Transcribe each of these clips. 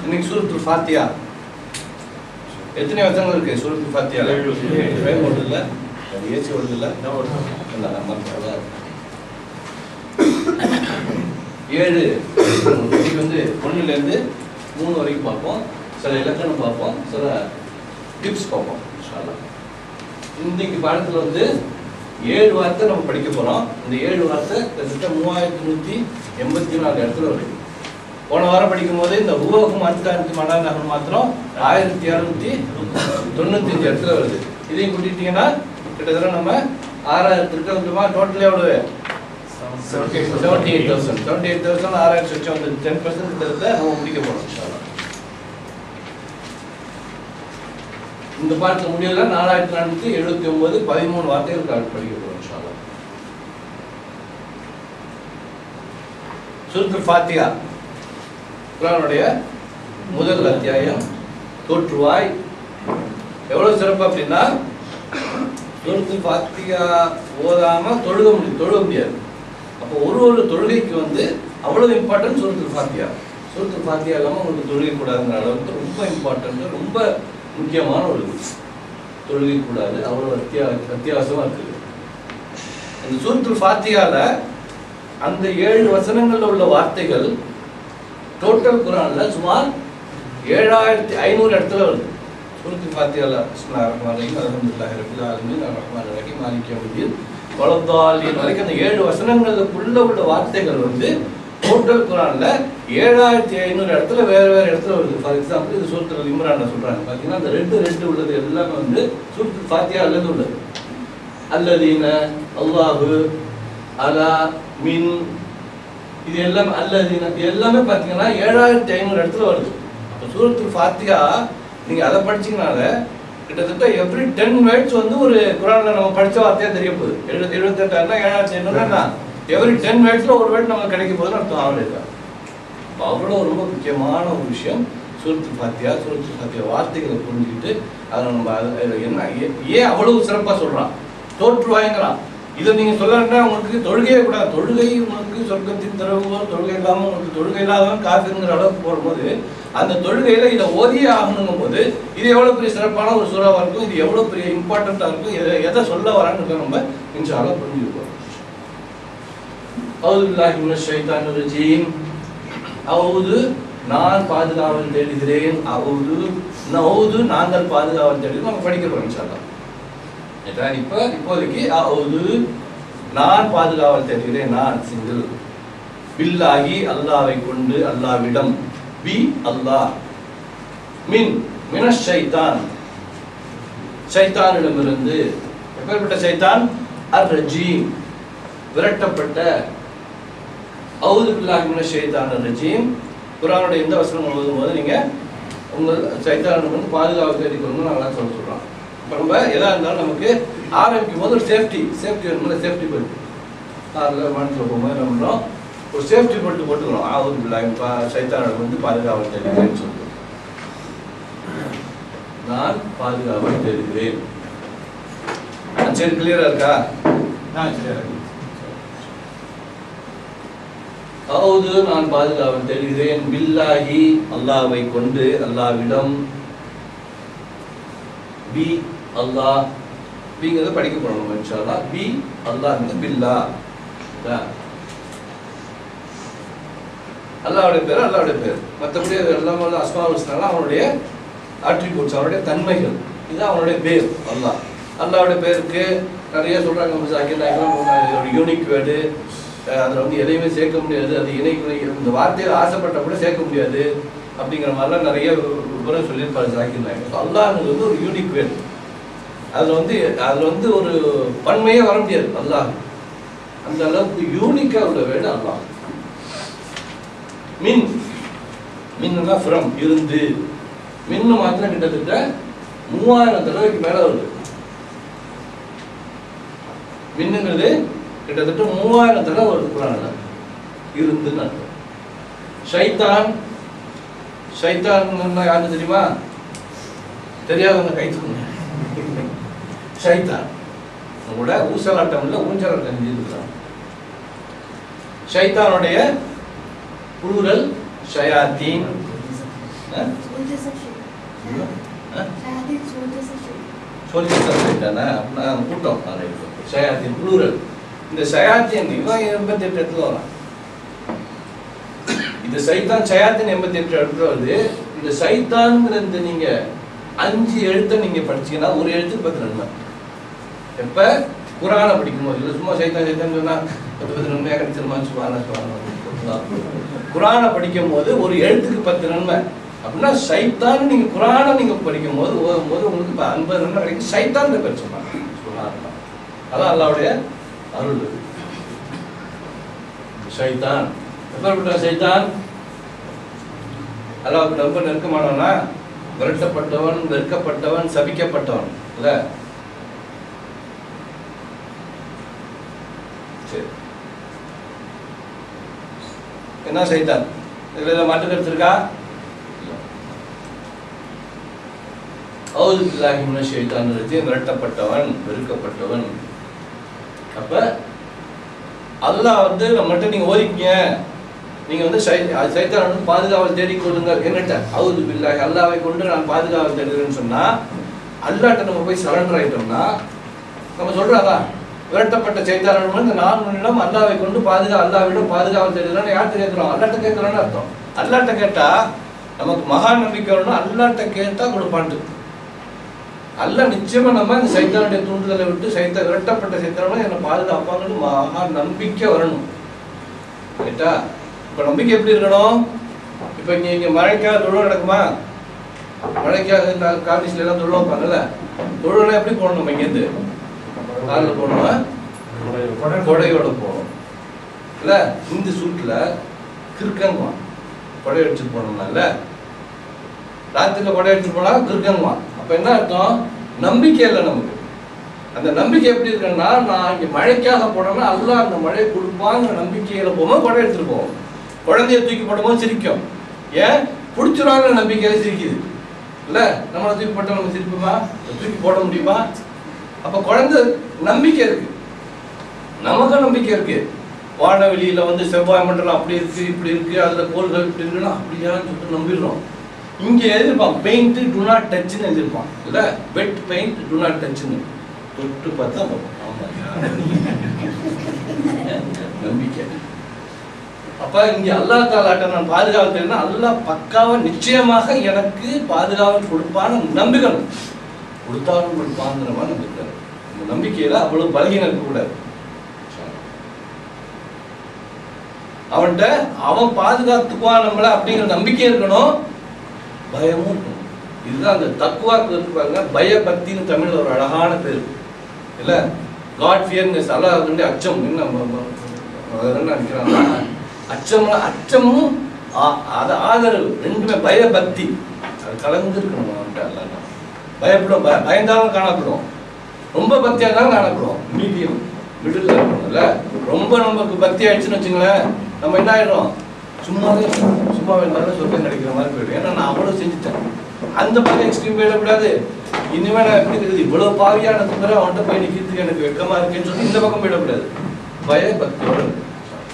இன்னைக்கு சூரத்துல் ஃபாத்தியா எத்தனை வசனங்கள் இருக்கு சூரத்துல் ஃபாத்தியால ஏழு. டைம் ஓடுது இல்ல ஏசி ஓடுது இல்ல இல்ல நம்ம அதான். ஏழு இன்னைக்கு வந்து ஒண்ணுல இருந்து மூணு வரைக்கும் பார்ப்போம் சில இலக்கணம் பார்ப்போம் சில டிப்ஸ் பார்ப்போம் இன்ஷா அல்லாஹ். இன்னைக்கு பாடத்துல வந்து ஏழு வார்த்தை நம்ம படிக்க போறோம் இந்த ஏழு வார்த்தை கிட்டத்தட்ட மூவாயிரத்தி நூத்தி எண்பத்தி நாலு இடத்துல வருது போன வாரம் படிக்கும் போது இந்த உருவகம் அஞ்சாயிரத்தி மடாநகர் மாத்திரம் ஆயிரத்தி இரநூத்தி தொண்ணூத்தி அஞ்சு இடத்துல வருது இதையும் கூட்டிட்டீங்கன்னா கிட்டத்தட்ட நம்ம ஆறாயிரத்தி இருக்க வந்துமா டோட்டல் எவ்வளவு seventy eight thousand seventy eight thousand ஆறாயிரத்தி லட்சம் வந்து டென் பர்சன்ட் கிட்டத்தட்ட நம்ம முடிக்க போறோம் இன்ஷா அல்லாஹ். இந்த பாடத்துல முடியல நாலாயிரத்தி நானூத்தி எழுபத்தி ஒன்பது பதிமூணு வார்த்தைகள் கரெக்ட் படிக்க போறோம் இன்ஷா அல்லாஹ். சுருத்துல் ஃபாத்தியா குரானுடைய முதல் அத்தியாயம் தோற்றுவாய் எவ்வளவு சிறப்பு அப்படின்னா சுருத்துல் ஃபாத்தியா ஓதாம தொழுக முடியும் தொழுக முடியாது அப்போ ஒரு ஒரு தொழுகைக்கு வந்து அவ்வளவு இம்பார்ட்டன்ட் சுருத்துல் ஃபாத்தியா சுருத்துல் ஃபாத்தியா இல்லாம உங்களுக்கு தொழுகை கூடாதுங்கிற அளவுக்கு ரொம்ப இம்பார்ட்டன்ட் ரொம்ப முக்கியமான ஒரு இது. தொழுகை கூடாது அவ்வளவு அத்தியா அத்தியாவசியமா இருக்குது இந்த சூரத்துல் ஃபாத்தியால அந்த ஏழு வசனங்கள்ல உள்ள வார்த்தைகள் டோட்டல் குரான்ல சுமார் ஏழாயிரத்தி ஐநூறு இடத்துல வருது சூரத்துல் ஃபாத்தியால பிஸ்மில்லாஹிர் ரஹ்மானிர் ரஹீம் அல்ஹம்துலில்லாஹி ரப்பில் ஆலமீன் அர்ரஹ்மானிர் ரஹீம் மாலிகி யௌமிddin வலத்தாலின் வரைக்கும் அந்த ஏழு வசனங்களுக்குள்ள உள்ள வார்த்தைகள் வந்து டோட்டல் குரான்ல ஏழாயிரத்தி ஐநூறு இடத்துல வேற வேற இடத்துல வருது ஃபார் எக்ஸாம்பிள் இது சூரத்துல் இம்ரான்ல சொல்றாங்க பாத்தீங்கன்னா அந்த ரெண்டு ரெண்டு உள்ளது எல்லாமே வந்து சூரத்துல் ஃபாத்தியா அல்லது உள்ளது அல்லதீன அல்லாஹு அலா மின் இது எல்லாமே அல்லதீன இது எல்லாமே பார்த்தீங்கன்னா ஏழாயிரத்தி ஐநூறு இடத்துல வருது அப்போ சூரத்துல் ஃபாத்தியா நீங்கள் அதை படிச்சீங்கனால கிட்டத்தட்ட எவ்ரி டென் வேர்ட்ஸ் வந்து ஒரு குரானில் நம்ம படிச்ச வார்த்தையா தெரிய போகுது எழுபத்தி எழுபத்தெட்டாயிரம் ஏழாயிரத்தி ஐநூறுனா எவ்ரி டென் வேர்ட்ஸில் ஒரு வேர்ட் நமக்கு கிடைக்க போகுதுன்னு அர்த்தம் ஆகலை அப்போ அவ்வளோ ரொம்ப முக்கியமான ஒரு விஷயம் சூரத்து ஃபாத்தியா சூரத்து ஃபாத்தியா வார்த்தைகளை புரிஞ்சுக்கிட்டு அதை நம்ம அது- அதுல என்ன ஏ- ஏன் அவ்வளவு சிறப்பாக சொல்கிறான் தோற்றுவாய்ங்கிறான் இதை நீங்கள் சொல்லணும்னா உங்களுக்கு தொழுகையே கூடாது தொழுகை உங்களுக்கு சொர்க்கத்தின் திறவுகோல் தொழுகை இல்லாமல் உங்களுக்கு தொழுகை இல்லாதவன் காசுங்கிற அளவுக்கு போடும்போது அந்த தொழுகையில இதை ஓதியே ஆகணுங்கும் போது இது எவ்வளோ பெரிய சிறப்பான ஒரு சூறாவாக இருக்கும் இது எவ்வளோ பெரிய இம்பார்ட்டண்ட்டாக இருக்கும் எதை எதை சொல்ல வரான்னு நம்ம இன்ஷால்லா புரிஞ்சுருக்கோம் அவுது பில்லாஹி மினஷ் ஷைத்தானிர் ரஜீம் அவுது நான் பாதுகாவல் தேடுகிறேன் அவுது நவுது நாங்கள் பாதுகாவல் தேடுகிறோம் நம்ம படிக்க போறோம் இன்ஷால்லா ஏதா இப்ப இப்போதைக்கு அவுது நான் பாதுகாவல் தேடுகிறேன் நான் சிங்கிள் பில்லாகி அல்லாவை கொண்டு அல்லாவிடம் பி அல்லாஹ் மின் மினஷ் ஷைத்தான் ஷைத்தானிடமிருந்து எப்பேற்பட்ட ஷைத்தான் அர் ரஜீம் விரட்டப்பட்ட அவுது பில்லாஹி மினஷ் ஷைத்தான் ரஜீம் குரானுடைய எந்த வசனம் ஓதும் போது நீங்க உங்கள் சைத்தானிடம் வந்து பாதுகாப்பு தேடிக்கொள்ளணும் நல்லா சொல்ல சொல்றான் இப்போ நம்ம எதா இருந்தாலும் நமக்கு ஆரம்பிக்கும் போது ஒரு சேஃப்டி சேஃப்டி வேணும்ல சேஃப்டி பெல்ட் காரில் மனசில் போகும்போது என்ன பண்ணுறோம் ஒரு சேஃப்டி பெல்ட் போட்டுக்கணும் ஆவுது பில்லாஹி பா சைத்தானிடம் வந்து பாதுகாப்பு தேடிக்கிறேன்னு சொல்லிட்டு நான் பாதுகாப்பு தேடுகிறேன் ஆ, சரி கிளியரா இருக்கா அவுது நான் பாதுகாவல் தேடுகிறேன் பில்லாஹி அல்லாவை கொண்டு அல்லாவிடம் பி அல்லாஹ் பிங்கிறத படிக்க போறோம் நம்ம இன்ஷா அல்லாஹ் பி அல்லாஹ் பில்லா இதா. அல்லாஹ்வுடைய பேர் அல்லாஹ்வுடைய பேர் மற்றபடி அது எல்லாமே வந்து அஸ்மாவுல் ஹுஸ்னால அவனுடைய ஆட்ரிபியூட்ஸ் அவனுடைய தன்மைகள் இது அவனுடைய பேர் அல்லாஹ் அல்லாஹ்வுடைய பேருக்கு நிறைய சொல்றாங்க நம்ம ஜாக்கிர் நாயகம் ஒரு யூனிக் வேர்டு அதில் வந்து எதையுமே சேர்க்க முடியாது அது இணை இந்த வார்த்தையில் ஆசைப்பட்ட கூட சேர்க்க முடியாது அப்படிங்கிற மாதிரிலாம் நிறைய விவரம் சொல்லியிருப்பாரு ஜாக்கிர் நாயகம் அல்லாஹ்ங்கிறது வந்து ஒரு யூனிக் வேர்டு அதில் வந்து அதில் வந்து ஒரு பன்மையே வர முடியாது அல்லாஹ் அந்த அளவுக்கு யூனிக்காக உள்ள வேர்டு அல்லாஹ் மின் மின்னா ஃப்ரம் இருந்து மின்னு மாத்திரம் கிட்டத்தட்ட மூவாயிரம் தடவைக்கு மேல வருது மின்னுங்கிறது கிட்டத்தட்ட மூவாயிரம் தடவை வருது குரான்ல இருந்துன்னு அர்த்தம் ஷைத்தான் ஷைத்தான் யாருன்னு தெரியுமா தெரியாதவங்க கை தூக்குங்க ஷைத்தான் கூட ஊசலாட்டம் இல்லை ஊஞ்சலாட்டம் செஞ்சிருக்கிறான் ஷைத்தானுடைய புளூரல் ஷயாத்தீன் ஆ? soldiers of shame. ஆ? Shayateen soldiers of shame. சொல்லி சொல்லிட்டானே அப்படின்னா கூட்டம் சயாத்தின் புளூரல் இந்த சயாத்தின் இவன் எண்பத்தி எட்டு இடத்துல வரான் இந்த சைத்தான் சயாத்தின் எண்பத்தி எட்டு இடத்துல வருது இந்த சைத்தான்ங்கிறது நீங்க அஞ்சு எழுத்தை நீங்க படிச்சீங்கன்னா ஒரு எழுத்துக்கு பத்து நன்மை எப்ப குரானை படிக்கும்போது இல்லை சும்மா சைத்தான் சைத்தான் சொன்னா பத்து பத்து நன்மையாக கிடைச்சிருமா சுபானா சுபானா குரானை படிக்கும் போது ஒரு எழுத்துக்கு பத்து நன்மை அப்படின்னா சைத்தான் நீங்க குரானை நீங்க படிக்கும் போது ஓதும் போது உங்களுக்கு இப்ப ஐம்பது நன்மை கிடைக்கும் சைத்தான் பேர் சொன்னாங்க சுப்ஹானல்லாஹ். அதான் அல்லாவுடைய அருள் சைத்தான் எப்பேற்பட்ட சைத்தான் அல்லாவுக்கு ரொம்ப நெருக்கமானவனா விரட்டப்பட்டவன் வெறுக்கப்பட்டவன் சபிக்கப்பட்டவன் இல்ல சரி என்ன சைத்தான் இதுல ஏதாவது மாற்று கருத்து இருக்கா அவுது பில்லாஹி மின ஷைத்தான் ரஜீம் விரட்டப்பட்டவன் வெறுக்கப்பட்டவன் அப்ப அல்லாஹ் வந்து நம்மகிட்ட நீங்க ஓதிக்கீங்க நீங்க வந்து சை அது சைத்தான் வந்து பாதுகாவல் தேடிக் கொள்ளுங்கள் என்னட்ட அவுது பில்லாஹி அல்லாவை கொண்டு நான் பாதுகாவல் தேடுகிறேன்னு சொன்னா அல்லாட்ட நம்ம போய் சரண்டர் ஆயிட்டோம்னா நம்ம சொல்றாங்க விரட்டப்பட்ட சைத்தாரன் வந்து நான் உன்னிடம் அல்லாவை கொண்டு பாதுகா அல்லாவிடம் பாதுகாவல் தேடுகிறேன்னு யார்கிட்ட கேட்கிறோம் அல்லாட்ட கேட்கிறோன்னு அர்த்தம் அல்லாட்ட கேட்டா நமக்கு மகா நம்பிக்கை வரணும் அல்லாட்ட கேட்டா கொடுப்பான்ட்டு அல்ல நிச்சயமா நம்ம இந்த சைத்தானுடைய தூண்டுதலை விட்டு சைத்த விரட்டப்பட்ட சைத்தான என்னை பாதுகாப்பாங்கன்னு மகா நம்பிக்கை வரணும் ரைட்டா இப்ப நம்பிக்கை எப்படி இருக்கணும் இப்ப இங்க இங்க மழைக்காக தொழுவம் நடக்குமா மழைக்காக இந்த காலேஜ்ல எல்லாம் தொழுவ வைப்பாங்கல்ல தொழுவெல்லாம் எப்படி போகணும் நம்ம இங்கேருந்து காரில் போகணுமா கொடையோட போகணும் இல்ல இந்த சூட்ல கிறுக்கங்குவான் கொடை அடிச்சுட்டு போனோம்னால ராத்திரில கொடை அடிச்சுட்டு போனா கிறுக்கங்குவான் அப்ப என்ன அர்த்தம் நம்பிக்கை இல்லை நமக்கு அந்த நம்பிக்கை எப்படி இருக்குன்னா நான் இங்க மழைக்காக போனோம்னா அல்லாஹ் அந்த மழை கொடுப்பாங்கிற நம்பிக்கையில போகும்போது கொடை எடுத்துட்டு போவோம் குழந்தைய தூக்கி போடும்போது சிரிக்கும் ஏன் பிடிச்சிருவாங்கிற நம்பிக்கையில சிரிக்குது இல்ல நம்மளை தூக்கி போட்டா நம்ம சிரிப்போமா தூக்கி போட முடியுமா அப்ப குழந்தை நம்பிக்கை இருக்கு நமக்கு நம்பிக்கை இருக்கு வானவெளியில வந்து செவ்வாய் மண்டலம் அப்படி இருக்கு இப்படி இருக்கு அதுல கோள்கள் இப்படி இருக்குன்னா அப்படியான்னு சொல்லிட்டு நம்பிடுறோம் இங்க எழுதிருப்பான் பெயிண்ட் டு நாட் டச்னு எழுதிருப்பான் இல்ல வெட் பெயிண்ட் டு நாட் டச்னு தொட்டு பார்த்தா போதும். ஆமா. நம்பிக்கை அப்ப இங்க அல்லாஹ் தாலாட்ட நான் பாதுகாவல் தெரியும்னா அல்லாஹ் பக்காவா நிச்சயமாக எனக்கு பாதுகாவல் கொடுப்பான்னு நம்பிக்கணும் கொடுத்தாலும் கொடுப்பாங்கிற மாதிரி நம்பிக்கை இந்த நம்பிக்கையில அவ்வளவு பலகீனம் இருக்கக்கூடாது அவன்கிட்ட அவன் பாதுகாத்துக்குவான் நம்மள அப்படிங்கிற நம்பிக்கை இருக்கணும் பயமும் இருக்கணும் இதுதான் அந்த தக்குவாக்கு இருக்கு பாருங்க பயபக்தின்னு தமிழ்ல ஒரு அழகான பேர் இல்ல காட் ஃபியர்னஸ் அல்லாஹ் வந்து அச்சம் என்ன ம- ம- அது என்ன நினைக்கிறாங்க அச்சம் அச்சமும் ஆ- அது ஆதரவு ரெண்டுமே பயபக்தி அது கலந்து இருக்கணும் அவன்கிட்ட அல்லாஹ் பயப்படும் பய- பயந்தாலும் காணப்படும் ரொம்ப பக்தியா இருந்தாலும் காணப்படும் மீடியம் மிடில் இருக்கணும்ல ரொம்ப நமக்கு பக்தி ஆயிடுச்சுன்னு வச்சுங்களேன் நம்ம என்ன ஆயிடும் சும்மாவே சும்மா இருந்தாலும் சொர்க்கம் கிடைக்கிற மாதிரி போயிடும் ஏன்னா நான் அவ்வளவு செஞ்சுட்டேன் அந்த பக்கம் எக்ஸ்ட்ரீம் போயிடக்கூடாது இனிமே நான் எப்படி இருக்குது இவ்வளவு பாவியான பிறகு அவன்கிட்ட போய் நிக்கிறதுக்கு எனக்கு வெக்கமா இருக்குன்னு சொல்லி இந்த பக்கம் போயிடக்கூடாது பய பக்தியோட இருக்கணும்.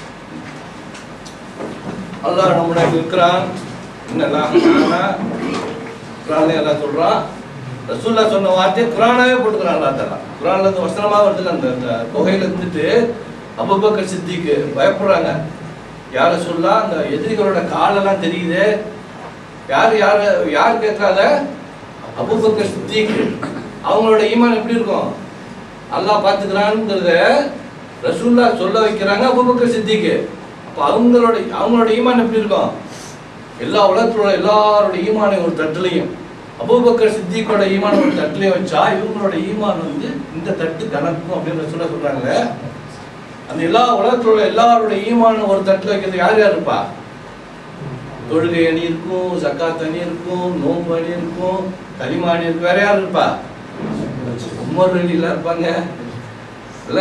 அல்லாஹ் நம்மள இருக்கிறான் என்னெல்லாம் ஆனா, குரான்ல எல்லாம் சொல்றான் ரசூல்லா சொன்ன வார்த்தையை குரானாவே போட்டுக்கிறான் அல்லா தஆலா குரான்ல இருந்து வசனமா வருது அந்த அந்த குகையில இருந்துட்டு அபூபக்கர் சித்திக்கு பயப்படுறாங்க யார சொல்லா அந்த எதிரிகளோட காலெல்லாம் தெரியுது யார் யார் யார் கேட்கறாத அபூபக்கர் சித்திக்கு அவங்களோட ஈமான் எப்படி இருக்கும் அல்லாஹ் பார்த்துக்கிறான்ங்கிறத ரசூல்லா சொல்ல வைக்கிறாங்க அபூபக்கர் சித்திக்கு அப்ப அவங்களோட அவங்களோட ஈமான் எப்படி இருக்கும் எல்லா உலகத்துல உள்ள எல்லாரோட ஈமானை ஒரு தட்டுலையும் அபூபக்கர் சித்திக்கோட ஈமான் ஒரு தட்டுலையும் வச்சா இவங்களோட ஈமான் வந்து இந்த தட்டு கணக்கும் அப்படின்னு சொல்ல சொல்றாங்க அந்த எல்லா உலகத்துல உள்ள எல்லாரோட ஈமான ஒரு தட்டுல வைக்கிறது யார் யார் இருப்பா தொழுகை அணி இருக்கும் ஜக்காத் அணி இருக்கும் நோன்பு அணி இருக்கும் கலிமா அணி இருக்கும் வேற யார் இருப்பா உமர் அலிலாம் இருப்பாங்க இல்ல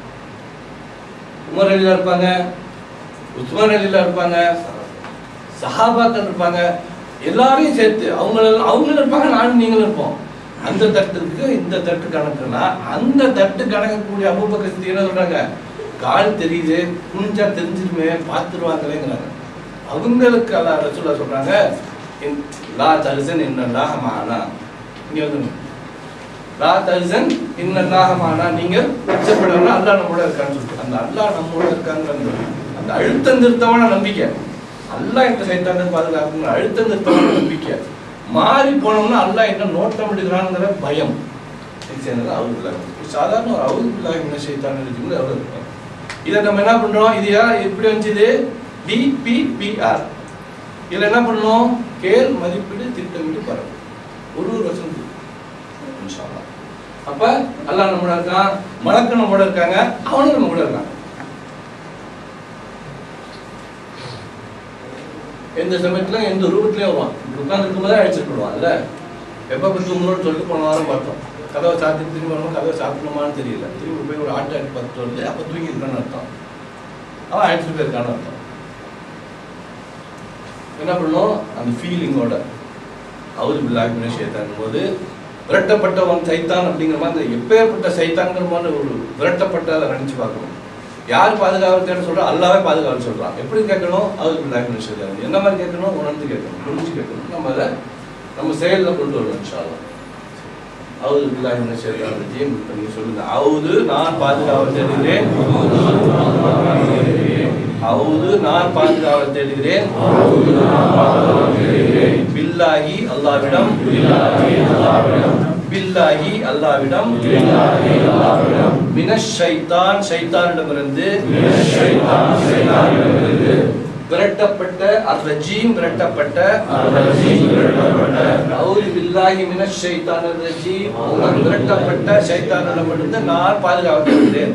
உமர் அலிலாம் இருப்பாங்க உஸ்மான் அலிலாம் இருப்பாங்க சஹாபாக்கள் இருப்பாங்க எல்லாரையும் சேர்த்து அவங்க அவங்களும் இருப்பாங்க நானும் நீங்களும் இருப்போம் அந்த தட்டுக்கு இந்த தட்டு கணக்குன்னா அந்த தட்டு கணக்கக்கூடிய அபூபக்கர் சித்திக் என்ன சொல்றாங்க கால் தெரியுது குனிஞ்சா தெரிஞ்சிருமே பார்த்துருவாங்களேங்கிறாங்க அவங்களுக்கு அல்ல ரசூல்லா சொல்றாங்க இன்- லா தஹ்சன் இன்னல்லாஹ மஅனா இங்க வந்து லா தஹ்சன் இன்னல்லாஹ மஅனா நீங்கள் அச்சப்படணும் அல்லாஹ் நம்மோட இருக்கான்னு சொல்லிட்டு அந்த அல்லாஹ் நம்மோட இருக்காங்கிற அந்த அந்த அழுத்தம் திருத்தமான நம்பிக்கை அல்லாஹ் இந்த சைத்தான பாதுகாக்கணும் அழுத்தம் திருத்தமான நம்பிக்கை மாறி போனோம்னா அல்லாஹ் என்ன நோட்டம் எடுக்கிறாங்கிற பயம் இது சேர்ந்தது அவுதுல்லாஹ் சாதாரண ஒரு அவுதுல்லாஹ் என்ன சைத்தான இருக்குங்க அவ்வளோ இருக்கும் இதை நம்ம என்ன பண்றோம் இது யார் எப்படி வந்துச்சு டிபிபிஆர் இதுல என்ன பண்ணணும் கேள் மதிப்பீடு திட்டமிட்டு பரவும் ஒரு ஒரு வருஷம் இன்ஷா அல்லாஹ். அப்ப அல்லாஹ் நம்மளோட இருக்கான் மலக்கு நம்மளோட இருக்காங்க அவனும் நம்ம கூட இருக்கான் எந்த சமயத்துல எந்த ரூபத்திலயும் வருவான் உட்கார்ந்து இருக்கும்போதே அழைச்சிட்டு இல்ல எப்ப போய் தூங்கணும்னு சொல்லிட்டு போன வாரம் பார்த்தோம் கதவை சாத்தி திரும்பி வரணும் கதவை சாத்தணுமான்னு தெரியல திரும்பி போய் ஒரு ஆட்டோ ஆட்டி பார்த்துட்டு வருது அப்ப தூங்கி இருக்கான்னு அர்த்தம் அவன் அழைச்சிட்டு போயிருக்கான்னு அர்த்தம் என்ன பண்ணணும் அந்த ஃபீலிங்கோட அவுது பில்லாக் சேத்தான் போது விரட்டப்பட்டவன் சைத்தான் அப்படிங்கிற மாதிரி அந்த எப்பேற்பட்ட சைத்தான்ங்கிற மாதிரி ஒரு விரட்டப்பட்ட அதை நினைச்சு பார்க்கணும் யார் பாதுகாவல் சொல்றா அல்லாவே பாதுகாவல் சொல்றான் எப்படி கேட்கணும் அவுது பில்லாக் சேத்தான் என்ன மாதிரி கேட்கணும் உணர்ந்து கேட்கணும் புரிஞ்சு கேட்கணும் நம்ம அதை நம்ம செயலில் கொண்டு வரணும் இன்ஷால்லாம் அவுது பில்லாக் சேத்தான் ரஜீம் இப்ப நீங்க சொல்லுங்க அவுது நான் பாதுகாவல் தேடுகிறேன் அவுது நான் பாதுகாவல் தேடுகிறேன் பில்லாஹி அல்லாவிடம் பில்லாஹி அல்லாவிடம் மினஷ் ஷைத்தான் ஷைத்தானிடமிருந்து விரட்டப்பட்ட அர்ரஜீம் விரட்டப்பட்ட அவுது பில்லாஹி மினஷ் ஷைத்தான் ரஜீம் விரட்டப்பட்ட ஷைத்தானிடமிருந்து நான் பாதுகாக்கிறேன்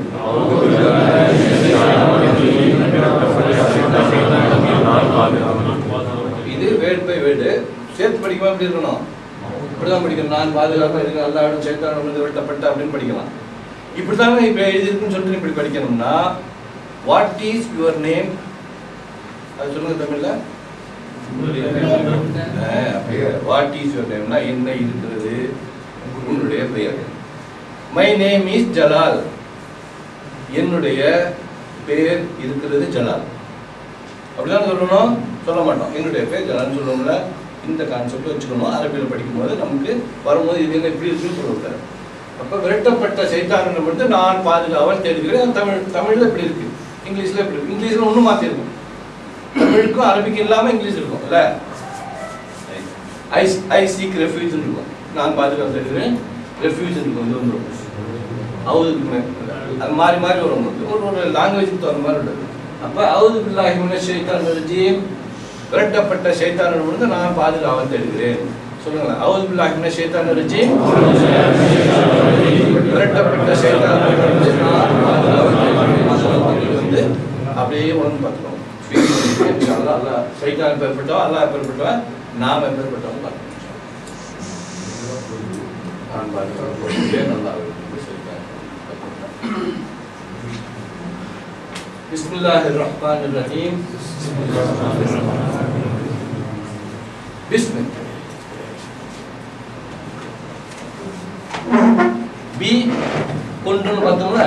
இது வேர்ட் பை வேர்டு சேர்த்து படிக்குமா எப்படி இருக்கணும் இப்படிதான் படிக்கணும் நான் பாதுகாப்பாக இருக்கிறேன் அல்லாவிடம் சைத்தான் வந்து விரட்டப்பட்ட அப்படின்னு படிக்கலாம் இப்படிதாங்க இப்போ எழுதிருக்குன்னு சொல்லிட்டு இப்படி படிக்கணும்னா வாட் இஸ் யுவர் நேம் அது சொல்லுங்க தமிழ்ல வாட் இஸ் யுவர் நேம்னா என்ன இருக்கிறது உன்னுடைய பெயர் மை நேம் இஸ் ஜலால் என்னுடைய பெயர் இருக்கிறது ஜலால் அப்படிதான் சொல்லணும் சொல்ல மாட்டோம் என்னுடைய பேர் ஜலால்னு சொல்லுவோம்ல இந்த கான்செப்ட் வச்சுக்கணும் அரபியில் படிக்கும்போது நமக்கு வரும்போது இது என்ன இப்படி இருக்குன்னு சொல்லுவாங்க அப்போ விரட்டப்பட்ட சைத்தானனை மட்டும் நான் பாதுகாவல் தேடுகிறேன் அது தமிழ் தமிழில் இப்படி இருக்கு இங்கிலீஷில் இப்படி இருக்கு இங்கிலீஷில் ஒன்றும் மாற்றிருக்கும் தமிழுக்கும் அரபிக்கும் இல்லாமல் இங்கிலீஷ் இருக்கும் இல்ல ஐ ஐ சீக் ரெஃப்யூஜ் இருக்கும் நான் பாதுகாப்பு தேடுகிறேன் ரெஃப்யூஜ் இருக்கும் இது வந்துடும் அவுது அது மாறி மாறி வரும் உங்களுக்கு. ஒரு ஒரு லாங்குவேஜுக்கு தகுந்த மாதிரி உள்ளது அப்போ அவுது பில்லாஹி மின ஷைத்தான் ரஜீம் விரட்டப்பட்ட ஷைத்தானிடமிருந்து நான் பாதுகாவல் தேடுகிறேன் சொல்லுங்களேன் அவுது பில்லாஹி மின ஷைத்தான் ரஜீம் விரட்டப்பட்ட ஷைத்தானிடமிருந்து நான் பாதுகாவல் தேடுகிறேன் இது வந்து அப்படியே உணர்ந்து பார்த்துக்கணும் அல்லாஹ் அல்லாஹ் ஷைத்தான் பெறப்பட்டோம் அல்லாஹ் பெறப்பட்டவன் நாம் பெறப்பட்டவன் பார்க்கணும் நான் பாதுகாப்பு நல்லா بسم الله الرحمن الرحيم بسم பி கொண்டுன்னு பார்த்தோம்ல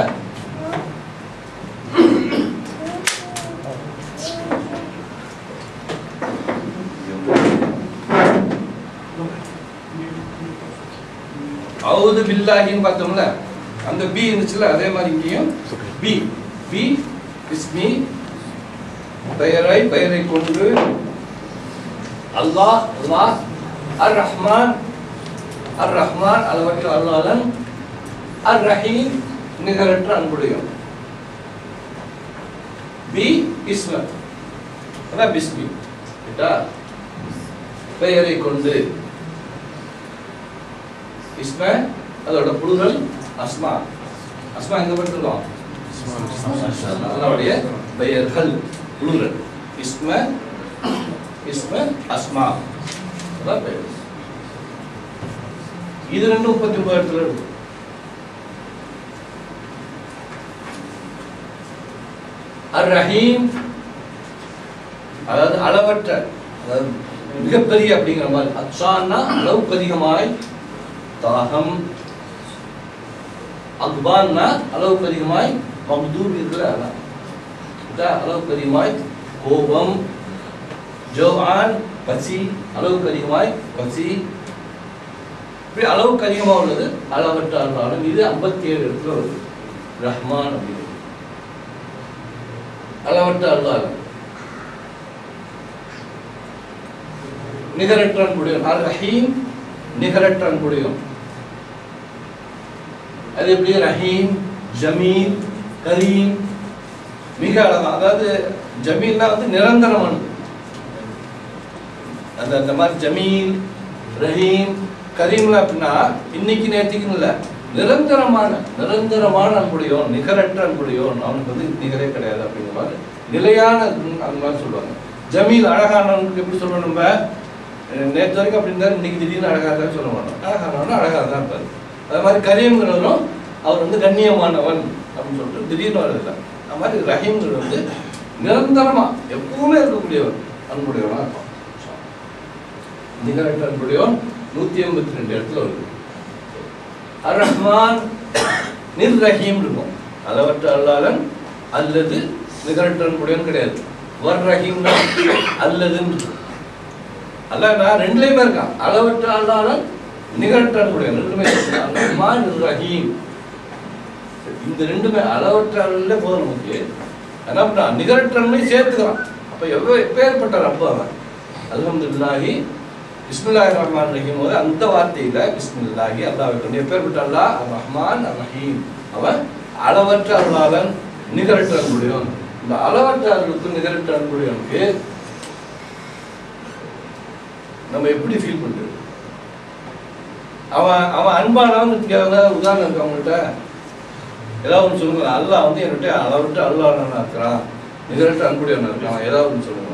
அவுது பில்லாஹின்னு பார்த்தோம்ல அந்த பி இருந்துச்சுல அதே மாதிரி இங்கேயும் பி பி இஸ்மி பெயரை பெயரை கொண்டு அல்லாஹ் அல்லாஹ் அர் ரஹ்மான் அர் ரஹ்மான் அளவற்ற அல்லாதன் அர் ரஹீம் நிகரற்ற அன்புடையும் பி இஸ்ம அதான் பிஸ்மி கேட்டா பெயரை கொண்டு இஸ்ம அதோட புழுதல் அஸ்மா அஸ்மா எங்க படுத்துருக்கோம் அல்லாவுடைய பெயர்கள் புளுரல் இஸ்ம இஸ்ம அஸ்மா அதான் பெயர் இது ரெண்டு முப்பத்தி ஒன்பது இடத்துல இருக்கு அர் ரஹீம் அதாவது அளவற்ற அதாவது மிகப்பெரிய அப்படிங்கிற மாதிரி அச்சான்னா அளவுக்கு அதிகமாய் தாகம் அக்பான்னா அளவுக்கு அதிகமாய் மக்தூப் இருக்கிற அதான் இதா அளவுக்கு அதிகமாய் கோபம் ஜோஆன் பசி அளவுக்கு அதிகமாய் பசி இப்படி அளவுக்கு அதிகமாக உள்ளது அளவற்ற அல்லாலும் இது ஐம்பத்தி ஏழு இடத்துல வருது ரஹ்மான் அப்படின்னு அளவற்ற அல்லாலும் நிகரற்ற அன்புடையவன் அல் ரஹீம் நிகரற்ற அன்புடையவன் அது எப்படி ரஹீம் ஜமீல் கரீம் மிக அழகா அதாவது ஜமீல்னா வந்து நிரந்தரமானது அந்த அந்த மாதிரி ஜமீல் ரஹீம் கரீம்லாம் அப்படின்னா இன்னைக்கு நேற்றுக்குன்னு இல்லை நிரந்தரமான நிரந்தரமான அன்புடையோன் நிகரற்ற அன்புடையோன் அவனுக்கு வந்து நிகரே கிடையாது அப்படிங்கிற மாதிரி நிலையான குணம் அந்த மாதிரி சொல்லுவாங்க ஜமீல் அழகானவனுக்கு எப்படி சொல்றோம் நம்ம அஹ் நேத்து வரைக்கும் அப்படி இருந்தாரு இன்னைக்கு திடீர்னு அழகா இருக்கான்னு சொல்ல மாட்டோம் அழகானவனும் அழகா தான் இருப்பாரு அது மாதிரி கரீம்ங்கிறவரும் அவர் வந்து கண்ணியமானவன் அப்படின்னு சொல்லிட்டு திடீர்னு வரதில்லை அது மாதிரி ரஹீம்ங்கிறது வந்து நிரந்தரமா எப்பவுமே இருக்கக்கூடியவர் அன்புடையவனா இருப்பான் நிகரற்ற அன்புடையவன் நூத்தி எண்பத்தி ரெண்டு இடத்துல வருது அர் ரஹ்மான் நிர் ரஹீம் இருக்கும் அளவற்ற அல்லாதன் அல்லது நிகரற்ற அன்புடையவன் கிடையாது வர் ரஹீம் அல்லதுன்னு இருக்கும் அல்ல நான் ரெண்டுலயுமே இருக்கான் அளவற்ற அல்லாதன் நிகரற்ற அன்புடையவன் ரெண்டுமே இருக்கான். அர் ரஹ்மான் நிர் ரஹீம் இந்த ரெண்டுமே அளவற்ற அல்ல போதும் நமக்கு என்ன பண்ணான் நிகரற்றன்மை சேர்த்துக்கிறான் அப்ப எவ்வளவு எப்பேற்பட்ட ரப்ப அவன் அல்ஹம்துலில்லாஹி பிஸ்மில்லாஹி ரஹ்மான் ரஹீம் போது அந்த வார்த்தையில பிஸ்மில்லாஹி அல்லாஹ் கொண்டு எப்பேற்பட்ட அல்லாஹ் அர் ரஹ்மான் அர் ரஹீம் அவன் அளவற்ற அருளாளன் நிகரற்ற அன்புடையவன் இந்த அளவற்ற அருளுக்கு நிகரற்ற அன்புடையவனுக்கு நம்ம எப்படி ஃபீல் பண்றது அவன் அவன் அன்பானவன் ஏதாவது உதாரணம் இருக்கு அவங்கள்ட்ட ஏதாவது ஒன்று சொல்லுங்க அல்லாஹ் வந்து என்கிட்ட அளவிட்டு அல்லாஹ் இருக்கிறான் நிகரற்ற அன்புடையவன் இருக்கான் ஏதாவது ஒன்று சொல்லுங்க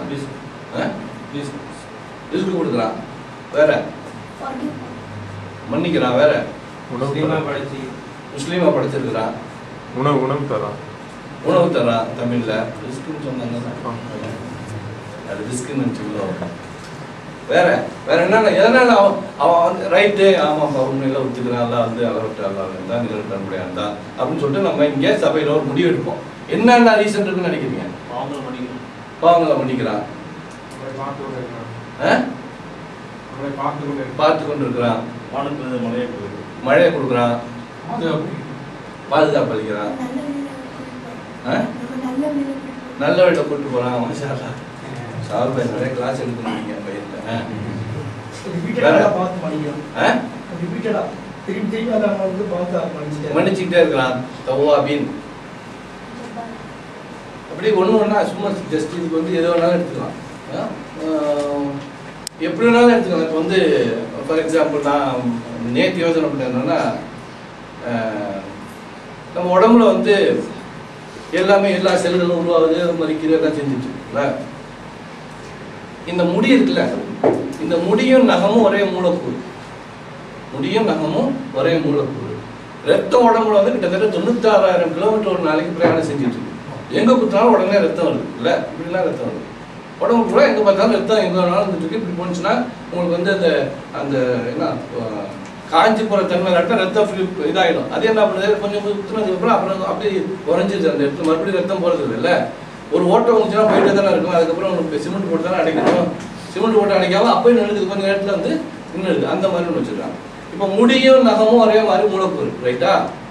ரிஸ்க் கொடுக்குறான் வேற Forgive. மன்னிக்கிறான் வேற உணவு முஸ்லீமா தரான். படிச்சு முஸ்லீமா படிச்சிருக்கிறான் உணவு உணவு தரான் உணவு தரான் தமிழ்ல ரிஸ்க்னு சொன்னாங்க ஆ. அது ரிஸ்க்னு சொல்லுவோம் வேற வேற என்னன்னா எதனால அவன் அவன் வந்து ரைட்டு ஆமாப்பா உண்மையில ஒத்துக்கிறான் அல்ல வந்து அளவிட்டு அல்லா தான் நிகழ்த்த முடியாது தான் அப்படின்னு சொல்லிட்டு நம்ம இங்கே சபையில ஒரு முடிவு எடுப்போம் என்னென்ன ரீசன் இருக்குன்னு நினைக்கிறீங்க பாவங்களை மன்னிக்கணும் பாவங்களை மன்னிக்கிறான் அவரை பார்த்து கொண்டு இருக்கிறான் ஆ? அவரை பார்த்து கொண்டு இருக்கிறான் பார்த்து கொண்டு இருக்கிறான் வானத்துல மழையை கொடுக்குது மழையை கொடுக்குறான் பாதுகாப்பு பாதுகாப்பு அளிக்கிறான் நல்ல ஆ? வீடு நம்ம நல்ல வீடு கொடுப்போம். நல்ல வீட்டை கூட்டு போறான் மாஷா அல்லாஹ். சார் பையன் நிறைய கிளாஸ் எடுத்துருக்கீங்க பையன்ல ஆ? ரிப்பீட்டடா பார்த்து மன்னிக்கிறோம் ஆ? ரிப்பீட்டடா திருப்பி திருப்பி அதை நம்ம வந்து பார்த்து மன்னிச்சுட்டு மன்னிச்சுக்கிட்டே இருக்கிறான் தவ்வாபின் ஜப்பார். அப்படி ஒன்று ஒன்றா சும்மா ஜஸ்ட் இதுக்கு வந்து எது வேணாலும் எடுத்துக்கலாம் ஆ? ஆஹ் எப்படி வேணாலும் எடுத்துக்கலாம் இப்போ வந்து ஃபார் எக்ஸாம்பிள் நான் நேற்று யோசனை பண்ணேன் என்னன்னா ஆஹ் நம்ம உடம்புல வந்து எல்லாமே எல்லா செல்களும் உருவாகுது மறிக்கிறது எல்லாம் செஞ்சுட்டு இருக்குல்ல இந்த முடி இருக்குல்ல இந்த முடியும் நகமும் ஒரே மூலக்கூறு முடியும் நகமும் ஒரே மூலக்கூறு ரத்தம் உடம்புல வந்து கிட்டத்தட்ட தொண்ணூத்தாறாயிரம் கிலோமீட்டர் ஒரு நாளைக்கு பிரயாணம் செஞ்சுட்டு இருக்கு எங்க குத்தினாலும் உடனே ரத்தம் வருது இல்ல இப்படிலாம் ரத்தம் வருது உடம்பு பூரா எங்க பார்த்தாலும் ரத்தம் எங்க வேணாலும் வந்துட்டு இருக்கு இப்படி போனுச்சுன்னா உங்களுக்கு வந்து அந்த அந்த என்ன அஹ், காஞ்சி போற தன்மை இல்லாட்டா ரத்தம் ஃபிலிப் இதாயிடும் அது என்ன பண்ணுது கொஞ்சம் குத்துனதுக்கு அப்புறம் அப்புறம் அப்படியே உறைஞ்சிருது அந்த இடத்துல மறுபடியும் ரத்தம் போறது இல்ல ஒரு ஓட்டம் வந்துச்சுன்னா போயிட்டே தானே இருக்கும் அதுக்கப்புறம் உங்களுக்கு சிமெண்ட் போட்டு தானே அடைக்கணும் சிமெண்ட் போட்டு அடைக்காம அப்பயும் நின்றுது கொஞ்சம் நேரத்துல வந்து நின்றுது அந்த மாதிரி ஒன்று வச்சிருக்காங்க இப்போ முடியும் நகமும் ஒரே மாதிரி மூலக்கூறு ரைட்டா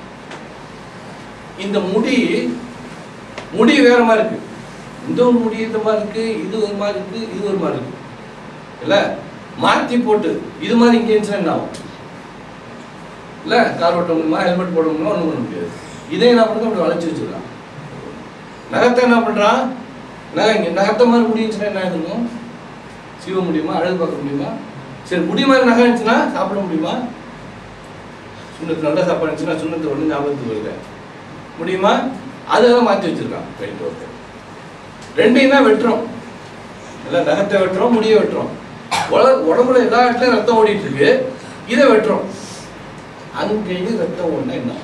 இந்த முடி முடி வேற மாதிரி இருக்கு இந்த ஒரு முடி இந்த மாதிரி இருக்கு இது ஒரு மாதிரி இருக்கு இது ஒரு மாதிரி இருக்கு இல்ல மாத்தி போட்டு இது மாதிரி இங்கே இருந்துச்சுன்னா என்ன ஆகும் இல்ல கார் ஓட்ட முடியுமா ஹெல்மெட் போட முடியுமா ஒண்ணும் பண்ண முடியாது இதே என்ன பண்ணுறது அப்படி வளைச்சு வச்சிருக்கான் நகத்தை என்ன பண்றான் நகை இங்க நகத்தை மாதிரி முடி இருந்துச்சுன்னா என்ன இருக்கும் சீவ முடியுமா அழகு பார்க்க முடியுமா சரி முடி மாதிரி நகை இருந்துச்சுன்னா சாப்பிட முடியுமா சுண்ணத்து நல்ல சாப்பாடு இருந்துச்சுன்னா சுண்ணத்து ஒண்ணு ஞாபகத்துக்கு வருது முடியுமா அதெல்லாம் மாற்றி வச்சிருக்கான் ரைட் ஓகே ரெண்டையும் தான் வெட்டுறோம் இல்லை நகத்தை வெட்டுறோம் முடியை வெட்டுறோம் உல உடம்புல எல்லா இடத்துலையும் ரத்தம் ஓடிட்டு இருக்கு இதை வெட்டுறோம் அங்கேயும் ரத்தம் ஒண்ணு என்ன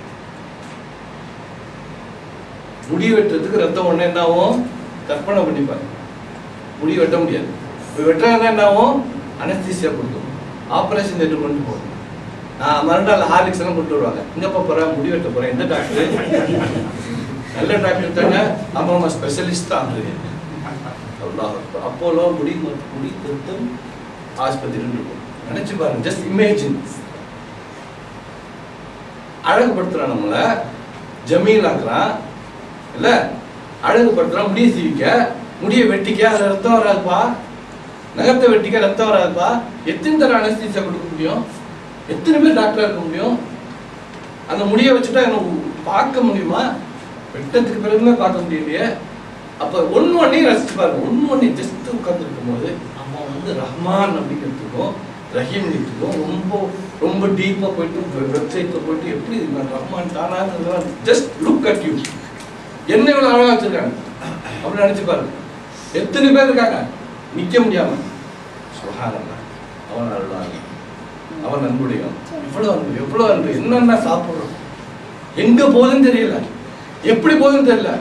முடி வெட்டுறதுக்கு ரத்தம் ஒண்ணு என்ன ஆகும் கற்பனை பண்ணிப்பாங்க முடி வெட்ட முடியாது இப்போ வெட்டுறாங்கன்னா என்ன ஆகும் அனஸ்தீசியா கொடுக்கும் ஆப்ரேஷன் தேட்டர் கொண்டு போகணும் நான் மறுநாள் ஹார்லிக்ஸ் எல்லாம் கொண்டு வருவாங்க இங்கப்பா போறேன் முடி வெட்ட போறேன் எந்த டாக்டர் நல்ல டாக்டர் தாங்க ஆமா ஆமா ஸ்பெஷலிஸ்ட் தான் அவரு அல்லாஹ் அக்பர். அப்போலோ முடி ம- முடி திருத்தம் ஆஸ்பத்திரின்னு இருக்கும் நினைச்சு பாருங்க ஜஸ்ட் இமேஜின் அழகுபடுத்துறான் நம்மள ஜமீல் ஆக்குறான் இல்ல அழகுபடுத்துறான் முடிய சீவிக்க முடிய வெட்டிக்க அதுல ரத்தம் வராதுப்பா நகத்தை வெட்டிக்க ரத்தம் வராதுப்பா எத்தனை தர அனஸ்தீசியா கொடுக்க முடியும் எத்தனை பேர் டாக்டரா இருக்க முடியும் அந்த முடிய வச்சுட்டா எனக்கு பார்க்க முடியுமா வெட்டத்துக்கு பிறகுமே பார்க்க முடியலையே அப்ப ஒன்னு ஒன்னையும் ரசிச்சு பாருங்க ஒன்னு ஒன்னே ஜஸ்ட் உட்கார்ந்து இருக்கும்போது நம்ம வந்து ரஹ்மான் அப்படிங்கிறதுக்கும் ரஹீம்ங்கிறதுக்கும் ரொம்ப ரொம்ப டீப்பா போயிட்டு வெப்சைட்ல போயிட்டு எப்படி நான் ரஹ்மான் தானா ஜஸ்ட் லுக் அட் யூ என்ன இவ்வளவு அழகா வச்சிருக்காங்க அப்படி நினைச்சு பாருங்க எத்தனை பேர் இருக்காங்க நிக்க முடியாம சுகானந்தா அவன் அருளாங்க அவன் நன்முடையும் இவ்வளவு அன்பு எவ்வளவு அன்பு என்னென்ன சாப்பிடுறோம் எங்க போகுதுன்னு தெரியல எப்படி போகுதுன்னு தெரியல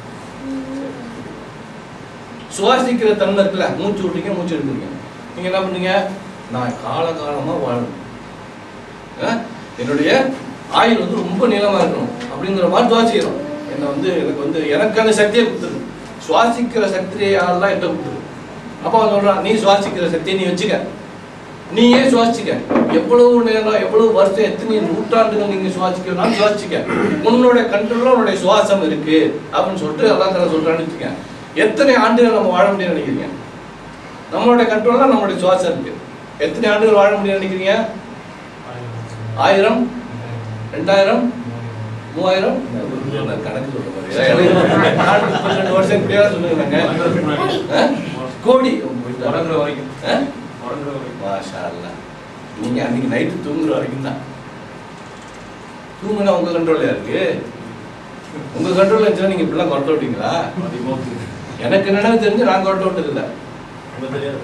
சுவாசிக்கிற தன்மை இருக்குல்ல மூச்சு விட்டீங்க மூச்சு எடுக்கிறீங்க நீங்க என்ன பண்ணீங்க நான் காலகாலமா வாழணும் ஆ? என்னுடைய ஆயுள் வந்து ரொம்ப நீளமா இருக்கணும் அப்படிங்கிற மாதிரி சுவாசிக்கிறோம் என்ன வந்து எனக்கு வந்து எனக்கான சக்தியை கொடுத்துரு சுவாசிக்கிற சக்தியை யாரெல்லாம் என்கிட்ட கொடுத்துரு அப்ப அவன் சொல்றான் நீ சுவாசிக்கிற சக்தியை நீ வச்சுக்க நீ ஏன் சுவாசிக்க எவ்வளவு நேரம் எவ்வளவு வருஷம் எத்தனை நூற்றாண்டுகள் நீங்க சுவாசிக்கணும் சுவாசிக்க உன்னோட கண்ட்ரோல்ல உன்னுடைய சுவாசம் இருக்கு அப்படின்னு சொல்லிட்டு அல்லா தலா சொல்றான்னு வச்சுக்க எத்தனை ஆண்டுகள் நம்ம வாழ முடியும்னு நினைக்கிறீங்க நம்மளோட கண்ட்ரோல்ல நம்மளுடைய சுவாசம் இருக்கு எத்தனை ஆண்டுகள் வாழ முடியும்னு நினைக்கிறீங்க ஆயிரம் ரெண்டாயிரம் மூவாயிரம் நான் கணக்கு சொல்ற மாதிரி எனக்கு நாலு முப்பத்தி ரெண்டு வருஷம் இப்படியா சொல்லுங்க ஆ? கோடி உறங்குற வரைக்கும் ஆ? உறங்குற வரைக்கும் மாஷா அல்லாஹ். நீங்க அன்னைக்கு நைட்டு தூங்குற வரைக்கும் தான் தூங்குனா உங்க கண்ட்ரோல்ல இருக்கு உங்க கண்ட்ரோல்ல இருந்துச்சுன்னா நீங்க இப்படிலாம் கொரட்ட விட்டீங்களா அதிகமாக எனக்கு நினைவு தெரிஞ்சு நான் கொரட்ட விட்டது இல்ல உங்களுக்கு தெரியாது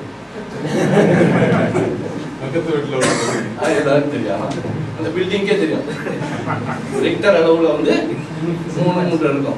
பக்கத்து வீட்டில் உள்ள அது எல்லாருக்கும் தெரியும் அந்த பில்டிங்கே தெரியும் ரெக்டர் அளவுல வந்து மூணு மூன்று இருக்கும்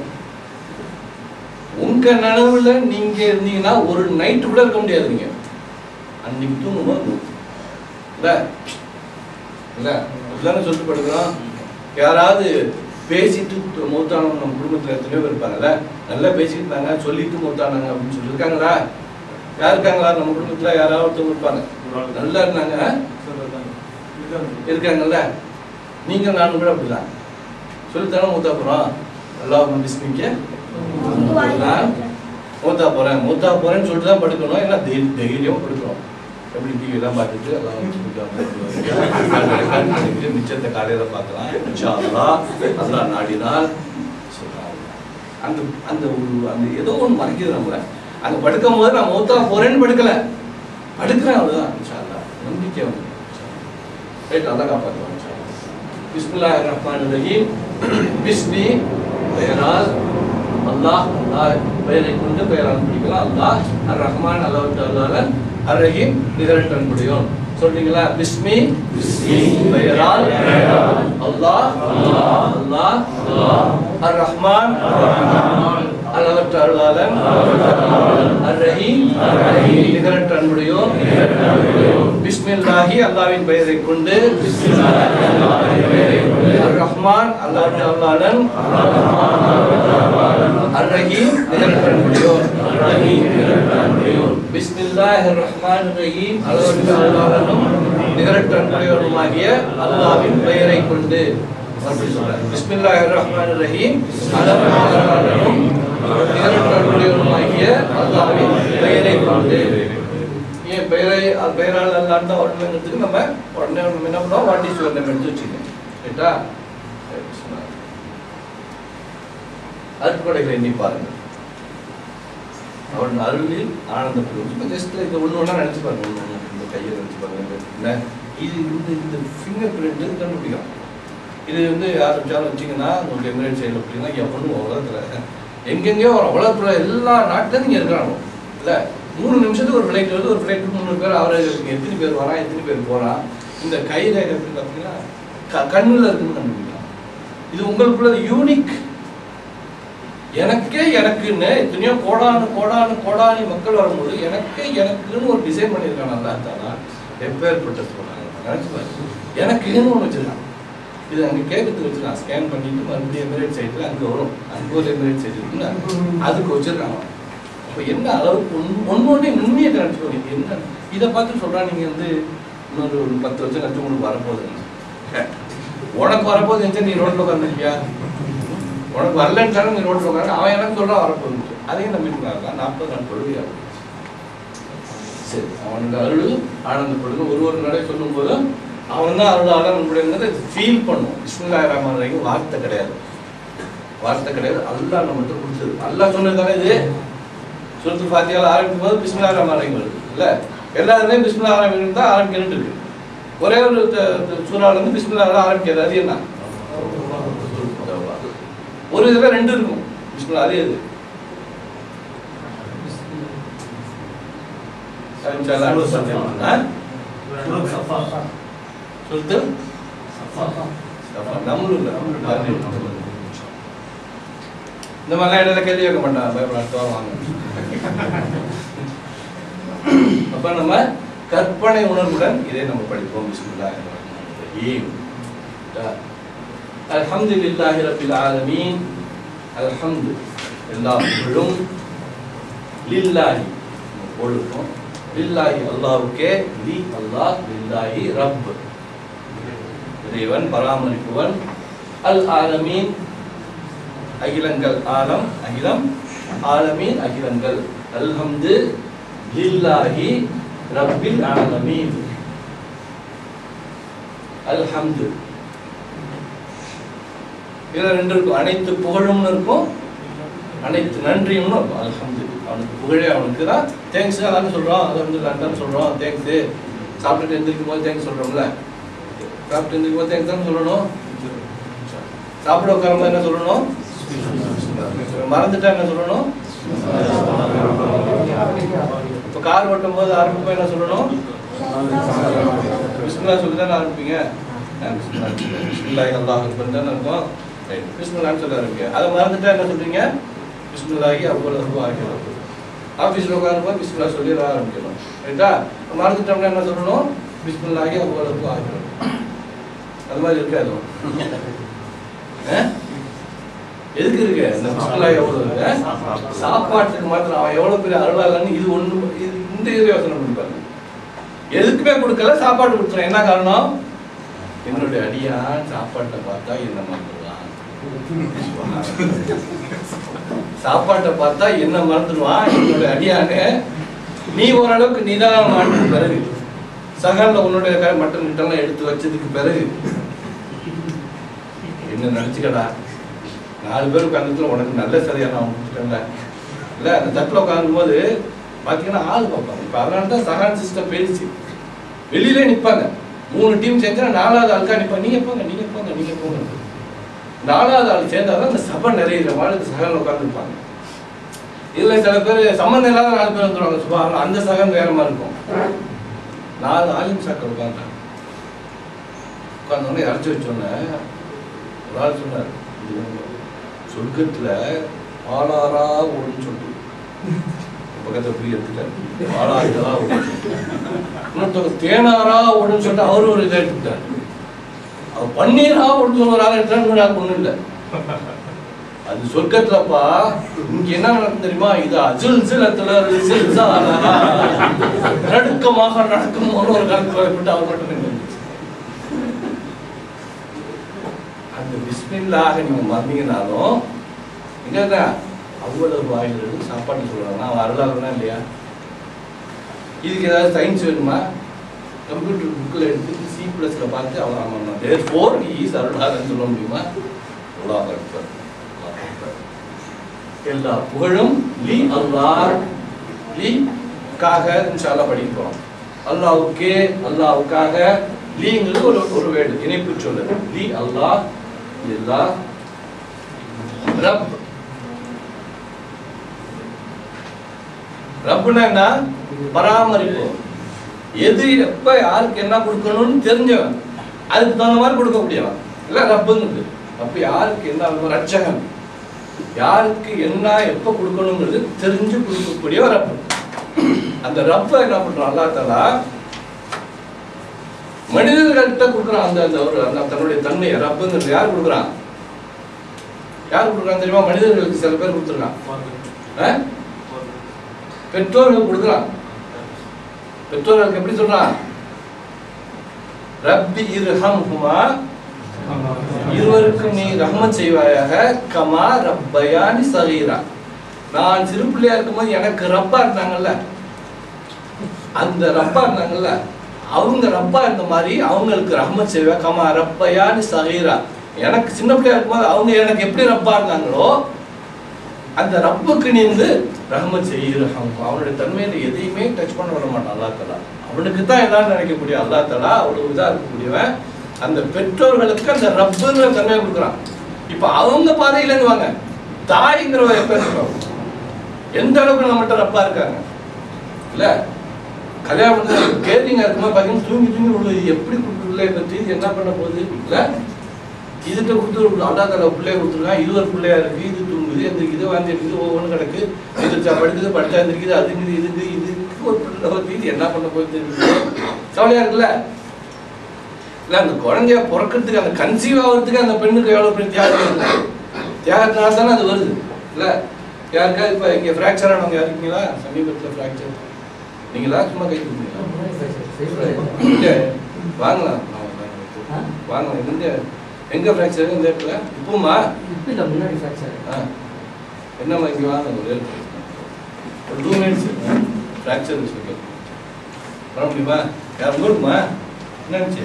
உங்க நனவுல நீங்க இருந்தீங்கன்னா ஒரு நைட்டு கூட இருக்க முடியாது நீங்க அன்னைக்கு தூங்கும்போது இல்ல இல்ல அப்படிதானே சொல்லிட்டு படுக்கிறோம் யாராவது பேசிட்டு து- மூத்தானவங்க நம்ம குடும்பத்துல எத்தனையோ பேர் இருப்பாங்கல்ல நல்லா பேசிட்டு இருந்தாங்க சொல்லிட்டு மூத்தானாங்க அப்படின்னு சொல்லி இருக்காங்களா யார் இருக்காங்களா நம்ம குடும்பத்துல யாராவது ஒருத்தவங்க இருப்பாங்க நல்லா இருந்தாங்க இருக்காங்கல்ல நீங்க நானும் கூட அப்படிதான் சொல்லித்தானே மூத்தா போறோம் அல்லாஹ் பிஸ்மிக்க நான் மூத்தா போறேன் மூத்தா போறேன்னு சொல்லிட்டு தான் படுக்கணும் ஏன்னா தை- தைரியமா படுக்கணும் எப்படி டிவி எல்லாம் பார்த்துட்டு எல்லாம் வச்சுட்டு மிச்சத்தை காலையில பார்க்கலாம் இன்ஷா அல்லாஹ் அல்லாஹ் நாடினால் சுப்ஹானல்லாஹ். அந்த அந்த ஒரு அந்த ஏதோ ஒன்று மறைக்குது நம்மள அங்க படுக்கும் போது நான் மூத்தா போறேன்னு படுக்கல படுக்கிறேன் அவ்வளவுதான் இன்ஷா அல்லாஹ் நம்பிக்கை வந்து ரைட் அல்லாஹ் காப்பாற்றுவான் இன்ஷா அல்லாஹ். பிஸ்மில்லாஹிர் ரஹ்மானிர் ரஹீம் பிஸ்மி பெயரால் அல்லாஹ் அல்லாஹ் பெயரை கொண்டு பெயரால் பிடிக்கலாம் அல்லாஹ் அர் ரஹ்மான் அல்லாஹ் அல்லாஹ் அர் ரஹீம் நிகரட் அன்புடையோன் சொல்றீங்களா பிஸ்மி பிஸ்மி பெயரால் அல்லாஹ் அல்லாஹ் அர் ரஹ்மான் அளவற்ற அருளாளன் அர் ரஹீம் நிகரற்ற அன்புடையோன் பிஸ்மில்லாஹி அல்லாஹ்வின் பெயரை கொண்டு அர் ரஹ்மான் அல்லாஹ்வின் அருளாளன் அர் ரஹீம் நிகரற்ற அன்புடையோன் பிஸ்மில்லாஹிர் ரஹ்மானிர் ரஹீம் அளவற்ற அருளாளனும் நிகரற்ற அன்புடையோனுமாகிய அல்லாஹ்வின் பெயரை கொண்டு அப்படி சொல்றாரு பிஸ்மில்லாஹிர் ரஹ்மானிர் ரஹீம் அளவற்ற அருளாளனும் நிகரற்ற அன்புடையோனுமாகிய அல்லாஹ்வின் பெயரை கொண்டு ஏன் பெயரை அது பெயரால் அல்லான்னு தான் வரணுங்கிறதுக்கு நம்ம உடனே நம்ம என்ன பண்ணுவோம் வாட் இஸ் யுவர் நேம் எடுத்து வச்சுக்கணும் ரைட்டா அருட்கொடைகளை எண்ணி பாருங்க அவன் அருளில் ஆனந்தப்படுவோம் ஜஸ்ட் இது ஒன்று ஒன்றா நினச்சி பாருங்க ஒன்று ஒன்று இந்த கையை நினச்சி பாருங்க இந்த- இந்த இது இந்த இந்த ஃபிங்கர் பிரிண்ட் கண்டுபிடிக்கும் இது வந்து ஆரம்பிச்சாலும் வச்சிங்கன்னா உங்களுக்கு எமிரேட் சைடில் அப்படின்னா எவனும் உலகத்தில் எங்கெங்கேயோ வரும் உலகத்தில் எல்லா நாட்டிலும் நீங்கள் இருக்கிறாங்க இல்லை மூணு நிமிஷத்துக்கு ஒரு ஃப்ளைட் வருது ஒரு ஃப்ளைட்டுக்கு முந்நூறு பேர் அவரேஜ் இருக்கு எத்தனை பேர் வரான் எத்தனை பேர் போகிறான் இந்த கை ரேகை எப்படி பார்த்தீங்கன்னா க கண்ணில் இருக்குன்னு கண்டுபிடிக்கலாம் இது உங்களுக்குள்ள யூனிக் எனக்கே எனக்குன்னு எத்தனையோ கோடானு கோடானு கோடானி மக்கள் வரும்போது எனக்கே எனக்குன்னு ஒரு டிசைன் பண்ணியிருக்கான் அல்லா தானா எப்பேற்பட்ட சொல்றாங்க நினைச்சு பாருங்க எனக்குன்னு ஒன்று வச்சிருக்கான் இது அங்கே கேட்கறதுக்கு வச்சிருக்கான் ஸ்கேன் பண்ணிட்டு மறுபடியும் எமிரேட் சைட்டில் அங்கே வரும் அங்கே ஒரு எமிரேட் சைட் இருக்குல்ல அதுக்கு வச்சிருக்காங்க அப்போ என்ன அளவுக்கு ஒன் ஒன்னொன்னே நுண்ணியத்தை நினச்சிக்கோங்க இது என்ன இதை பார்த்து சொல்றா நீங்க வந்து இன்னொரு ஒரு பத்து வருஷம் கழிச்சு உங்களுக்கு வரப்போகுது உனக்கு வரப்போகுது நினைச்சா நீ ரோட்ல உட்காந்துருக்கியா உனக்கு வரலன்னு நீ ரோட்ல உட்காந்து அவன் எனக்கு சொல்றான் வரப்போகுது அதையும் நம்பிட்டு நாற்பது நாள் கொள்கையா சரி அவனுக்கு அருள் ஆனந்தப்படுது ஒரு ஒரு நடை சொல்லும் போதும் அவன் தான் அருளாளர் நம்முடைய ஃபீல் பண்ணும் பிஸ்மில்லா ரஹ்மான் ரஹீம் வார்த்தை கிடையாது வார்த்தை கிடையாது அல்லாஹ் நம்மகிட்ட கொடுத்தது அல்லாஹ் சொன்னது தானே இது சுரத்து ஃபாத்தியால ஆரம்பிக்கும் போது பிஸ்மில்லா ரஹ்மான் ரஹீம் வருது இல்ல எல்லாருமே பிஸ்மில்லா ரஹ்மான் தான் ஆரம்பிக்கணும்னு இருக்கு ஒரே ஒரு த- த- சூறால இருந்து பிஸ்மில்லா ஆரம்பிக்காது அது என்ன ஒரு இதுல ரெண்டு இருக்கும் பிஸ்மில்லா அது எது ஆ? சொல்லுது நம்மளும் இந்த மாதிரிலாம் இடையில கேள்வி கேட்க மாட்டான் பயப்படாத வாங்க அப்ப நம்ம கற்பனை உணர்வுடன் இதை நம்ம படிப்போம் பிஸ்மில்லாஹிர் ரஹ்மானிர் ரஹீம் அல்ஹம்துலில்லாஹி ரப்பில் ஆலமீன் அல்ஹம்து எல்லா புகழும் லில்லாஹி ஒழுக்கம் லில்லாஹி அல்லாஹ்வுக்கே லி அல்லாஹ் லில்லாஹி ரப் இறைவன் பராமரிப்பவன் அல் ஆலமீன் அகிலங்கள் ஆலம் அகிலம் ஆலமீன் அகிலங்கள் அல்ஹம்து லில்லாஹி ரப்பில் ஆலமீன் அல்ஹம்து இதுல ரெண்டு இருக்கும் அனைத்து புகழும்னு இருக்கும் அனைத்து நன்றியும்னு இருக்கும் அல்ஹம்து அவனுக்கு புகழே அவனுக்கு தான் தேங்க்ஸ் அதான் சொல்றோம் அல்ஹம்துலில்லாஹ் தான் சொல்றோம் தேங்க்ஸ் சாப்பிட்டுட்டு எந்திரிக்கும் போது தேங்க்ஸ் சொல்றோம்ல சாப்பிட்டு எந்திரிக்கும் போது தேங்க்ஸ் தான் சொல்லணும் சாப்பிட உட்காரும்போது என்ன சொல்லணும் மறந்துட்டா என்ன சொல்லணும் இப்போ கார் ஓட்டும் போது ஆரம்பிப்போம் என்ன சொல்லணும் பிஸ்மில்லா சொல்லி தானே ஆரம்பிப்பீங்க ஆ, பிஸ்மில்லா. பிஸ்மில்லாஹி அல்லாஹ் அக்பர் தானே இருக்கும் ரைட் பிஸ்மில்லான்னு சொல்ல ஆரம்பிங்க அதை மறந்துட்டா என்ன சொல்றீங்க பிஸ்மில்லாஹி அவ்வளவு ஆகிடும் ஆஃபீஸில் உட்காரும்போது பிஸ்மில்லா சொல்லி தான் ஆரம்பிக்கணும் ரைட்டா மறந்துட்டோம்னா என்ன சொல்லணும் பிஸ்மில்லாஹி அவ்வளவு ஆகிடும் அது மாதிரி இருக்காது ஆ? எதுக்கு இருக்கு இந்த பிஸ்மில்லாஹி எவ்வளவு இருக்கு சாப்பாட்டுக்கு மாத்திரம் அவன் எவ்வளவு பெரிய அருளாளன்னு இது ஒண்ணு இது இந்த இது யோசனை பண்ணி பாருங்க எதுக்குமே கொடுக்கல சாப்பாடு கொடுத்துறேன் என்ன காரணம் என்னுடைய அடியான் சாப்பாட்டை பார்த்தா என்ன மறந்துடுவான் சாப்பாட்டை பார்த்தா என்ன மறந்துடுவான் என்னுடைய அடியானே நீ ஓரளவுக்கு நிதானமான பிறகு சகல்ல உன்னுடைய க- மட்டன் கிட்டலாம் எடுத்து வச்சதுக்கு பிறகு என்ன நினைச்சுக்கடா நாலு பேர் உட்காந்துட்டு உனக்கு நல்ல சரியா நான் கொடுத்துட்டேன்ல இல்ல அந்த தட்டில் உட்காரும் போது பாத்தீங்கன்னா ஆள் பார்ப்பாங்க இப்போ அதனால தான் சகான் சிஸ்டம் போயிடுச்சு வெளியிலே நிப்பாங்க மூணு டீம் சேர்ந்தா நாலாவது ஆளுக்கா நிப்பாங்க நீங்க போங்க நீங்க போங்க நீங்க போங்க நாலாவது ஆள் சேர்ந்தாதான் அந்த சபை நிறையிற மாதிரி சகன் உட்காந்துருப்பாங்க இதுல சில பேர் சம்மந்தம் இல்லாத நாலு பேர் வந்துருவாங்க சுபா அந்த சகன் வேற மாதிரி இருக்கும் நாலு ஆலிம் சாக்கள் உட்காந்துட்டாங்க உட்காந்தோடனே இறச்சி வச்சோடனே ஒரு ஆள் சொன்னார் இது சொர்க்கத்துல பாலாரா ஓடுன்னு சொல்லிட்டு பக்கத்துல போய் எடுத்துட்டாரு பாலாரா ஓடும் இன்னொருத்தவங்க தேனாரா ஓடுன்னு சொல்லிட்டு அவரும் ஒரு இதை எடுத்துட்டார் அவர் பன்னீரா ஓடுன்னு ஒரு ஆள் எடுத்தாரு இன்னொரு ஆள் ஒண்ணும் இல்லை அது சொர்க்கத்துலப்பா இங்க என்ன நடக்கும் தெரியுமா இது அஜுல் சிலத்துல நடுக்கமாக நடக்கும் ஒரு காலத்துல விட்டு அவர் மட்டும் நின்று அந்த பிஸ்மில்லாக நீங்க மறந்தீங்கனாலும் எங்க அவ்வளவு வாயிலிருந்து சாப்பாடு சொல்றாங்க அவன் அருளாளனா இல்லையா இதுக்கு ஏதாவது சயின்ஸ் வேணுமா கம்ப்யூட்டர் புக்கில் எடுத்து சி ப்ளஸ்ல பார்த்து அவன் அவன் தேர் ஃபோர் ஈஸ் அருளாளன்னு சொல்ல முடியுமா அல்லாஹ் அக்பர் அல்லாஹ் அக்பர். எல்லா புகழும் லி அல்லாஹ் லி காக இன்ஷால்லா படிக்க போறோம் அல்லாஹ்வுக்கே அல்லாஹ்வுக்காக லீங்கிறது ஒரு ஒரு வேர்டு இணைப்பு சொல்லு லி அல்லாஹ் இல்லா ரப் ரப்னா என்ன பராமரிப்பு எது எப்ப யாருக்கு என்ன கொடுக்கணும்னு தெரிஞ்சவன் அதுக்கு தகுந்த மாதிரி கொடுக்க முடியவன் இல்ல ரப்புங்கிறது அப்ப யாருக்கு என்ன ஆகணும்? ரட்சகன் யாருக்கு என்ன எப்ப கொடுக்கணுங்கிறது தெரிஞ்சு கொடுக்கக்கூடிய ஒரு ரப்பு அந்த ரப்ப என்ன பண்றான் அல்லா தாலா மனிதர்கள்ட்ட கொடுக்குறான் அந்த அந்த ஒரு அந்த தன்னுடைய தன்மையை ரப்புங்கிறது யார் கொடுக்குறான் யார் கொடுக்குறான் தெரியுமா மனிதர்களுக்கு சில பேர் கொடுத்துருக்கான் ஆ? பெற்றோர்கள் கொடுக்குறான் பெற்றோர்களுக்கு எப்படி சொல்றான் ரப்பி இருஹம்ஹுமா இருவருக்கும் நீ ரஹ்மத் செய்வாயாக கமா ரப்பயானி சகீரா நான் சிறு பிள்ளையா இருக்கும்போது எனக்கு ரப்பா இருந்தாங்கல்ல அந்த ரப்பா இருந்தாங்கல்ல அவங்க ரப்பா இருந்த மாதிரி அவங்களுக்கு ரஹ்மத் செய்வா கமா ரப்பயானி சகீரா எனக்கு சின்ன பிள்ளையா இருக்கும்போது அவங்க எனக்கு எப்படி ரப்பா இருந்தாங்களோ அந்த ரப்புக்கு நீந்து ரஹ்மத் செய்கிறஹம் அவனுடைய தன்மையில எதையுமே டச் பண்ண விட மாட்டான் அல்லா தலா அவனுக்கு தான் எதாவது நினைக்கக்கூடிய அல்லா தலா அவ்வளவு இதா இருக்கக்கூடியவன் அந்த பெற்றோர்களுக்கு அந்த ரப்புங்கிற தன்மையை கொடுக்குறான் இப்ப அவங்க பாதையில இருந்து வாங்க தாய்ங்கிறவ எப்ப இருக்கிறோம் எந்த அளவுக்கு நம்மகிட்ட ரப்பா இருக்காங்க இல்ல கல்யாணம் பண்ணி கேரிங்கா இருக்கும்போது பாத்தீங்கன்னா தூங்கி தூங்கி உள்ளது எப்படி கொடுக்குறதுல இந்த தீதி என்ன பண்ண போகுது இல்ல இதுகிட்ட கொடுத்து அல்லா தலா பிள்ளைய கொடுத்துருக்கான் இது ஒரு பிள்ளையா இருக்கு இது தூங்குது இந்த இது வாந்தி இருக்குது ஒவ்வொன்று கிடக்கு இது ச- படுக்குது படுத்தா இருக்குது அதுங்குது இதுக்கு இதுக்கு ஒரு பிள்ளை வந்து இது என்ன பண்ண போகுது கவலையா இருக்குல்ல இல்ல அந்த குழந்தைய பிறக்கிறதுக்கு அந்த கன்சீவ் ஆகிறதுக்கு அந்த பெண்ணுக்கு எவ்வளவு பெரிய தியாகம் இருக்கு தியாகத்தினால தானே அது வருது இல்ல யாருக்கா இப்ப இங்க ஃப்ராக்சர் ஆனவங்க யாருக்கீங்களா சமீபத்துல ஃப்ராக்சர் நீங்களா சும்மா கை கொடுங்களா இங்க வாங்கலாம் வாங்கலாம் எங்க எங்க ஃப்ராக்சர் இந்த இடத்துல இப்போமா இல்ல முன்னாடி ஃப்ராக்சர் ஆ. என்னம்மா இங்க வாங்க ஒரு ஒரு டூ மினிட்ஸ் ஃப்ராக்சர் வச்சுருக்க வர முடியுமா யார் உங்களுக்குமா என்ன இருந்துச்சு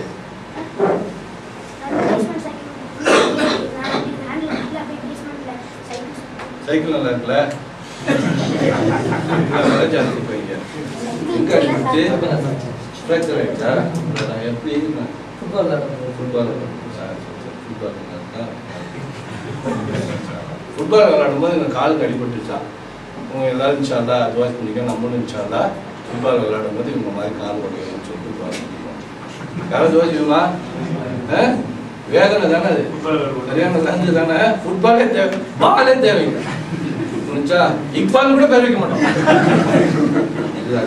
சைக்கிள் நல்லா இருக்குல்ல விலை ஜாஸ்தி போய்ங்க எங்க அடிச்சு ஃப்ராக்சர் ஆயிடுச்சா அதான் எப்படி ஃபுட்பால் ஃபுட்பால் ஃபுட்பால் ஃபுட்பால் விளையாடும்போது எனக்கு காலுக்கு அடிபட்டுச்சா உங்க எல்லாரும் இன்ஷால்லா அதுவாஸ் பண்ணிக்க நம்மளும் இன்ஷால்லா ஃபுட்பால் விளையாடும்போது இவங்க மாதிரி கால் உடையணும்னு சொல்லி ஃபுட்பால் யாராவது யோசிக்குமா வேதனை தானே அது சரியான லஞ்சு தானே ஃபுட்பாலே தேவை பாலே தேவைங்க புரிஞ்சா இக்பால் கூட பேர் வைக்க மாட்டோம் இதுதான்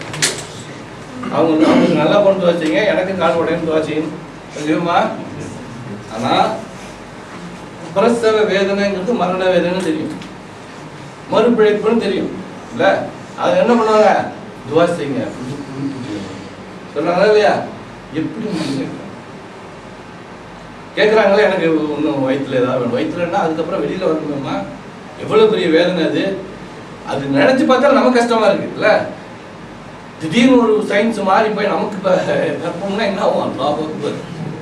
அவங்க அவங்க நல்லா கொண்டு வச்சீங்க எனக்கு கால் உடையன்னு வச்சீங்க தெரியுமா ஆனா பிரசவ வேதனைங்கிறது மரண வேதனை தெரியும் மறுபிழைப்புன்னு தெரியும் இல்ல அது என்ன பண்ணுவாங்க துவா செய்யுங்க புது புது புது சொல்றாங்களா இல்லையா எப்படி முடியுங்க கேட்குறாங்களே எனக்கு இன்னும் வயிற்றுல ஏதாவது வேணும் வயிற்றுலன்னா அதுக்கப்புறம் வெளியில வரணுமா எவ்வளவு பெரிய வேதனை அது அது நினைச்சு பார்த்தா நமக்கு கஷ்டமா இருக்கு இல்ல திடீர்னு ஒரு சயின்ஸ் மாறி போய் நமக்கு இப்ப கற்பம்னா என்ன ஆகும் அல்லாஹ் அக்பர்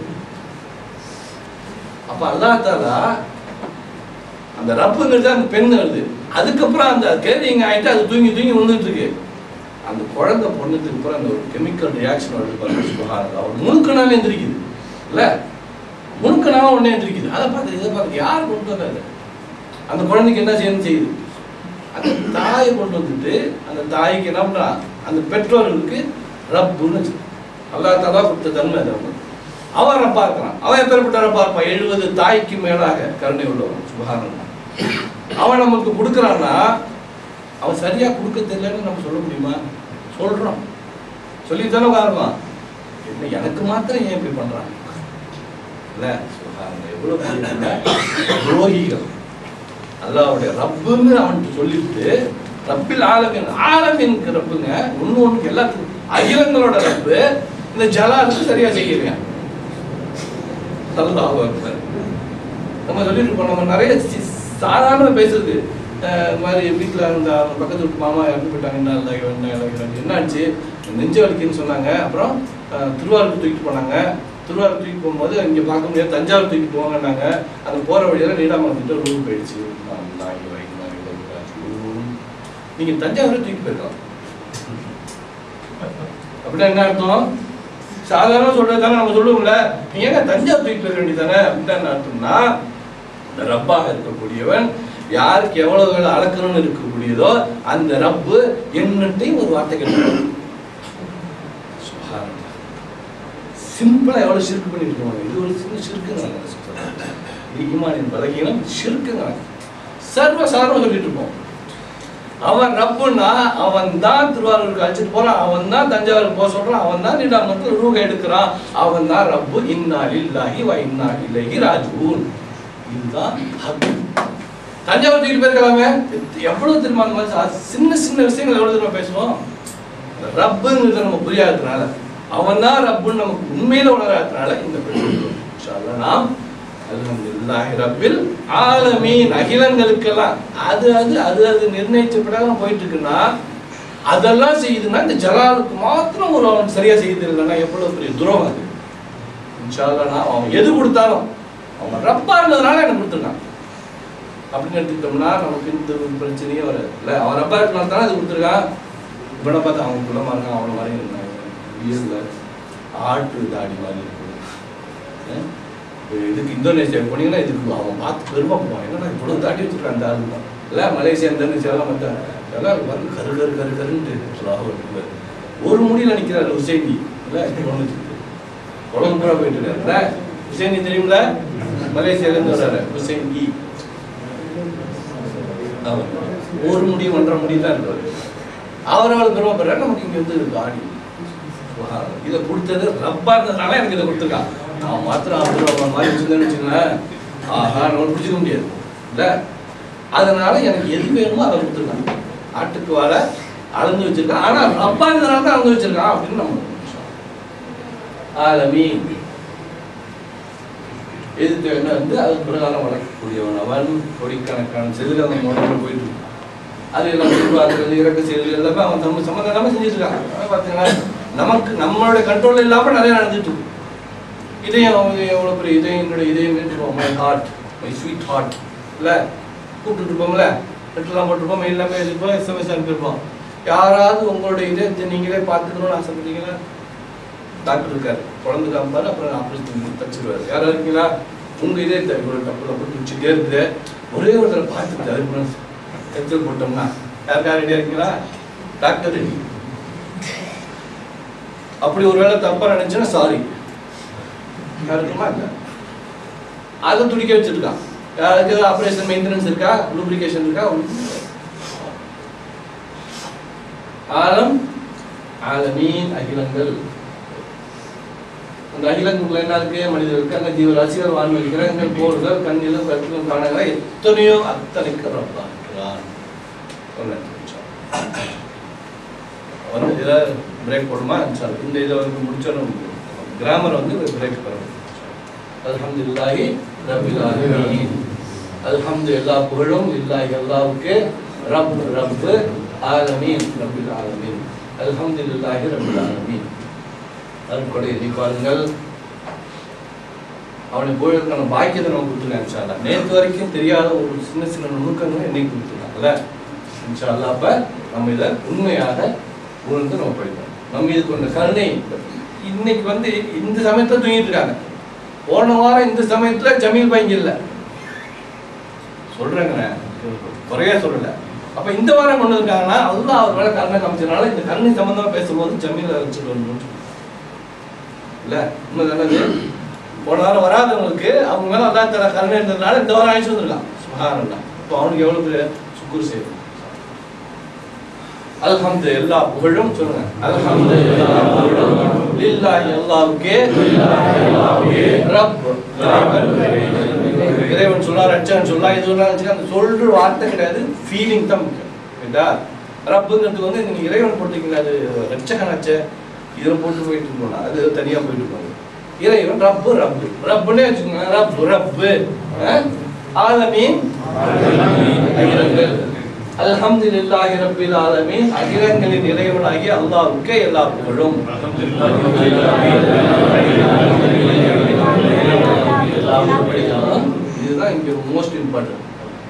அப்ப அல்லாஹ் தாலா அந்த ரப்புங்கிறது அந்த பெண் வருது அதுக்கப்புறம் அந்த கேரிங் ஆயிட்டு அது தூங்கி தூங்கி விழுந்துட்டு இருக்கு அந்த குழந்தை பொண்ணுக்கு அப்புறம் அந்த ஒரு கெமிக்கல் ரியாக்ஷன் வருது பாருங்க சுபஹானல்லாஹ். அவர் முழுக்கனாவே எந்திரிக்குது இல்ல முழுக்கனாவே உடனே எந்திரிக்குது அதை பார்த்து இதை பார்த்து யார் கொண்டு வந்தாரு அந்த குழந்தைக்கு என்ன செய்யணும் செய்யுது அந்த தாயை கொண்டு வந்துட்டு அந்த தாய்க்கு என்ன பண்றான் அந்த பெற்றோர்களுக்கு ரப்புன்னு வச்சு அல்லா தாலா கொடுத்த தன்மை அது அவனுக்கு அவன் ரப்பா இருக்கிறான் அவன் எப்பேற்பட்ட ரப்பா இருப்பான் எழுபது தாய்க்கு மேலாக கருணை உள்ளவன் சுபகாரம் அவன் நமக்கு கொடுக்குறான்னா அவன் சரியா கொடுக்க தெரியலன்னு நம்ம சொல்ல முடியுமா சொல்றோம் சொல்லித்தானே உட்காருவான் என்ன எனக்கு மாத்திரம் ஏன் இப்படி பண்றான் இல்ல சுபகாரம் எவ்வளவு பெரிய துரோகிகள் அல்லாவுடைய ரப்புன்னு அவன்கிட்ட சொல்லிட்டு ரப்பில் ஆலமின் ஆலமின்க்கு ரப்புங்க ஒண்ணு ஒண்ணுக்கு எல்லாத்துக்கும் அகிலங்களோட ரப்பு இந்த ஜலாலுக்கு சரியா செய்யலையா அல்லாஹ் அக்பர் நம்ம சொல்லிட்டு இருக்கோம் நம்ம நிறைய சி- சாதாரண பேசுறது அஹ் இந்த மாதிரி வீட்டில் இருந்த அவங்க பக்கத்து வீட்டு மாமா இறந்து போயிட்டாங்க என்ன இல்லை என்ன இல்லை என்ன ஆச்சு நெஞ்சு வலிக்குன்னு சொன்னாங்க அப்புறம் அஹ், திருவாரூர் தூக்கிட்டு போனாங்க திருவாரூர் தூக்கிட்டு போகும்போது இங்கே பார்க்க முடியாது தஞ்சாவூர் தூக்கிட்டு போவாங்கன்னாங்க அந்த போகிற வழியில நீடாமரத்திட்ட ரூம் போயிடுச்சு நான் இங்கே வைக்கணும் நீங்கள் தஞ்சாவூர் தூக்கிட்டு போயிருக்கலாம் அப்படின்னா என்ன அர்த்தம் சாதாரண சொல்றது தானே நம்ம சொல்லுவோம்ல நீ ஏங்க தஞ்சாவூர் தூக்கிட்டு போயிட வேண்டியதானே அப்படின்னா என்ன அர்த்தம்னா இந்த ரப்பாக இருக்கக்கூடியவன் யாருக்கு எவ்வளவு வேலை அளக்கணும்னு இருக்கக்கூடியதோ அந்த ரப்பு என்னட்டையும் ஒரு வார்த்தை கேட்டு சிம்பிளா எவ்வளவு சிறுக்கு பண்ணிட்டு இருக்காங்க இது ஒரு சின்ன சிறுக்குங்கிறாங்க இது ஈமானின் பலகீனம் சிறுக்குங்கிறாங்க சர்வ சாதாரண சொல்லிட்டு இருப்போம் அவன் ரப்புன்னா அவன் தான் திருவாரூருக்கு அழைச்சிட்டு போறான் அவன் தான் தஞ்சாவூருக்கு போக சொல்றான் அவன் தான் நீடாமத்தில் ரூக எடுக்கிறான் அவன் தான் ரப்பு இன்னா இல்லாஹி வ இன்னா இலைஹி ராஜூன் இதுதான் ஹக்கு தஞ்சாவூர் தூக்கிட்டு போயிருக்கலாமே எவ்வளவு தெரியுமா அந்த மாதிரி சா- சின்ன சின்ன விஷயங்கள் எவ்வளவு தெரியுமா பேசுவோம் இந்த ரப்புங்கிறத நம்ம புரியாததுனால அவன் தான் ரப்புன்னு நமக்கு உண்மையில உணராததுனால இந்த பிரச்சனை வரும். இன்ஷா அல்லாஹ் நாம் அல்ஹம்துலில்லாஹி ரப்பில் ஆலமீன் அகிலங்களுக்கெல்லாம் அது அது அது அது நிர்ணயிச்ச பிரகாரம் போயிட்டு இருக்குன்னா அதெல்லாம் செய்யுதுன்னா இந்த ஜலாலுக்கு மாத்திரம் ஒரு அவன் சரியா செய்யுது இல்லைன்னா எவ்வளவு பெரிய துரோகம் அது இன்ஷா அல்லாஹ் நான் அவன் எது கொடுத்தாலும் அவன் ரப்பா இருந்ததுனால எனக்கு கொடுத்துருக்கான் அப்படின்னு எடுத்துக்கிட்டோம்னா நமக்கு இந்த ஒரு பிரச்சனையே வராது இல்லை அவன் ரப்பா இருக்கனால தானே அது கொடுத்துருக்கான் இவனை பார்த்தா அவன் குள்ளமா இருக்கான் அவனை மாதிரி இருந்தாங்க வீசில் ஆட்டு தாடி மாதிரி இருக்கு அஹ் இதுக்கு இந்தோனேஷியா போனீங்கன்னா இதுக்கு அவன் பார்த்து பெருமை போவான் என்னடா இவ்வளவு தாடி வச்சிருக்கான் அந்த ஆளு தான் இல்லை மலேசியா இந்தோனேஷியா எல்லாம் பார்த்தா எல்லாம் வந்து கரு கரு கரு கருன்ட்டு அல்லாஹ் அக்பர். ஒரு முடியில் நிற்கிறார் ஹுசைனி இல்லை ஒன்று உலகம் பூரா போயிட்டு இருக்காருல்ல ஹுசைனி தெரியுமில மலேசியால இருந்து வர்றாரு ஹுசைன் இ அவர் ஒரு முடி ஒன்றரை முடி தான் இருக்காரு அவர் அவள் பெருமைப்படுறாரு நமக்கு இங்க வந்து காடி சுபஹானல்லாஹ். இதை கொடுத்தது ரப்பா இருந்ததுனால எனக்கு இதை கொடுத்துருக்கான் நான் மாத்திரம் அப்துல் ரஹ்மான் மாதிரி வச்சிருந்தேன்னு வச்சுங்களேன் ஆஹா நம்ம பிடிச்சிக்க முடியாது இல்ல அதனால எனக்கு எது வேணுமோ அதை கொடுத்துருக்கான் ஆட்டுக்கு வாழ அளந்து வச்சிருக்கான் ஆனா ரப்பா இருந்ததுனால தான் அளந்து வச்சிருக்கான் அப்படின்னு நம்ம ஆலமீ எது தேவைன்னா வந்து அது பிரகாரம் வளர்க்கக்கூடியவன் அவன் கோடிக்கணக்கான செதில் அவன் உடம்புல போயிட்டு இருக்கான் அது எல்லாம் எதிர்பார்க்கறது இறக்க செய்யறது எல்லாமே அவன் நம்ம சம்மந்தம் இல்லாமல் செஞ்சுட்டு இருக்கான் அதான் பார்த்தீங்கன்னா நமக்கு நம்மளோட கண்ட்ரோல் இல்லாமல் நிறைய நடந்துட்டு இருக்கு இதயம் அவங்க எவ்வளோ பெரிய இதயம் என்னோட இதயம் வேண்டிருப்போம் my heart my sweet heart இல்லை கூப்பிட்டு இருப்போம்ல லெட்டர்லாம் போட்டிருப்போம் மெயிலாமே எழுதிருப்போம் எஸ்எம்எஸ் அனுப்பியிருப்போம் யாராவது உங்களோட இதயத்தை நீங்களே பார்த்துக்கணும்னு ஆசைப்படுறீங்களா டாக்டர் இருக்காரு குழந்தை காமிப்பாரு அப்புறம் ஆப்ரேஷன் தச்சிருவாரு யாரா இருக்கீங்களா உங்க இதயத்தை இவ்வளோ டப்பு டப்பு துடிச்சுட்டே இருக்குது ஒரே ஒரு தடவை பார்த்துட்டு அதுக்கு தைச்சல் போட்டோம்னா யாருக்கா ரெடியா இருக்கீங்களா டாக்டர் ரெடி அப்படி ஒருவேளை தப்பா நினைச்சுன்னா சாரி யாருக்குமா இல்ல அதை துடிக்க வச்சிருக்கான் யாருக்கு ஆபரேஷன் மெயின்டெனன்ஸ் இருக்கா லூப்ரிகேஷன் இருக்கா ஒண்ணும் இல்ல. ஆலம் ஆலமீன் அகிலங்கள் அந்த அகிலங்களுக்குள்ள என்ன இருக்கு மனிதர்களுக்கு அங்க ஜீவராசிகள் வான்வெளி கிரகங்கள் கோள்கள் கண்ணிலும் கற்களும் காணகிற எத்தனையோ அத்தனைக்கு ரப்பா இருக்கிறான் ஒரு நிமிஷம். வந்து இதில் பிரேக் போடுமா இன்ஷா இந்த இதை வந்து முடிச்சோன்னு கிராமர் வந்து பிரேக் பண்ணணும் அல்ஹம்துலில்லாஹி ரப்பில் ஆலமீன் அல்ஹம்து எல்லா புகழும் இல்லாஹி அல்லாஹ்வுக்கு ரப் ரப் ஆலமீன் ரப்பில் ஆலமீன் அல்ஹம்துலில்லாஹி ரப்பில் ஆலமீன் அருட்கொடை எண்ணி பாருங்கள் அவனை புகழுக்கான பாக்கியத்தை நம்ம கொடுத்துருக்கான் இன்ஷா அல்லாஹ் நேற்று வரைக்கும் தெரியாத ஒரு சின்ன சின்ன நுணுக்கங்களை இன்னைக்கு கொடுத்துருக்காங்கல்ல இன்ஷா அல்லாஹ் அப்ப நம்ம இதை உண்மையாக உணர்ந்து நம்ம படிக்கணும் நம்ம இது கொண்ட கருணை இன்னைக்கு வந்து இந்த சமயத்துல தூங்கிட்டு இருக்காங்க போன வாரம் இந்த சமயத்துல ஜமீல் பையங்க இல்ல சொல்றேங்க குறைய சொல்லல அப்ப இந்த வாரம் கொண்டு இருக்காங்கன்னா அதுதான் அவர் மேல கருணை காமிச்சதுனால இந்த கருணை சம்பந்தமா பேசும்போது ஜமீல் வச்சுட்டு வரணும்னு சொல்றேன். இல்ல உண்மை தானே போன வாரம் வராதவங்களுக்கு அவங்க மேல அதான் தர கருணை இருந்ததுனால இந்த வாரம் ஆயிடுச்சு வந்திருக்கான் சுகாரம் இப்போ அவனுக்கு எவ்வளவு பெரிய சுக்குர் செய்யும் அல்ஹம்து எல்லா புகழும் சொல்லுங்க அல்ஹம்து எல்லா புகழும் லில்லாஹி அல்லாஹ்வுக்கே ரப் இறைவன் சொல்லா ரட்சகன் சொல்லா இது சொல்லா அந்த சொல்ற வார்த்தை கிடையாது ஃபீலிங் தான் முக்கியம் ரைட்டா ரப்புங்கிறது வந்து நீங்க இறைவன் போட்டுருக்கீங்க அது ரட்சகனாச்சே இதில் போட்டு போயிட்டு இருக்கணும் அது தனியா போயிட்டு இருப்பாங்க இறைவன் ரப்பு ரப்பு ரப்புன்னே வச்சுக்கோங்க ரப்பு ரப்பு அஹ்? ஆலமீன் அகிலங்கள் அல்ஹம்துலில்லாஹி ரப்பில் ஆலமீன் அகிலங்களின் இறைவனாகிய அல்லாஹ்வுக்கே எல்லா புகழும் இதுதான் இங்க மோஸ்ட் இம்பார்ட்டன்ட்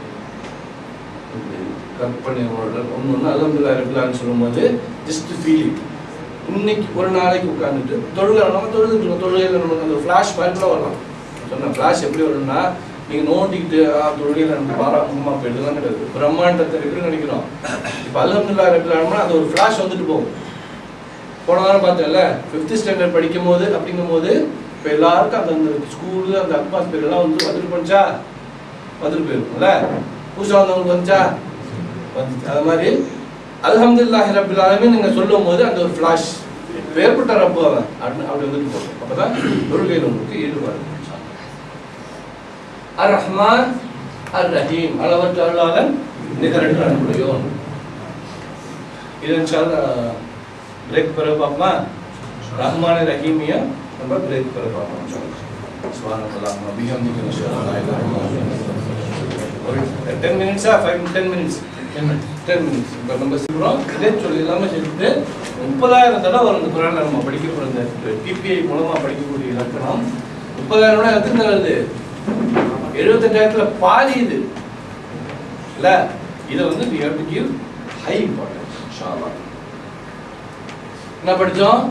கற்பனை ஒன்று ஒன்று அலமதுல்லா ரபிலான்னு சொல்லும்போது ஜஸ்ட் ஃபீலிங் இன்னைக்கு ஒரு நாளைக்கு உட்காந்துட்டு தொழுகை நம்ம தொழுதுட்டு இருக்கோம் தொழுகையில் நமக்கு அந்த ஃப்ளாஷ் பேக்கில் வரலாம் சொன்ன ஃப்ளாஷ் எப்படி வரும்னா நீங்கள் நோண்டிக்கிட்டு ஆ, தொழுகையில் நமக்கு பாராமுகமாக போயிடுதுலாம் கிடையாது பிரம்மாண்டத்தை எப்படி நினைக்கிறோம் இப்போ அலமதுல்லா ரபிலான்னா அந்த ஒரு ஃப்ளாஷ் வந்துட்டு போகும் போன வாரம் பார்த்தேன்ல ஃபிஃப்த் ஸ்டாண்டர்ட் படிக்கும் போது அப்படிங்கும் போது இப்போ எல்லாருக்கும் அந்த அந்த ஸ்கூலு அந்த அட்மாஸ்பியர் எல்லாம் வந்து வந்துட்டு போச்சா வந்துட்டு போயிருக்கும்ல புதுசாக வந்தவங்களுக்கு வந்துச்சா வந்துச்சு அது மாதிரி அல்ஹம்துலில்லாஹி ரப்பில் ஆலமீன் நீங்க சொல்லும் போது அந்த ஒரு ஃபிளாஷ் ஏற்பட்ட ரப்பு அவன் அப்படின்னு அப்படி வந்துட்டு போகும் அப்பதான் தொழுகையில் உங்களுக்கு ஈடுபாடு அர் ரஹ்மான் அர் ரஹீம் அளவற்ற அருளாளன் நிகரற்ற அன்புடையோன் இது இன்ஷால்லா பிரேக் பிறகு பார்ப்போமா ரஹ்மான ரஹீமியா நம்ம பிரேக் பிறகு பார்ப்போம் இன்ஷால்லா சுப்ஹானல்லாஹ் அல்லாஹும்ம பிஹம்திக நஷ்ஹது அன் லா இலாஹா இல்லா அன்த ஒரு 10 மினிட்ஸா 5 10 மினிட்ஸ் 10 மினிட்ஸ் 10 மினிட்ஸ் இப்போ நம்ம சொல்றோம் இதே சொல்லி எல்லாமே சொல்லிட்டு முப்பதாயிரம் தடவை வரும் இந்த குரான்ல நம்ம படிக்க போற இந்த டிபிஐ மூலமா படிக்கக்கூடிய இலக்கணம் முப்பதாயிரம் விட எத்தனை வருது எழுபத்தெட்டாயிரத்துல பாதி இது இல்ல இதை வந்து we have to give high importance இன்ஷா அல்லாஹ் என்ன படிச்சோம்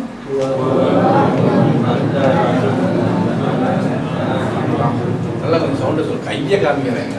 நல்லா கொஞ்சம் சவுண்ட சொல்லு கையை காமிக்கிறேங்க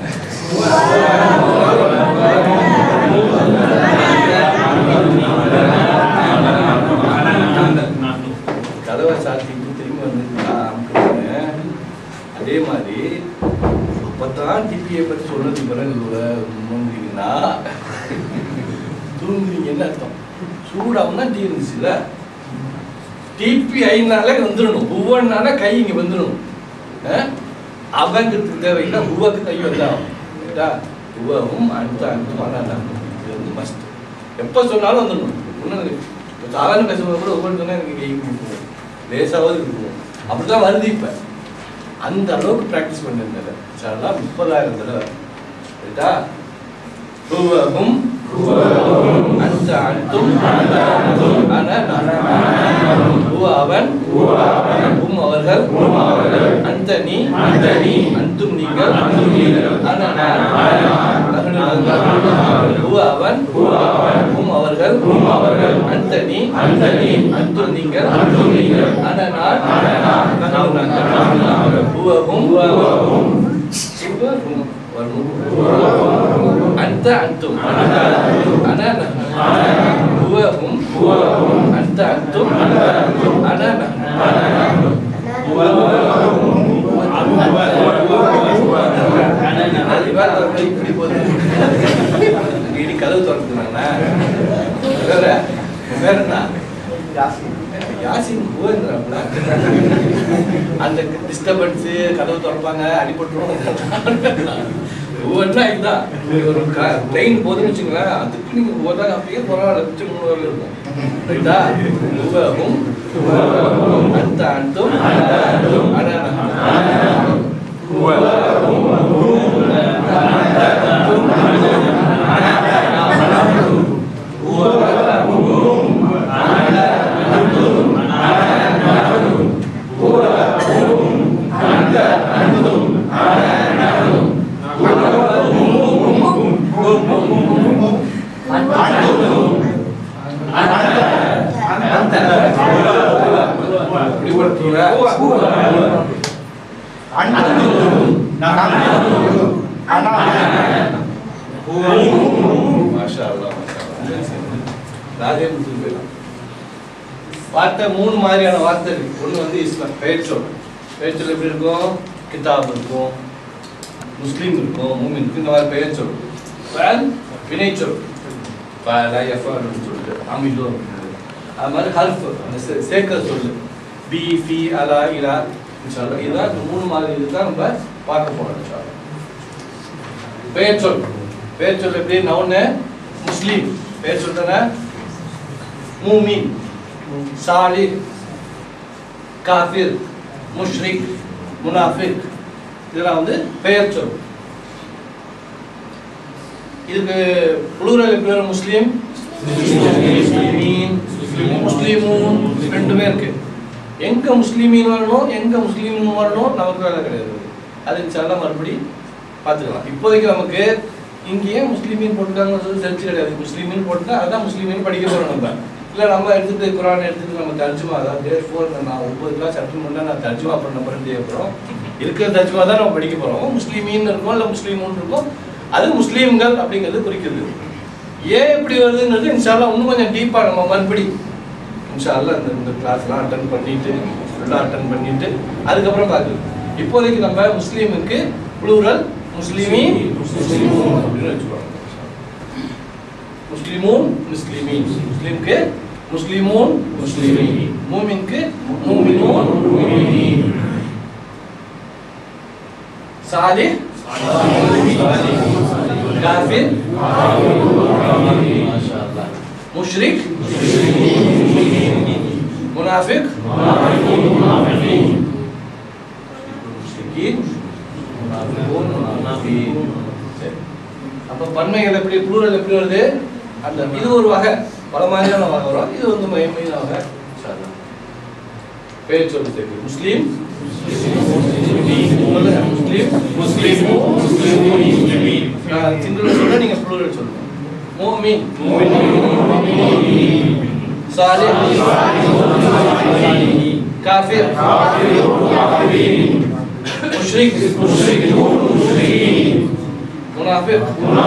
கதவை சாத்திட்டு திரும்பி வந்து அதே மாதிரி அப்பதான் டிபியை பத்தி சொன்னதுக்கு பிறகு தூங்குறீங்கன்னா தூங்குறீங்கன்னு அர்த்தம் சூடாகும் தான் டீ இருந்துச்சுல்ல டிபி ஐனாலே வந்துடணும் ஒவ்வொன்னால கை இங்க வந்துடணும் அவங்கிறதுக்கு தேவையில்லை உவக்கு கை வந்தாகும் ரைட்டா உவவும் அடுத்த அடுத்தும் அதான் இது வந்து மஸ்ட் எப்போ சொன்னாலும் வந்துடணும் ஒன்றும் சாதாரண பேசும்போது கூட ஒவ்வொரு சொன்னா எனக்கு கை கொடுக்கும் லேசாவது இருக்கும் அப்படிதான் வருது இப்போ அந்த அளவுக்கு ப்ராக்டிஸ் பண்ணிருந்தேன் சார்லாம் முப்பதாயிரம் தடவை ரைட்டா உவவும் அந்த அன்தும் அன நான் உவ அவன் உம் அவர்கள் அந்த நீ அன்தும் நீங்கள் அன நான் நஹ்னு நாங்கள். உவ அவன் உம் அவர்கள் அந்த நீ அன்தும் நீங்கள் அன நான் நஹ்னு நாங்கள். உவவும் உவவும் வரணும் أنت أنتم أنا نحن هو هم أنت أنتم أنا نحن அது வேற ஒரு மாதிரி இப்படி போகுது. இடி கதவு திறந்துக்கிறாங்களா? வேற வேற என்ன? யாசின் புகழ்ந்துறாப்புல. அந்த டிஸ்டர்பன்ஸ் கதவு திறப்பாங்க அடிபட்டுரும் ஒவ்வொன்றா இதுதான் ஒரு ட்ரெயின் போகுதுன்னு வச்சுங்களேன் அதுக்கு நீங்க ஒவ்வொன்றா அப்படியே பரவாயில்ல பிச்சு மூணு வரல இருக்கும் ரைட்டா உபகும் அந்த அந்தும் அன இப்படி படுத்தீங்களா மாஷா அல்லாஹ், மாஷா அல்லாஹ். ராஜே முடிச்சுட்டு போயிடலாம். வார்த்தை மூணு மாதிரியான வார்த்தை இருக்கு ஒன்று வந்து இஸ்லாம் பெயர் சொல் பெயர் சொல் எப்படி இருக்கும் கிதாப் இருக்கும் முஸ்லீம் இருக்கும் மூமின் இருக்கும் இந்த மாதிரி பெயர் சொல் ஃபேல் வினை சொல் ஃபேல எஃப்னு சொல்லிட்டு அமிலோ அப்படின்றது. அது மாதிரி ஹல்ஃப் அந்த சே- சேர்க்கிற சொல்லு பி ஃபி அலா இலா இன்ஷால்லா இதுதான் இந்த மூணு மாதிரி இதுதான் நம்ம பார்க்க போறோம் இன்ஷால்லா பெயர் சொல் பெயர் சொல் எப்படி நவுன்னு முஸ்லீம் பெயர் சொல்றேன்னா மூமின் சாலி காஃபிர் முஷ்ரிக் முனாஃபிக் இதெல்லாம் வந்து பெயர் சொல் இதுக்கு புளூரல் எப்படி வரும் முஸ்லீம் முஸ்லிமீன் முஸ்லிமூன் ரெண்டுமே இருக்கு எங்க முஸ்லிமீன் வரணும் எங்க முஸ்லீமும் வரணும் நமக்கு வேலை கிடையாது அது இன்ஷால்லா மறுபடி பார்த்துக்கலாம் இப்போதைக்கு நமக்கு இங்கேயே முஸ்லீமின் போட்டுருக்காங்கன்னு சொல்லி தெரிஞ்சு கிடையாது முஸ்லீமின் போட்டுட்டா அதான் முஸ்லீமின் படிக்க போறோம் நம்ம இல்லை நம்ம எடுத்துட்டு குரான் எடுத்துட்டு நம்ம தர்ஜுமா அதாவது டேட் ஃபோர் நான் ஒன்பது கிளாஸ் அட்டன் பண்ணா நான் தர்ஜுமா பண்ண போறேன் தேவைப்படும் இருக்கிற தர்ஜுமா தான் நம்ம படிக்க போறோம் முஸ்லீமின் இருக்கும் இல்லை முஸ்லீமுன் இருக்கும் அது முஸ்லீம்கள் அப்படிங்கிறது குறிக்குது ஏன் இப்படி வருதுங்கிறது இன்ஷால்லா இன்னும் கொஞ்சம் டீப்பாக நம்ம மறுபடி இன்ஷால்லா இந்த இந்த கிளாஸ்லாம் அட்டன் பண்ணிட்டு ஃபுல்லாக அட்டன் பண்ணிட்டு அதுக்கப்புறம் பார்க்குது இப்போதைக்கு நம்ம முஸ்லீமுக்கு ப்ளூரல் முஸ்லிமி முஸ்லிமூன் அப்படின்னு வச்சுக்கோங்க முஸ்லிமூன் முஸ்லிமீன் முஸ்லிம்க்கு முஸ்லிமூன் முஸ்லிமீன் மூமின்க்கு மூமினூன் மூமினீன் சாலிஹ் काफिर माशाअल्लाह मुशरिक मुनाफिक முஷ்ரிகீன், முனாஃபிகூன், முனாஃபிகீன். சரி. அப்ப பன்மைகள் எப்படி ப்ளூரல் எப்படி வருது அந்த இது ஒரு வகை பல மாதிரியான வகை வரும் இது வந்து மெயின் மெயின் வகை இன்ஷா அல்லாஹ். பேர் சொல்லு சரி முஸ்லீம் சொல்லுங்க முஸ்லீம் முஸ்லீம் நான் சிங்கிள் சொல்ல நீங்க ப்ளூரல் சொல்லுங்க மூமின் சாலிஹ் காஃபிர் முஷ்ரிக் முனாஃபிக்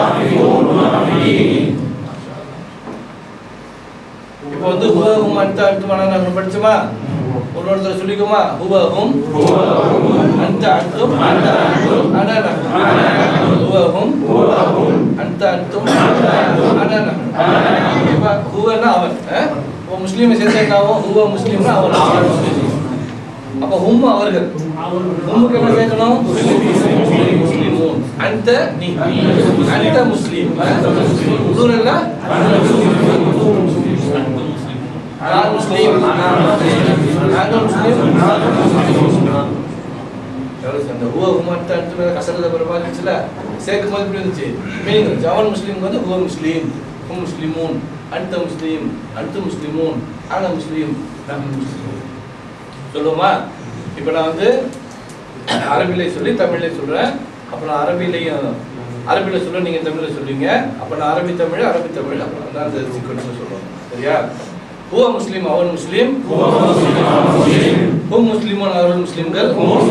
இப்போ வந்து ஹுவஹும் அன்த அன்துமான நம்ம படிச்சோமா ஒரு ஒருத்தர் சொல்லிக்குமா ஹுவஹும் அன்த அன்தும் அனன ஹுவஹும் அன்த அன்தும் அனன இப்போ ஹுவனா அவன் அஹ்? இப்போ முஸ்லீமை சேர்த்து என்ன ஆகும் ஹுவ முஸ்லீம்னா அவன் அப்போ ஹும் அவர்கள் ஹும்முக்கு என்ன சேர்க்கணும் முஸ்லிமூன் அந்த நீ அந்த முஸ்லீம் உள்ளூர்ல நான் முஸ்லீம் நாங்கள் முஸ்லீம் எவ்வளவு அந்த ஹுவ ஹுமத்த அன்ட்டு கசரத பரமா இருந்துச்சுல சேர்க்கும் போது இப்படி இருந்துச்சு மீனிங் இருந்துச்சு அவன் முஸ்லீம் வந்து ஹுவ முஸ்லீம் ஹும் முஸ்லிமூன் அன்த முஸ்லீம் அன்து முஸ்லிமூன் ஆன முஸ்லீம் நாங்கள் முஸ்லீம் சொல்லுவோமா இப்போ நான் வந்து அரபிலே சொல்லி தமிழ்ல சொல்றேன் அப்ப நான் அரபிலையும் அரபில சொல்ல நீங்க தமிழ்ல சொல்லுவீங்க அப்ப நான் அரபி தமிழ் அரபி தமிழ் அப்ப நான் அந்த சீக்வன்ஸ்ல சொல்லுவேன் சரியா ஹுவ முஸ்லிம் அவன் முஸ்லிம் ஹும் முஸ்லிமோன் அவர்கள் முஸ்லிம்கள்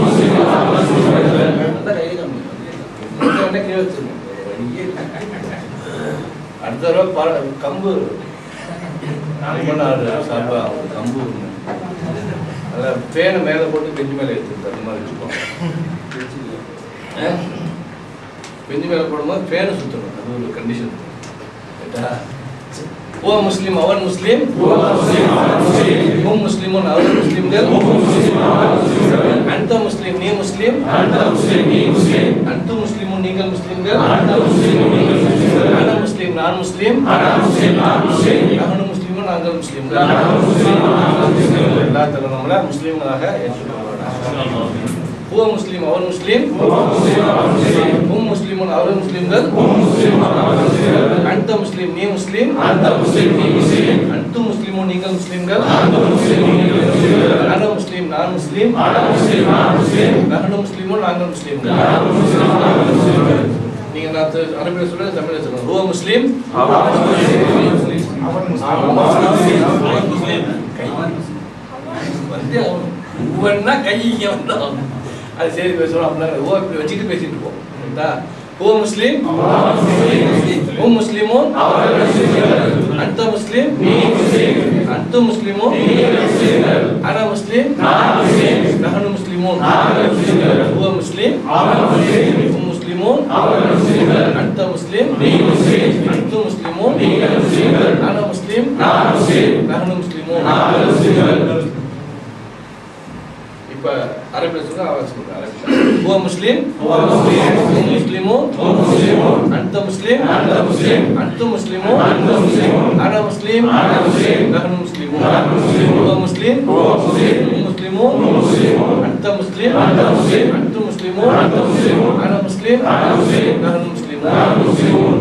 அந்த கையை காமிங்க. முடிஞ்ச உடனே கீழே வச்சிருங்க. வேற வழியே இல்லை. அடுத்த தடவை ப- கம்பு ரொம்ப நாள் சாப்பா கம்பு ஒண்ணு. அதில் பேனை மேலே போட்டு பெஞ்சு மேலே எடுத்துருக்கு அந்த மாதிரி வச்சுக்கோங்க ஆ? பெஞ்சு மேலே போடும்போது பேனை சுற்றணும் அது ஒரு கண்டிஷன் ரைட்டா ஓ முஸ்லீம் அவன் முஸ்லீம் ஹும் முஸ்லிமுன் அவர்கள் முஸ்லிம்கள் அந்த முஸ்லீம் நீ முஸ்லீம் அன்து முஸ்லிமுன் நீங்கள் முஸ்லிம்கள் அன முஸ்லீம் நான் முஸ்லீம் நகனு முஸ்லிமும் நாங்கள் முஸ்லிம்கள் எல்லா தரம் நம்மள முஸ்லீம்களாக ஏற்றுக்கொள்வாங்க ஹுவ முஸ்லீம் அவன் முஸ்லீம் ஹும் முஸ்லிமுன் அவர்கள் முஸ்லிம்கள் அந்த முஸ்லீம் நீ முஸ்லீம் அன்து முஸ்லிமுன் நீங்கள் முஸ்லிம்கள் அன முஸ்லீம் நான் முஸ்லீம் நகனு முஸ்லிமும் நாங்கள் முஸ்லிம்கள் நீங்க நான் தெ- அரபில சொல்ல தமிழ்ல சொல்லுங்க ஹுவ முஸ்லீம் அவன் முஸ்லீம் கை வந்து அவன் ஹுவன்னா கை இங்க வந்து அவன். அது சரி பேசுறோம் அப்படின்னா ஹுவ இப்படி வச்சுட்டு பேசிட்டு போ சரிங்களா? ஹுவ முஸ்லீம் ஹும் முஸ்லிமூன் அன்த முஸ்லீம் அன்து முஸ்லிமூன் அன முஸ்லீம் நஹனு முஸ்லிமூன் ஹுவ முஸ்லீம் ஹும் முஸ்லிமூன் அன்த முஸ்லீம் அன்து முஸ்லிமூன் அன முஸ்லீம் நஹனு முஸ்லிமூன் இப்ப அரபில சொல்ல அவன் சொல்றேன் அரபில ஹுவ முஸ்லிம் ஹும் முஸ்லிமூன் அன்த முஸ்லிம் அன்து முஸ்லிமூன் அன முஸ்லிம் நஹனு முஸ்லிமூன் ஹுவ முஸ்லிம் ஹும் முஸ்லிமூன் அன்த முஸ்லிம் அன்து முஸ்லிமூன் அன முஸ்லிம் நஹனு முஸ்லிமூன்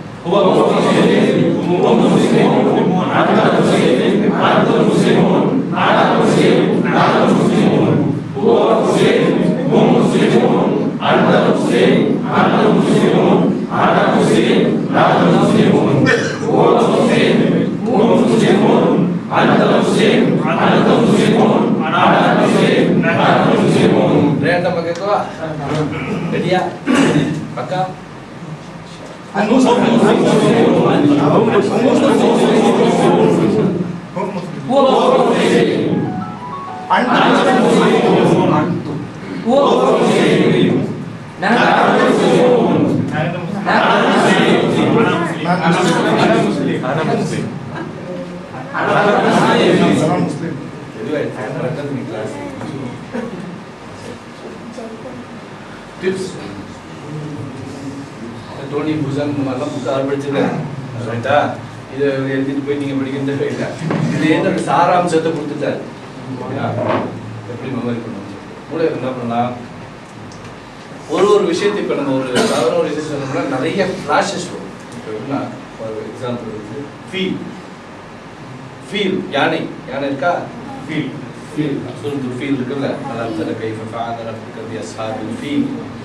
ரேண்டம் கேட்கவா ரெடியா பக்கா ஆனா முஸ்லீம் தெளிவாயிடுச்சு நடக்குது நீ கிளாஸ் டிப்ஸ் டோனி புசன் இந்த மாதிரிலாம் புக்கு அவர் படிச்சிருக்காரு ரைட்டா இதை எழுதிட்டு போய் நீங்கள் படிக்க தேவையில்லை இதுலேருந்து அந்த சாராம்சத்தை கொடுத்துட்டாரு சரியா? எப்படி மெமரி பண்ணணும் மூளையில் என்ன பண்ணலாம் ஒரு ஒரு விஷயத்தை இப்போ நம்ம ஒரு சாதாரண ஒரு இது சொன்னோம்னா நிறைய ஃப்ளாஷஸ் வரும் இப்போ எப்படின்னா ஒரு எக்ஸாம்பிள் வந்து ஃபீல் ஃபீல் யானை யானை இருக்கா ஃபீல் ஃபீல் சுருந்து ஃபீல் இருக்குல்ல அலாம் தர கைஃப ஃபஅல ரப்புக பி அஸ்ஹாபில் ஃபீல்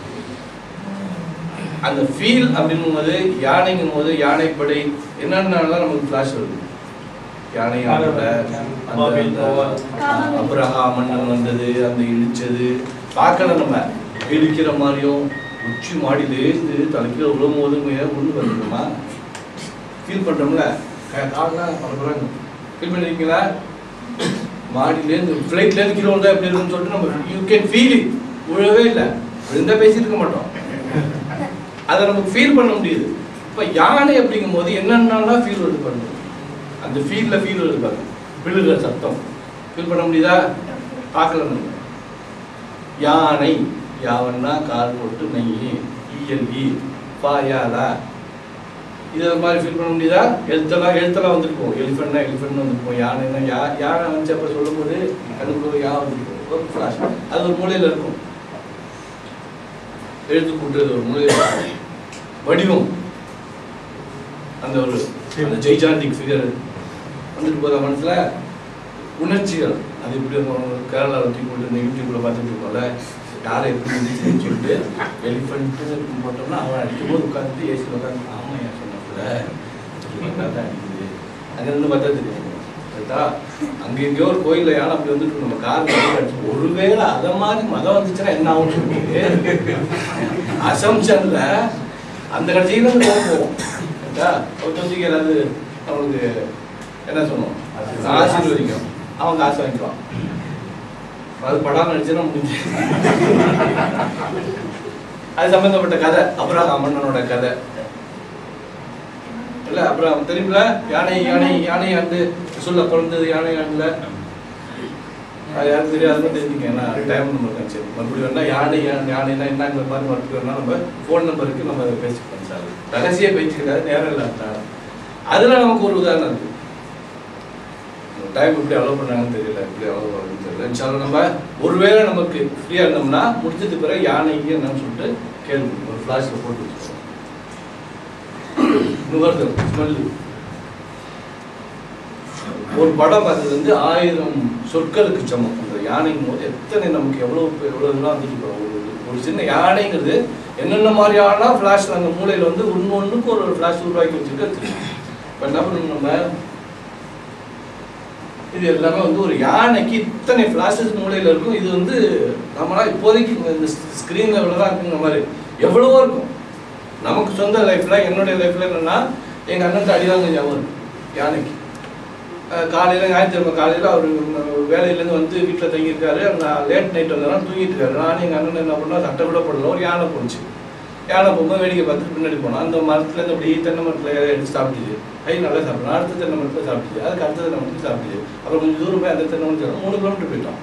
அந்த ஃபீல் அப்படின்னும் போது யானைங்கும் போது யானைப்படை என்னென்னலாம் நமக்கு ஃப்ளாஷ் வருது யானை ஆடல, அந்த பாபில் நோவா. அந்த அப்ரஹா மன்னன் வந்தது அந்த இடிச்சது பார்க்கல நம்ம இடிக்கிற மாதிரியும் உச்சி மாடியிலேருந்து தலைக்கீழ விழும் போது ஒன்று வந்துருமா ஃபீல் பண்ணுறோம்ல காலெலாம் பரபரங்க ஃபீல் பண்ணிருக்கீங்களா மாடியிலேருந்து ஃப்ளைட்லேருந்து கீழே வந்தால் எப்படி இருக்குன்னு சொல்லிட்டு நம்ம யூ கேன் ஃபீல் இட் விழவே இல்லை விழுந்தா பேசிட்டு இருக்க மாட்டோம் அதை நமக்கு ஃபீல் பண்ண முடியுது இப்போ யானை அப்படிங்கும் போது என்னென்னலாம் ஃபீல் வருது பாருங்க அந்த ஃபீல்டில் ஃபீல் வருது பாருங்க விழுகிற சத்தம் ஃபீல் பண்ண முடியுதா பார்க்கல நம்ம யானை யாவன்னா கால் போட்டு நெய் இஎல்இ பாயாலா இது மாதிரி ஃபீல் பண்ண முடியுதா எழுத்தெல்லாம் எழுத்தெல்லாம் வந்துருக்கும் எலிஃபெண்ட்னா எலிஃபெண்ட் வந்துருக்கும் யானைனா யா யானை வந்து அப்போ சொல்லும்போது அதுக்குள்ள யா வந்துருக்கும் ஒரு ஃப்ளாஷ் அது ஒரு மூலையில் இருக்கும் எழுத்து கூட்டுறது ஒரு மூலையில் இருக்கும். வடிவம் அந்த ஒரு அந்த ஜெய்ஜாண்டிக் ஃபிகர் வந்துட்டு போதா மனசுல உணர்ச்சிகள் அது எப்படி இருக்கும் கேரளாவில் தூக்கி போட்டு இந்த யூடியூப்ல பார்த்துட்டு இருக்கோம்ல யாரை எப்படி இருந்துச்சுன்னு சொல்லிட்டு எலிஃபென்ட்டு போட்டோம்னா அவன் அடிக்கும் போது உட்காந்துட்டு ஏசியில் உட்காந்து ஆமா ஏன் சொன்னப்பல தான் அடிக்குது அங்கேருந்து பார்த்தா தெரியும் ரைட்டா அங்க எங்கேயோ ஒரு கோயில்ல யானை அப்படி வந்துட்டு நம்ம கார் ஒருவேளை அத மாதிரி மதம் வந்துச்சுன்னா என்ன ஆகும் அசம்ஷன்ல அந்த கட்சியில இருந்து போக போவோம் ரைட்டா ஒரு கட்சிக்கு ஏதாவது அவங்களுக்கு என்ன சொன்னோம் ஆசீர்வதிக்கும் அவன் காசு வாங்கிக்குவான் அது படம் நடிச்சுன்னா முடிஞ்சு அது சம்பந்தப்பட்ட கதை அப்புறம் அம்மன்னனோட கதை இல்ல அப்புறம் தெரியுமில யானை யானை யானை ஆண்டு சொல்ல பிறந்தது யானை ஆண்டுல அது யாருக்கு தெரியாதுன்னு தெரிஞ்சுக்க ஏன்னா டைம் நம்ம இருக்காச்சு மறுபடியும் வேணா யானை யானை யானைனா என்னங்கிற மாதிரி மறுபடியும் வேணா நம்ம ஃபோன் நம்பருக்கு நம்ம அதை பேசிக்கலாம் சார் ரகசிய பேச்சுக்கிறாரு நேரம் இல்லாத அதுல நமக்கு ஒரு உதாரணம் இருக்கு டைம் எப்படி அலோவ் பண்ணாங்கன்னு தெரியல எப்படி அலோவ் ஆகுதுன்னு தெரியல இன்ஷால்லா நம்ம ஒருவேளை நமக்கு ஃப்ரீயாக இருந்தோம்னா முடிச்சது பிறகு யானைக்கு என்னன்னு சொல்லிட்டு கேள்வி ஒரு ஃப்ளாஷில் போட்டு வச்சுக்கோம் நுகர்தல் ஸ்மெல்லு ஒரு படம் பார்த்தது வந்து ஆயிரம் சொற்களுக்கு சமம் அந்த யானைங்கும் போது எத்தனை நமக்கு எவ்வளோ எவ்வளோ இதெல்லாம் வந்துட்டு போகிறோம் ஒரு ஒரு சின்ன யானைங்கிறது என்னென்ன மாதிரியான ஃப்ளாஷ் அந்த மூலையில் வந்து ஒன்று ஒன்றுக்கு ஒரு ஃப்ளாஷ் உருவாக்கி வச்சுட்டு இப்போ என்ன பண்ணணும் நம்ம இது எல்லாமே வந்து ஒரு யானைக்கு இத்தனை ஃப்ளாஷஸ் மூலையில் இருக்கும் இது வந்து நம்மளாம் இப்போதைக்கு இந்த ஸ்க்ரீன் லெவலில் தான் இருக்குங்கிற மாதிரி எவ்வளவோ இருக்கும் நமக்கு சொந்த லைஃப்பில் என்னுடைய லைஃப்பில் என்னென்னா எங்கள் அண்ணன் அடிதாங்க ஞாபகம் இருக்கு யானைக்கு காலையில் ஞாயிற்றுக்கிழமை காலையில் அவர் வேலையிலேருந்து வந்து வீட்டில் தங்கியிருக்காரு அந்த லேட் நைட் வந்தனால தூங்கிட்டு இருக்காரு நானும் எங்கள் அண்ணன் என்ன பண்ணோம் சட்டை கூட போடல ஒரு யானை போணுச்சு யானை போகும்போது வேடிக்கை பார்த்துட்டு பின்னாடி போனோம் அந்த மரத்துலேருந்து அப்படி தென்னை மரத்தில் எடுத்து சாப்பிட்டுச்சு ஐ நல்லா சாப்பிடணும் அடுத்த தென்னை மரத்தில் சாப்பிட்டுச்சு அதுக்கு அடுத்த தென்னை மரத்தில் சாப்பிட்டுச்சு அப்புறம் கொஞ்சம் தூரம் போய் அந்த தென்னை மரத்தில் மூணு கிலோமீட்டர் போயிட்டோம்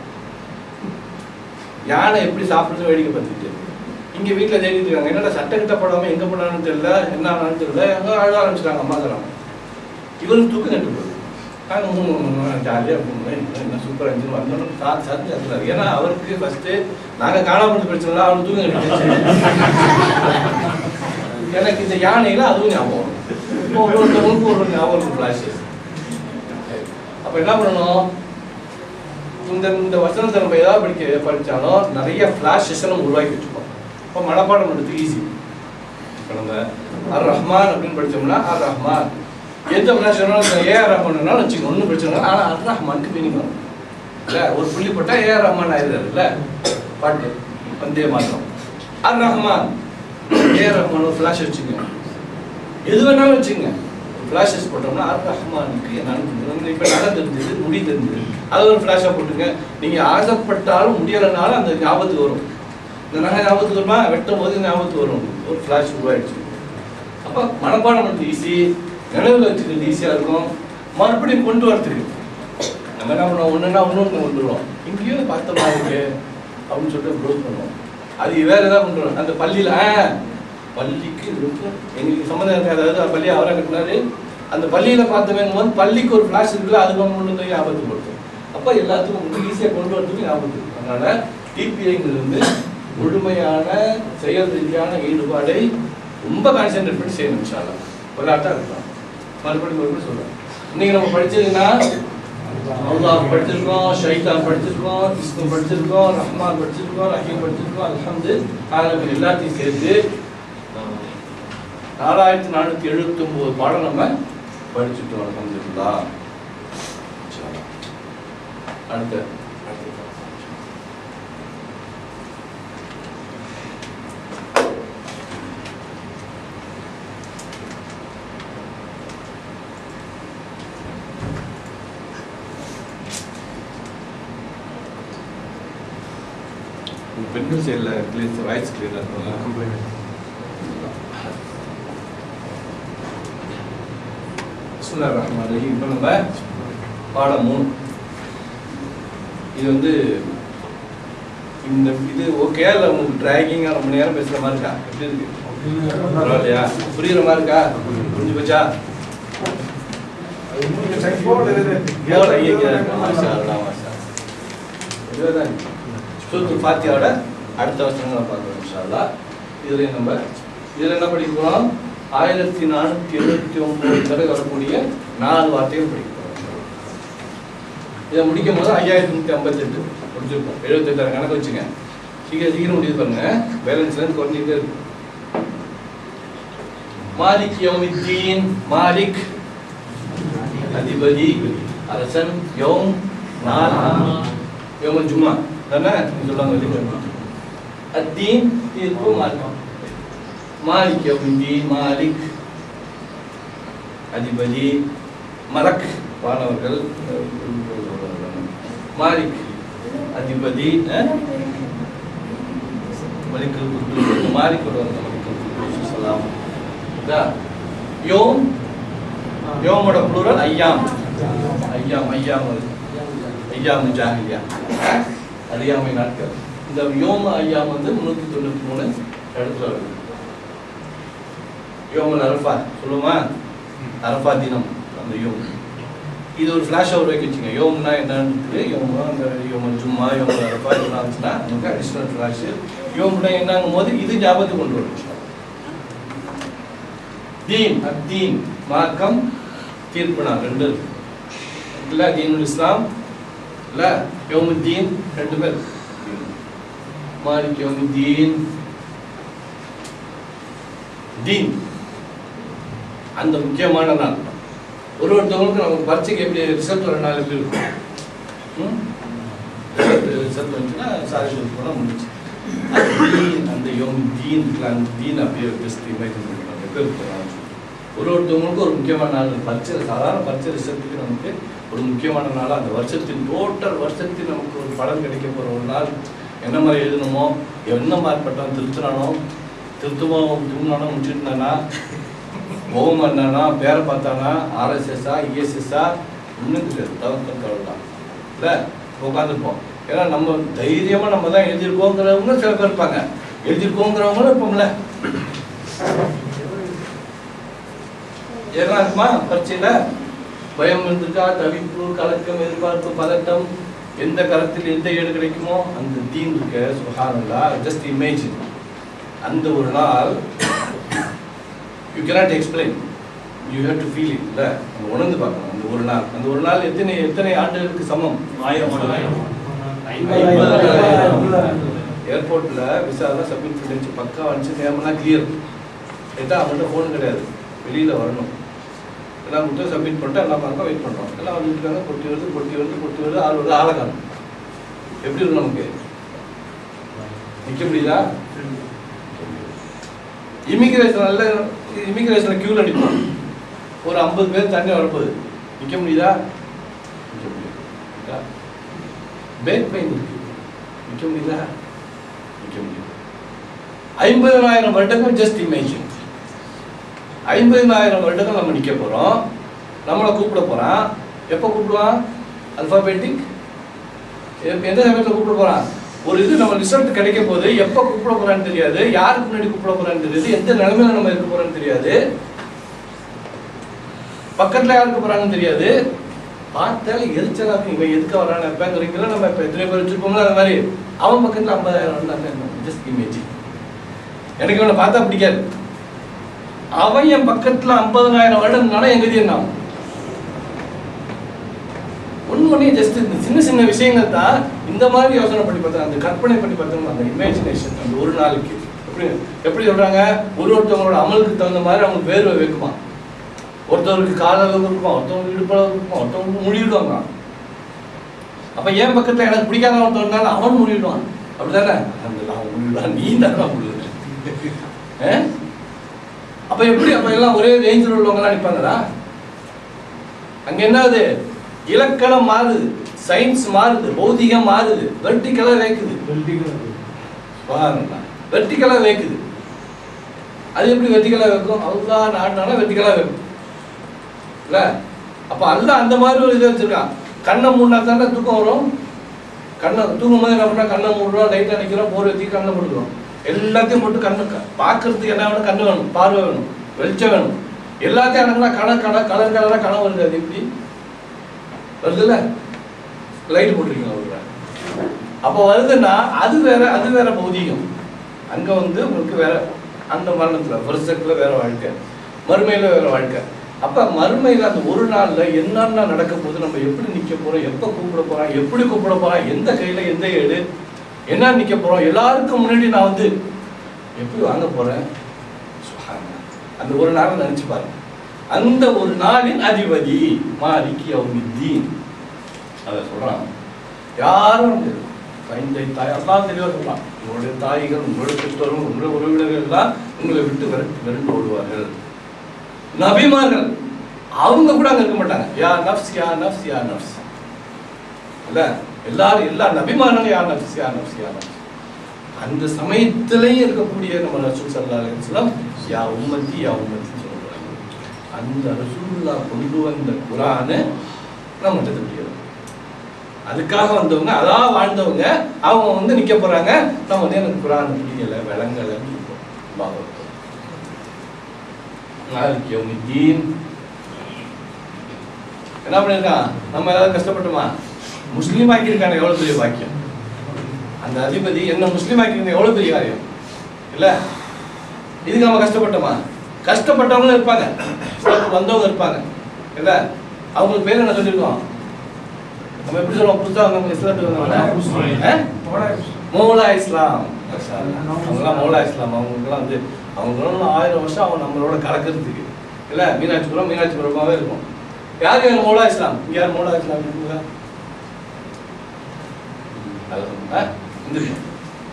யானை எப்படி சாப்பிடுறது வேடிக்கை பார்த்துட்டு இங்கே வீட்டில் தேடிட்டு இருக்காங்க என்னடா சட்டை கிட்ட போடாமல் எங்கே போனான்னு தெரியல என்ன ஆனான்னு தெரியல எங்கே அழ ஆரம்பிச்சிட்டாங்க அம்மா தராங்க இவருக்கு தூக்கம் கட்டு போகுது நாங்கள் ஜாலியாக போகணும் என்ன சூப்பராக இருந்துச்சு வந்தோம் சாத்து சாத்து சாத்துறாரு ஏன்னா அவருக்கு ஃபஸ்ட்டு நாங்கள் காணாமல் பிரச்சனை அவருக்கு தூக்கம் கட்டு எனக்கு இந்த யானையில் அதுவும் ஞாபகம் வரும். இப்போ ஒரு ஒருத்தவங்களுக்கு ஒரு ஒரு ஞாபகம் இருக்கும் ஃப்ளாஷஸ் அப்போ என்ன பண்ணணும் இந்த இந்த வசனத்தை நம்ம ஏதாவது படிக்க படித்தாலும் நிறைய ஃப்ளாஷஸ் நம்ம உருவாக்கி வச்சுப்போம் இப்போ மனப்பாடம் பண்ணுறது ஈஸி இப்போ நம்ம அர் ரஹ்மான் அப்படின்னு படித்தோம்னா அர் ரஹ்மான் எந்த ஃப்ளாஷ் வேணாலும் ஏஆர் ரஹ்மான்னாலும் வச்சுக்கோங்க ஒன்றும் பிரச்சனை இல்லை ஆனால் அர் ரஹ்மானுக்கு மீனிங் வரும் இல்லை ஒரு புள்ளி போட்டால் ஏஆர் ரஹ்மான் ஆயிடுறாருல்ல பாட்டு வந்தே மாத்திரம் அர் ரஹ்மான் ஏஆர் ரஹ்மான் ஒரு ஃப்ளாஷ் வச்சுக்கோங்க எது வேணாலும் வச்சுங்க ஃப்ளாஷஸ் போட்டோம்னா அர் ரஹ்மானுக்கு என்னன்னு இப்போ நகை தெரிஞ்சது முடி தெரிஞ்சது அதை ஒரு ஃப்ளாஷாக போட்டுங்க நீங்கள் ஆசைப்பட்டாலும் முடியலைனாலும் அந்த ஞாபகத்துக்கு வரும் இந்த நகை ஞாபகத்துக்கு வருமா வெட்டும் போது ஞாபகத்துக்கு வரும் ஒரு ஃப்ளாஷ் உருவாயிடுச்சு அப்போ மனப்பாடம் பண்ணுறது ஈஸி நினைவில் வச்சுக்கிறது ஈஸியாக இருக்கும் மறுபடியும் கொண்டு வரத்துக்கு நம்ம என்ன பண்ணுவோம் ஒன்றுனா ஒன்று கொண்டு வருவோம் இங்கேயோ பார்த்த மாதிரி இருக்கு அப்படின்னு சொல்லிட்டு க்ளோஸ் பண்ணுவோம் அது வேற ஏதாவது கொண்டு வரும் அந்த பள்ளியில் ஆ பள்ளிக்கு இருக்கு எங்களுக்கு சம்மந்தம் இருக்காது அதாவது பள்ளி அவரை கட்டினாரு அந்த பள்ளியில பார்த்தவங்க போது பள்ளிக்கு ஒரு ஃபிளாஷ் இருக்குல்ல அது கொண்டு வந்து ஞாபகத்துக்கு படுத்தும் அப்போ எல்லாத்துக்கும் வந்து ஈஸியாக கொண்டு வரதுக்கு ஞாபகத்துக்கு இருக்கும். அதனால டிபிஐங்கிறது வந்து முழுமையான செயல் ரீதியான ஈடுபாடை ரொம்ப கான்சென்ட்ரேட் பண்ணி செய்யணும் இன்ஷால்லா விளையாட்டா இருக்கலாம் மறுபடியும் மறுபடியும் சொல்றேன் இன்னைக்கு நம்ம படிச்சதுன்னா அல்லாஹ் படிச்சிருக்கோம் ஷைத்தான் படிச்சிருக்கோம் விஷ்ணு படிச்சிருக்கோம் ரஹ்மான் படிச்சிருக்கோம் ரஹீம் படிச்சிருக்கோம் அல்ஹம்து ஆலமின் எல்லாத்தையும் சேர்த்து நாலாயிரத்தி நானூத்தி எழுபத்தி ஒன்பது பாடம் நம்ம படிச்சுட்டோம் அல்ஹம்துலில்லாஹ் இன்ஷா அல்லாஹ். அடுத்த அடுத்த பாடம். உங்க பெண்கள் சைடில் கிளியர் வாய்ஸ் கிளியராக இருக்கும் பிஸ்மில்லாஹிர் ரஹ்மானிர் ரஹீம் இப்போ நம்ம பாடம் மூணு இது வந்து இந்த இது ஓகே இல்லை உங்களுக்கு டிராகிங்காக ரொம்ப நேரம் பேசுகிற மாதிரி இருக்கா எப்படி இருக்கு பரவாயில்லையா புரியுற மாதிரி இருக்கா புரிஞ்சு போச்சா போல ஐயா மாஷா அல்லாஹ் மாஷா இதுதான் சூத்து ஃபாத்தியாவோட அடுத்த வருஷங்களை பார்க்குறோம் இன்ஷா அல்லாஹ் இதுல நம்ம இதுல என்ன படிக்க போறோம் ஆயிரத்தி நானூத்தி எழுபத்தி ஒன்பது தடவை வரக்கூடிய நாலு வார்த்தைகள் படிக்க போறோம் இன்ஷா அல்லாஹ். இதை முடிக்கும் போது ஐயாயிரத்தி நூற்றி ஐம்பத்தெட்டு முடிச்சிருப்போம் எழுபத்தெட்டாயிரம் கணக்கு வச்சுங்க சீக்கிரம் சீக்கிரம் முடிவு பாருங்க பேலன்ஸ்ல இருந்து குறைஞ்சிட்டே இருக்கும் மாலிக் யௌமித்தீன் மாலிக் அதிபதி அரசன் யௌம் நாள் யௌம ஜும்மா தானே நீங்க சொல்லுவாங்க வெள்ளிக்கிழமை அத்தீன் தீர்ப்பு மார்க்கம் மாலிக் யௌமித்தீன் மாலிக் அதிபதி மலக் வானவர்கள் மாலிக் அதிபதி அஹ், மலிக்குல் குத்தூஸ் மாலிக் வருவாங்க மலிக்குல் குத்தூஸ் சலாம் இதா யோம் யோமோட ப்ளூரல் ஐயாம் ஐயாம் ஐயாம் வருது. ஐயாம் ஜாஹிலியா அறியாமை நாட்கள் இந்த யோம ஐயாம் வந்து முன்னூத்தி தொண்ணூத்தி மூணு இடத்துல வருது யோமல் அரஃபா சொல்லுமா அரஃபா தினம் அந்த யோம் இது ஒரு ஃப்ளாஷ் ஓவர் வைக்க வச்சுங்க யோம்னா என்னன்னு யோம்னா அந்த யோமல் ஜும்மா யோமல் அரஃபா இதெல்லாம் இருந்துச்சுன்னா நமக்கு அடிஷ்னல் ஃப்ளாஷ் யோம்னா என்னங்கும் போது இது ஞாபகத்துக்கு கொண்டு வரும் தீன் அத்தீன் மார்க்கம் தீர்ப்புனா ரெண்டு இருக்கு. இல்ல தீனுல் இஸ்லாம் இல்ல யோமுத்தீன் ரெண்டு பேர் மாலிக் யோமுத்தீன் தீன் அந்த முக்கியமான நாள் ஒரு ஒருத்தவங்களுக்கு நமக்கு பரீட்சைக்கு எப்படி ரிசல்ட் வர நாள் எப்படி இருக்கும் ரிசல்ட் வந்துச்சுன்னா சாரி சொல்லி போனால் முடிச்சு அந்த தீன், அந்த யோம் தீன் இருக்குல்ல, அந்த தீன் அப்படியே பெஸ்ட் இமேஜின் பண்ணுறாங்க எப்போ இருக்கிறாங்க ஒரு ஒருத்தவங்களுக்கும் ஒரு முக்கியமான நாள் பரீட்சை சாதாரண பரீட்சை ரிசல்ட்டுக்கு நமக்கு ஒரு முக்கியமான நாள் அந்த வருஷத்தின் டோட்டல் வருஷத்துக்கு நமக்கு ஒரு பலன் கிடைக்க போகிற ஒரு நாள் என்ன மாதிரி எழுதணுமோ என்ன மாதிரி பட்டம் திருத்தணும் திருத்துமோ திருமணம் முடிச்சுட்டானா ஓம் என்னன்னா பேரை பார்த்தானா ஆர்எஸ்எஸ்ஸா இஎஸ்எஸ்ஸா இன்னும் தெரியாது தவிர்க்க தவிர்த்தான் இல்லை உட்காந்துருப்போம் ஏன்னா நம்ம தைரியமாக நம்ம தான் எழுதியிருக்கோங்கிறவங்க சில பேர் இருப்பாங்க எழுதியிருக்கோங்கிறவங்களும் இருப்போம்ல எதெல்லாம் இருக்குமா பரீட்சையில் பயம் இருந்திருக்கா தவிப்பு கலக்கம் எதிர்பார்ப்பு பதட்டம் எந்த கரத்தில் எந்த ஏடு கிடைக்குமோ அந்த தீன் இருக்க சுகானல்லா ஜஸ்ட் இமேஜின் அந்த ஒரு நாள் you cannot explain you have to feel it இல்லை நம்ம உணர்ந்து பார்க்கணும் அந்த ஒரு நாள் அந்த ஒரு நாள் எத்தனை எத்தனை ஆண்டுகளுக்கு சமம் ஆயிரம் ஆயிரம் ஏர்போர்ட்ல விசாலாம் சப்மிட் பண்ணி வச்சு பக்கா வந்துச்சு நேரம்லாம் கிளியர் கேட்டா அவங்கள்ட்ட ஃபோன் கிடையாது வெளியில வரணும் எல்லாம் கொடுத்து சப்மிட் பண்ணிட்டு எல்லாம் பார்க்க வெயிட் பண்றோம் எல்லாம் வந்துருக்காங்க பொட்டி வருது பொட்டி வருது பொட்டி வருது ஆள் வருது ஆளை காணும் எப்படி இருக்கும் நமக்கு நிக்க முடியுதா இமிகிரேஷன்ல இமிகிரேஷன்ல கியூல நிற்போம் ஒரு ஐம்பது பேர் தண்ணி வரப்போகுது நிக்க முடியுதா நிக்க முடியுதா பேக் பெயின் இருக்கு நிக்க முடியுதா நிக்க முடியும் ஐம்பதனாயிரம் வருடங்கள் ஜஸ்ட் இமேஜின் ஐம்பதனாயிரம் வருடங்கள் நம்ம நிக்க போறோம் நம்மளை கூப்பிட போறான் எப்போ கூப்பிடுவான் அல்பாபெட்டிக் எந்த சமயத்தில் கூப்பிட போறான் ஒரு இது நம்ம ரிசல்ட் கிடைக்க போது எப்போ கூப்பிட போறான்னு தெரியாது யாருக்கு முன்னாடி கூப்பிட போறான்னு தெரியாது எந்த நிலைமையில நம்ம இருக்க போறோம்னு தெரியாது பக்கத்துல யாருக்கு போறாங்கன்னு தெரியாது பார்த்தாலே எரிச்சலா இருக்கு இவன் எதுக்கு வரான்னு இருப்பாங்கிறீங்களா நம்ம இப்போ எத்தனை பேர் வச்சிருப்போம்ல அந்த மாதிரி அவன் பக்கத்துல ஐம்பதாயிரம் ஜஸ்ட் இமேஜ் எனக்கு இவனை பார்த்தா பிடிக்காது அவன் என் பக்கத்துல ஐம்பதனாயிரம் வருடம்னால எங்க கதி என்ன ஆகும்? ஒண்ணு ஒண்ணே ஜஸ்ட் இந்த சின்ன சின்ன விஷயங்கள் தான் இந்த மாதிரி யோசனை பண்ணி பார்த்தா அந்த கற்பனை பண்ணி பார்த்தோம்னா அந்த இமேஜினேஷன் அந்த ஒரு நாளைக்கு எப்படி எப்படி சொல்றாங்க ஒரு ஒருத்தவங்களோட அமலுக்கு தகுந்த மாதிரி அவங்க வேர்வை வைக்குமா ஒருத்தவருக்கு கால அளவுக்கு இருக்குமா ஒருத்தவங்களுக்கு இடுப்பு அளவுக்கு இருக்குமா ஒருத்தவங்களுக்கு முடிவிடுவாங்க அப்ப என் பக்கத்துல எனக்கு பிடிக்காத ஒருத்தன் இருந்தாலும் அவன் முடிவிடுவான் அப்படிதானே அந்த நான் முடிவிடுவான் நீ தான் முடிவிடுற அப்ப எப்படி அப்ப எல்லாம் ஒரே ரேஞ்சில் உள்ளவங்க எல்லாம் நிப்பாங்களா அங்க என்னது இலக்கணம் மாறுது சயின்ஸ் மாறுது பௌதிகம் மாறுது வெர்டிக்கலா வேக்குது வெர்டிக்கலா வேக்குது அது எப்படி வெர்டிக்கலா வைக்கும் அல்லா நாடுனால வெர்டிக்கலா வைக்கும் இல்ல அப்ப அல்லாஹ் அந்த மாதிரி ஒரு இதை வச்சிருக்கான் கண்ணை மூடினா தானே தூக்கம் வரும் கண்ணை தூங்கும் போது என்ன பண்ணா கண்ணை மூடுறோம் லைட்ல நிக்கிறோம் போர் வச்சு கண்ணை போட்டுக்கிறோம் எல்லாத்தையும் போட்டு கண்ணு க- பார்க்கறதுக்கு என்ன வேணும் கண்ணு வேணும் பார்வை வேணும் வெளிச்சம் வேணும் எல்லாத்தையும் அடங்கினா கலர் கலர் கலர் கலரா கனவு வருது அது எப்படி வருதுல்ல லைட் போட்டிருக்கீங்க ஒரு அப்போ வருதுன்னா அது வேற அது வேற பௌதீகம் அங்க வந்து உங்களுக்கு வேற அந்த மரணத்துல வருஷத்துல வேற வாழ்க்கை மறுமையில வேற வாழ்க்கை அப்ப மறுமையில அந்த ஒரு நாள்ல என்னென்ன நடக்க போகுது நம்ம எப்படி நிக்க போறோம் எப்ப கூப்பிட போறோம் எப்படி கூப்பிட போறோம் எந்த கையில எந்த ஏடு என்ன நிக்க போறோம் எல்லாருக்கும் முன்னாடி நான் வந்து எப்படி வாங்க போறேன் சுப்ஹானல்லாஹ். அந்த ஒரு நாளை நினைச்சு பாருங்க அந்த ஒரு நாளின் அதிபதி மாலிகி அவுமித்தீன் அதை சொல்றான் யாரும் முடியாது. தந்தை தாய் எல்லாம் தெளிவாக சொல்றான் உங்களுடைய தாய்கள் உங்களுடைய பெற்றோர்கள் உங்களுடைய உறவினர்கள் எல்லாம் உங்களை விட்டு விரட்டு விரண்டு ஓடுவார்கள் நபிமார்கள் அவங்க கூட அங்க இருக்க மாட்டாங்க யா நப்ஸ் யா நப்ஸ் யா நப்ஸ் இல்ல எல்லாரும் எல்லா நபிமார்களும் யா நப்ஸ் யா நப்ஸ் யா நப்ஸ் அந்த சமயத்திலேயே இருக்கக்கூடிய நம்ம ரசூல் சல்லா அலிஸ்லாம் யா உம்மத்தி யா உம்மத்தி சொல்றாங்க அந்த ரசூல்லா கொண்டு வந்த குரானை நம்ம தெரியாது அதுக்காக வந்தவங்க அதான் வாழ்ந்தவங்க அவங்க வந்து நிக்க போறாங்க நம்ம வந்து எனக்கு குரான் புரியல விளங்கலைன்னு சொல்றோம் பாகவதம் நாளைக்கு யௌமித்தீன் என்ன பண்ணிருக்கான் நம்ம ஏதாவது கஷ்டப்பட்டோமா முஸ்லீம் ஆக்கியிருக்காங்க எவ்வளவு பெரிய பாக்கியம் அந்த அதிபதி என்ன முஸ்லீம் ஆக்கியிருந்த எவ்வளவு பெரிய காரியம் இல்ல இதுக்கு நம்ம கஷ்டப்பட்டோமா கஷ்டப்பட்டவங்களும் இருப்பாங்க இஸ்லாத்துக்கு வந்தவங்க இருப்பாங்க இல்ல அவங்களுக்கு பேர் என்ன சொல்லியிருக்கோம் நம்ம எப்படி சொல்லுவோம் புதுசா வந்தவங்க இஸ்லாத்துக்கு வந்தவங்க ஆ? மௌலா இஸ்லாம் அவங்களாம் மௌலா இஸ்லாம் அவங்களுக்குலாம் வந்து அவங்களும் ஆயிரம் வருஷம் அவங்க நம்மளோட கலக்கிறதுக்கு இல்ல மீனாட்சிபுரம் மீனாட்சிபுரமாவே இருக்கும் யார் யார் மௌலா இஸ்லாம் இங்க யார் மௌலா இஸ்லாம் இருக்குங்களா அது சொல்லுங்க. எந்திரிங்க.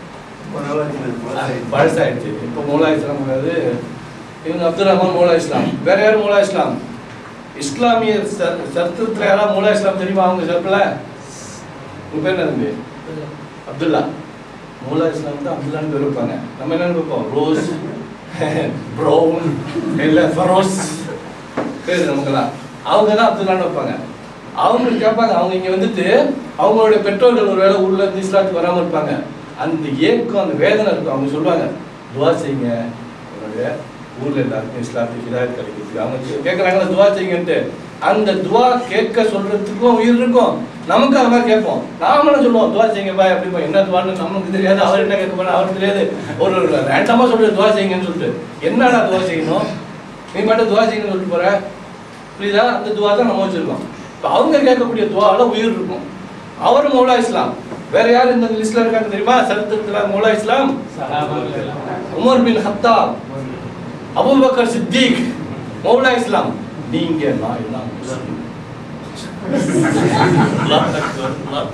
பழசாயிடுச்சு இப்போ மௌலா இஸ்லாம் கிடையாது இவங்க அப்துல் ரஹ்மான் மௌலா இஸ்லாம் வேற யார் மௌலா இஸ்லாம் இஸ்லாமிய சர் சரித்திரத்துல யாராவது மௌலா இஸ்லாம் தெரியுமா அவங்க சர்ப்பில் உங்க பேர் என்ன தம்பி அப்துல்லா மௌலா இஸ்லாம் தான் அப்துல்லான்னு பேர் வைப்பாங்க நம்ம என்னன்னு வைப்போம் ரோஸ் ப்ரௌன் இல்லை ஃபரோஸ் பேர் நமக்கெல்லாம் அவங்க தான் அப்துல்லான்னு வைப்பாங்க அவங்க கேட்பாங்க அவங்க இங்க வந்துட்டு அவங்களுடைய பெற்றோர்கள் ஒருவேளை ஊர்ல இருந்து இஸ்லாத்துக்கு வராம இருப்பாங்க அந்த ஏக்கம் அந்த வேதனை இருக்கும் அவங்க சொல்லுவாங்க துவா செய்யுங்க என்னுடைய ஊர்ல எல்லாருக்கும் இஸ்லாத்துக்கு ஹிதாயத் கிடைக்குது அவங்க கே- கேக்குறாங்களா துவா செய்யுங்கன்ட்டு அந்த துவா கேட்க சொல்றதுக்கும் உயிர் இருக்கும் நமக்கு அது மாதிரி கேட்போம் நாமளும் சொல்லுவோம் துவா செய்யுங்க பாய் அப்படிப்பா என்ன துவான்னு நமக்கு தெரியாது அவர் என்ன கேட்க போனா அவருக்கு தெரியாது ஒரு ரேண்டமா சொல்ற துவா செய்யுங்கன்னு சொல்லிட்டு என்னடா துவா செய்யணும் நீ மட்டும் துவா செய்யணும்னு சொல்லிட்டு போற புரியுதா அந்த துவா தான் நம்ம வச்சிருக்கோம் இப்போ அவங்க கேட்கக்கூடிய துவால உயிர் இருக்கும் அவர் மௌலா இஸ்லாம் வேற யார் இந்த லிஸ்ட்ல இருக்காங்க தெரியுமா சரித்திரத்துல மௌலா Islam Umar bin Khattab Abu Bakr Siddiq மௌலா இஸ்லாம் நீங்க நான் எல்லாம் முஸ்லிம் அல்லாஹ் அக்பர், அல்லாஹ்.